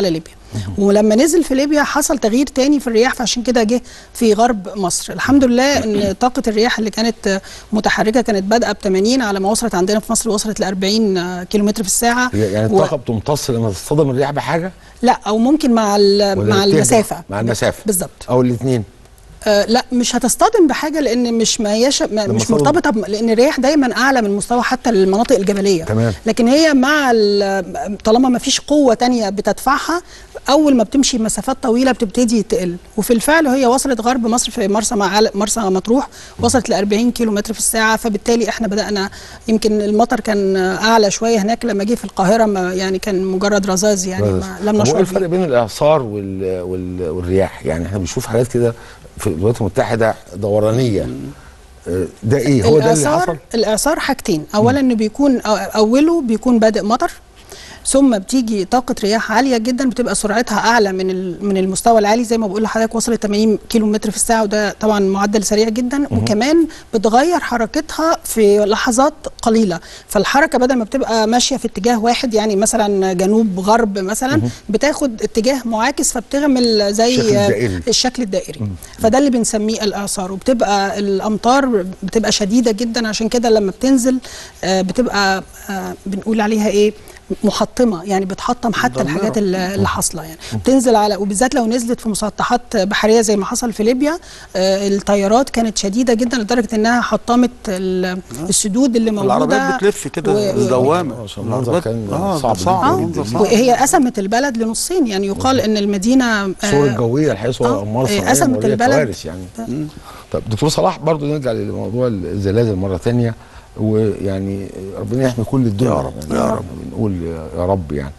ولما نزل في ليبيا حصل تغيير تاني في الرياح فعشان كده جه في غرب مصر الحمد لله ان طاقه الرياح اللي كانت متحركه كانت بادئه ب 80 على ما وصلت عندنا في مصر وصلت ل 40 كيلومتر في الساعه يعني و- الطاقه بتمتص لما تصطدم الرياح بحاجه لا او ممكن مع ال- ولا مع بتهدى؟ المسافه مع المسافه بالظبط او الاثنين آه لا مش هتصطدم بحاجه لان مش ما هيش ما لما مش تصطدم- مرتبطه بم- لان الرياح دايما اعلى من مستوى حتى المناطق الجبليه تمام. لكن هي مع ال- طالما ما فيش قوه تانية بتدفعها اول ما بتمشي مسافات طويله بتبتدي تقل وفي الفعل هي وصلت غرب مصر في مرسى معل... مرسى مطروح وصلت ل 40 كيلو متر في الساعه فبالتالي احنا بدانا يمكن المطر كان اعلى شويه هناك لما جه في القاهره ما يعني كان مجرد رذاذ يعني ما لم هو ايه نشعر الفرق بيه بين الاعصار وال... وال... والرياح يعني احنا بنشوف حاجات كده في الولايات المتحده دورانيه آه، ده ايه هو ده اللي حصل الاعصار حاجتين اولا انه بيكون أو- اوله بيكون بادئ مطر ثم بتيجي طاقة رياح عالية جدا بتبقى سرعتها أعلى من ال- من المستوى العالي زي ما بقول لحضرتك وصلت 80 كيلو متر في الساعة وده طبعا معدل سريع جدا وكمان بتغير حركتها في لحظات قليلة فالحركة بدل ما بتبقى ماشية في اتجاه واحد يعني مثلا جنوب غرب مثلا بتاخد اتجاه معاكس فبتعمل زي الشكل الدائري. الشكل الدائري فده اللي بنسميه الاعصار وبتبقى الامطار بتبقى شديده جدا عشان كده لما بتنزل آه، بتبقى آه، بنقول عليها ايه محطمه يعني بتحطم حتى الحاجات اللي اللي حاصله يعني بتنزل على وبالذات لو نزلت في مسطحات بحريه زي ما حصل في ليبيا آه، التيارات كانت شديده جدا لدرجه انها حطمت ال- السدود اللي موجوده العربيات بتلف كده و- دوامه عشان المنظر كان آه، صعب صعب جدا. جدا صعب. وهي قسمت البلد لنصين يعني يقال ان المدينه آه، الصور الجويه الحقيقه صور آه، اقمار إيه، صناعيه قسمت مولية البلد. كوارث يعني طب دكتور صلاح برضو نرجع لموضوع الزلازل مره تانية ويعني ربنا يحمي كل الدنيا يا رب، يعني يا رب. بنقول يا رب يعني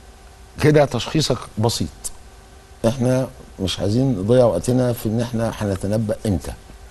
كده تشخيصك بسيط احنا مش عايزين نضيع وقتنا في ان احنا هنتنبأ امتى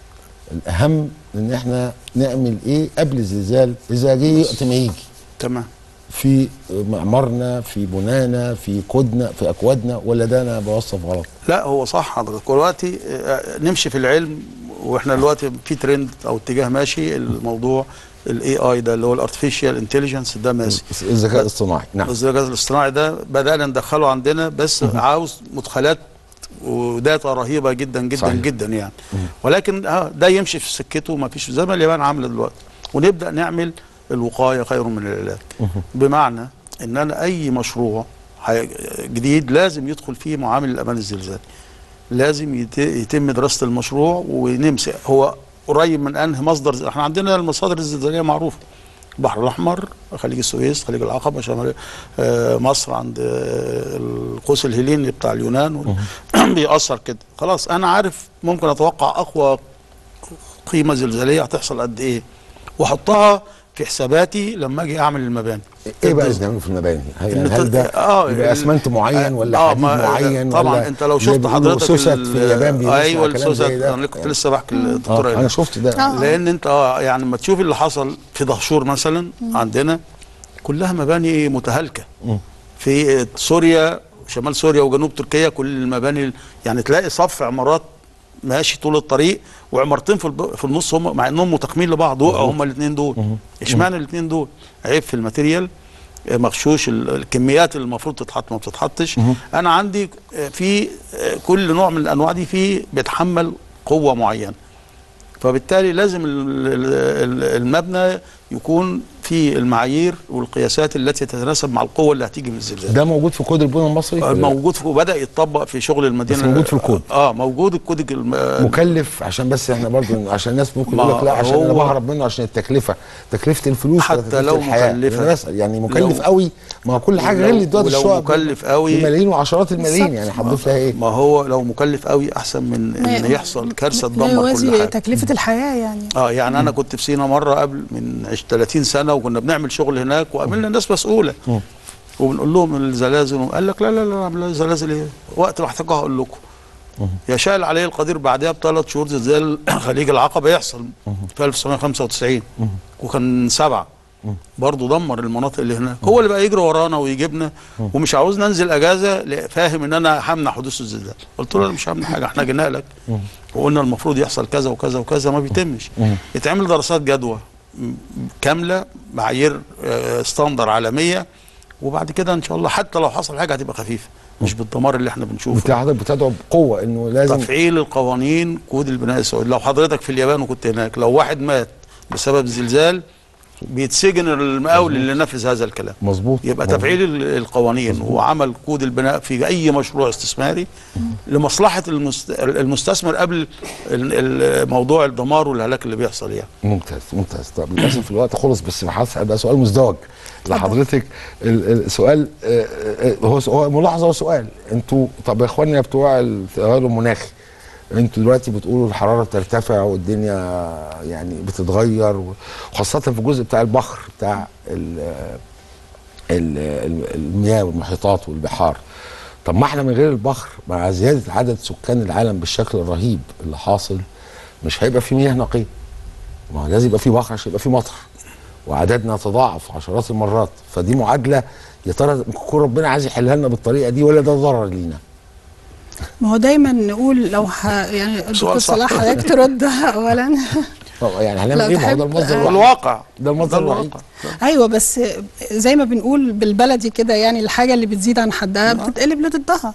الاهم ان احنا نعمل ايه قبل الزلزال اذا جه وقت ما يجي تمام في معمارنا في بنانا في كودنا في اكوادنا ولا ده انا بوصف غلط لا هو صح حضرتك دلوقتي آه، نمشي في العلم واحنا دلوقتي في ترند او اتجاه ماشي الموضوع الاي اي ده اللي هو الارتفيشال انتليجنس ده ماشي الذكاء الاصطناعي نعم الذكاء الاصطناعي ده بدانا ندخله عندنا بس عاوز مدخلات وداتا رهيبه جدا جدا صحيح. صحيح. جدا يعني ولكن آه، ده يمشي في سكته ما فيش زي ما اليابان عامله دلوقتي ونبدا نعمل الوقايه خير من العلاج بمعنى ان انا اي مشروع حي- جديد لازم يدخل فيه معامل الامان الزلزالي لازم يت- يتم دراسه المشروع ونمسك هو قريب من انهي مصدر احنا عندنا المصادر الزلزاليه معروفه البحر الاحمر خليج السويس خليج العقبه شمال آه، مصر عند آه، القوس الهيليني بتاع اليونان وال- بيأثر كده خلاص انا عارف ممكن اتوقع اقوى قيمه زلزاليه هتحصل قد ايه واحطها في حساباتي لما اجي اعمل المباني ايه بقى اللي بنعمله في المباني؟ هل, إن هل ده ت- آه، يبقى ال- اسمنت معين ولا آه، حديد ما- معين طبعا ولا انت لو زي شفت بيقولوا حضرتك سوست ال- في اليابان بيلبسوا ايوه كلام السوست زي ده. انا كنت لسه بحكي الدكتور آه إيمان. انا شفت ده آه. لان انت اه يعني لما تشوف اللي حصل في دهشور مثلا عندنا كلها مباني متهالكه في سوريا شمال سوريا وجنوب تركيا كل المباني يعني تلاقي صف عمارات ماشي طول الطريق وعمارتين في الب- في النص هم مع انهم متقمين لبعض وقعوا هم الاثنين دول اشمعنى الاثنين دول عيب في الماتيريال آه، مغشوش ال- الكميات اللي المفروض تتحط ما بتتحطش انا عندي آه، في آه، كل نوع من الانواع دي فيه بيتحمل قوه معينه فبالتالي لازم ال- ال- ال- المبنى يكون في المعايير والقياسات التي تتناسب مع القوه اللي هتيجي من الزلزال ده موجود في كود البنى المصري ولا لا؟ موجود في وبدا يتطبق في شغل المدينه بس موجود في الكود. اه موجود الكود الم- مكلف عشان بس احنا برضو عشان الناس ممكن ما يقول لك لا عشان انا هو- بهرب منه عشان التكلفه تكلفه الفلوس حتى ولا تكلفة لو الحياة. مكلفة. أنا بسأل يعني مكلف لو- قوي ما هو كل حاجه ولو- غير اللي دلوقتي ولو الشقق مكلف قوي- بملايين وعشرات الملايين بالظبط. يعني هتضيف لها ايه؟ ما هو لو مكلف قوي احسن من ما- ان يحصل كارثه لا تدمر كل يوازي حاجه تكلفه الحياه يعني اه يعني انا كنت في سينا مره قبل من عش- 30 سنه وكنا بنعمل شغل هناك وقابلنا ناس مسؤوله وبنقول لهم الزلازل قال لك لا لا لا لا زلازل ايه وقت ما احتاجها هقول لكم يشاء العلي القدير بعدها بثلاث شهور زلزال خليج العقبه يحصل في 1995 وكان سبعه برضه دمر المناطق اللي هناك هو اللي بقى يجري ورانا ويجيبنا ومش عاوز ننزل اجازه ل- فاهم ان انا همنع حدوث الزلزال قلت له انا مش همنع حاجه احنا جينا لك وقلنا المفروض يحصل كذا وكذا وكذا ما بيتمش يتعمل دراسات جدوى م- كامله معايير آه، ستاندر عالميه وبعد كده ان شاء الله حتى لو حصل حاجه هتبقى خفيفه مش بالدمار اللي احنا بنشوفه انت حضرتك بتدعو بقوه انه لازم تفعيل القوانين كود البناء السعودي لو حضرتك في اليابان وكنت هناك لو واحد مات بسبب زلزال بيتسجن المقاول اللي نفذ هذا الكلام مظبوط يبقى مظبوط. تفعيل ال- القوانين وعمل كود البناء في اي مشروع استثماري لمصلحه المست... المستثمر قبل ال- ال- موضوع الدمار والهلاك اللي بيحصل يعني ممتاز ممتاز طب للاسف الوقت خلص بس هسأل بقى سؤال مزدوج لحضرتك ال- السؤال آه، آه، هو س- هو ملاحظه وسؤال انتوا طب يا اخوانا بتوع التغير المناخي انتوا دلوقتي بتقولوا الحراره بترتفع والدنيا يعني بتتغير وخاصه في الجزء بتاع البحر بتاع ال- ال- ال- المياه والمحيطات والبحار طب ما احنا من غير البحر مع زياده عدد سكان العالم بالشكل الرهيب اللي حاصل مش هيبقى في مياه نقيه ما هو لازم يبقى في بحر عشان يبقى في مطر وعددنا يتضاعف عشرات المرات فدي معادله يا ترى يكون ربنا عايز يحلها لنا بالطريقه دي ولا ده ضرر لينا؟ ما هو دايما نقول لو ح... يعني الدكتور صح. صلاح حضرتك ترد اولا طب يعني هنعمل لا ايه ما هو ده تحب- المصدر آه. الوحيد الواقع ده المصدر ده الوحيد الواقع ايوه بس زي ما بنقول بالبلدي كده يعني الحاجه اللي بتزيد عن حدها بتتقلب لضدها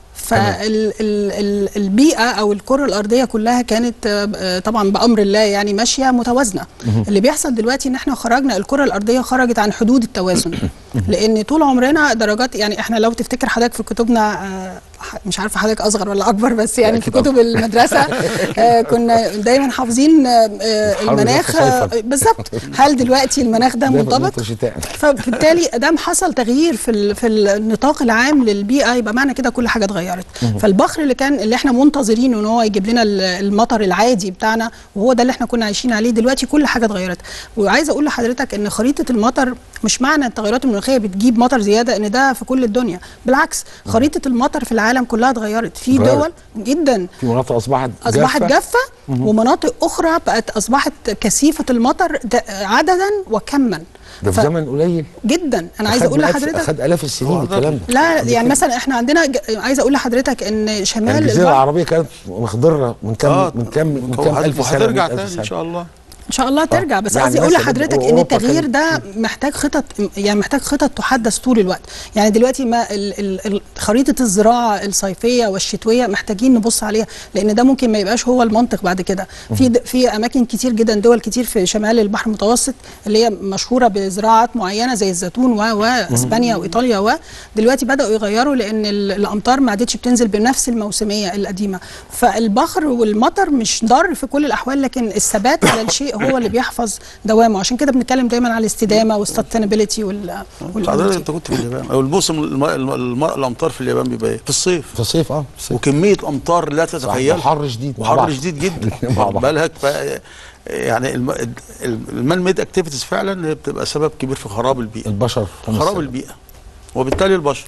فالبيئه او الكره الارضيه كلها كانت آه، طبعا بامر الله يعني ماشيه متوازنه اللي بيحصل دلوقتي ان احنا خرجنا الكره الارضيه خرجت عن حدود التوازن لان طول عمرنا درجات يعني احنا لو تفتكر حضرتك في كتبنا آه، ح- مش عارفه حضرتك اصغر ولا اكبر بس يعني في أكيد كتب المدرسه آه، كنا دايما حافظين آه، آه، حرب المناخ آه، صيفاً. بالظبط هل دلوقتي المناخ ده ده منطبق شتاء فبالتالي دام حصل تغيير في ال- في النطاق العام للبيئه يبقى معنى كده كل حاجه اتغيرت فالبخر اللي كان اللي احنا منتظرينه ان هو يجيب لنا ال- المطر العادي بتاعنا وهو ده اللي احنا كنا عايشين عليه دلوقتي كل حاجه اتغيرت وعايزه اقول لحضرتك ان خريطه المطر مش معنى التغيرات المناخيه بتجيب مطر زياده ان ده في كل الدنيا بالعكس خريطه المطر في العالم كلها اتغيرت في اتغيرت. دول جدا في مناطق اصبحت اصبحت جافة. جافه ومناطق اخرى بقت اصبحت كثيفه المطر د- عددا وكما ده في ف- زمن قليل جدا انا عايزه أخد اقول مئات- لحضرتك اخد الاف السنين الكلام ده لا يعني مثلا احنا عندنا ج- عايزه اقول لحضرتك ان شمال يعني الجزيره البحر العربيه كانت مخضره من كام آه، من كام من كام وهت- الف سنه وهترجع من ألف تاني سنة. ان شاء الله ان شاء الله ترجع بس يعني قصدي اقول مثلا لحضرتك ان أوروبا التغيير كانت- ده محتاج خطط يعني محتاج خطط تحدث طول الوقت يعني دلوقتي ما ال- ال- ال- خريطه الزراعه الصيفيه والشتويه محتاجين نبص عليها لان ده ممكن ما يبقاش هو المنطق بعد كده في د- في اماكن كتير جدا دول كتير في شمال البحر المتوسط اللي هي مشهوره بزراعات معينه زي الزيتون و واسبانيا وايطاليا و دلوقتي بداوا يغيروا لان ال- الامطار ما عادتش بتنزل بنفس الموسميه القديمه فالبخر والمطر مش ضار في كل الاحوال لكن الثبات على الشيء هو اللي بيحفظ دوامه عشان كده بنتكلم دايما على الاستدامه والسستينابيلتي وال حضرتك انت كنت في اليابان او الموسم الم... الم... الم... الامطار في اليابان بيبقى ايه؟ في الصيف في الصيف اه في الصيف وكميه امطار لا تتخيلها وحر شديد مع وحر بعض. شديد جدا مع واخد بعض. بالك ف يعني الم... المان ميد اكتيفيتيز فعلا هي بتبقى سبب كبير في خراب البيئه البشر هم خراب السبب. البيئه وبالتالي البشر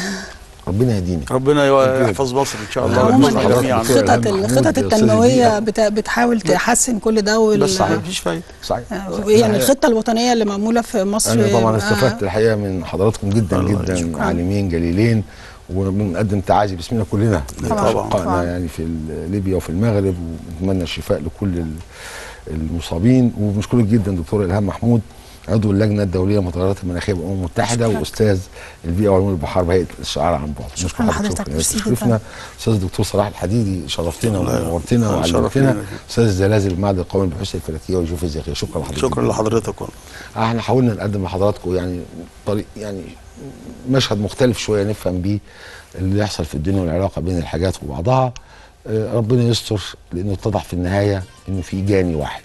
ربنا يهدينا ربنا يو- يحفظ مصر ان شاء الله عموما ويحفظنا حضرتك جميعا دكتور. الخطط محمود الخطط أستاذ التنمويه البيئة. بت- بتحاول تحسن كل ده وال- بس صحيح. مفيش فايده صحيح يعني الخطه الوطنيه اللي معموله في مصر انا طبعا آه، استفدت الحقيقه من حضراتكم جدا الله جدا يشكرك. عالمين جليلين وبنقدم تعازي باسمنا كلنا طبعاً. لاشقائنا طبعاً. يعني في ال- ليبيا وفي المغرب ونتمنى الشفاء لكل ال- المصابين وبنشكرك جدا دكتور الهام محمود عضو اللجنه الدوليه للمتغيرات المناخيه بالامم المتحده شكراً. واستاذ البيئه وعلوم البحار بهيئه الشعار عن بعد شكراً لحضرتك. شكرا ميرسي شرفنا استاذ الدكتور صلاح الحديدي شرفتنا الله ونورتنا الله وعلمتنا شرفنا. استاذ الزلازل المعهد القومي للبحوث الفلكيه والجيوفيزيائيه شكرا لحضرتك شكرا لحضرتك والله احنا حاولنا نقدم لحضراتكم يعني طريق يعني مشهد مختلف شويه نفهم بيه اللي يحصل في الدنيا والعلاقه بين الحاجات وبعضها آه، ربنا يستر لانه اتضح في النهايه انه في جاني واحد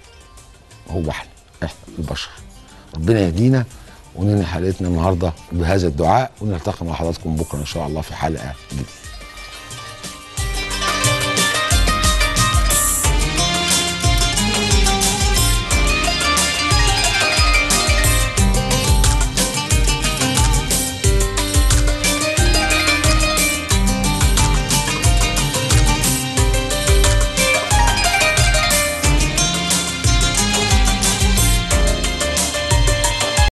هو احنا احنا البشر ربنا يهدينا وننهي حلقتنا النهارده بهذا الدعاء ونلتقي مع حضراتكم بكره ان شاء الله في حلقه جديده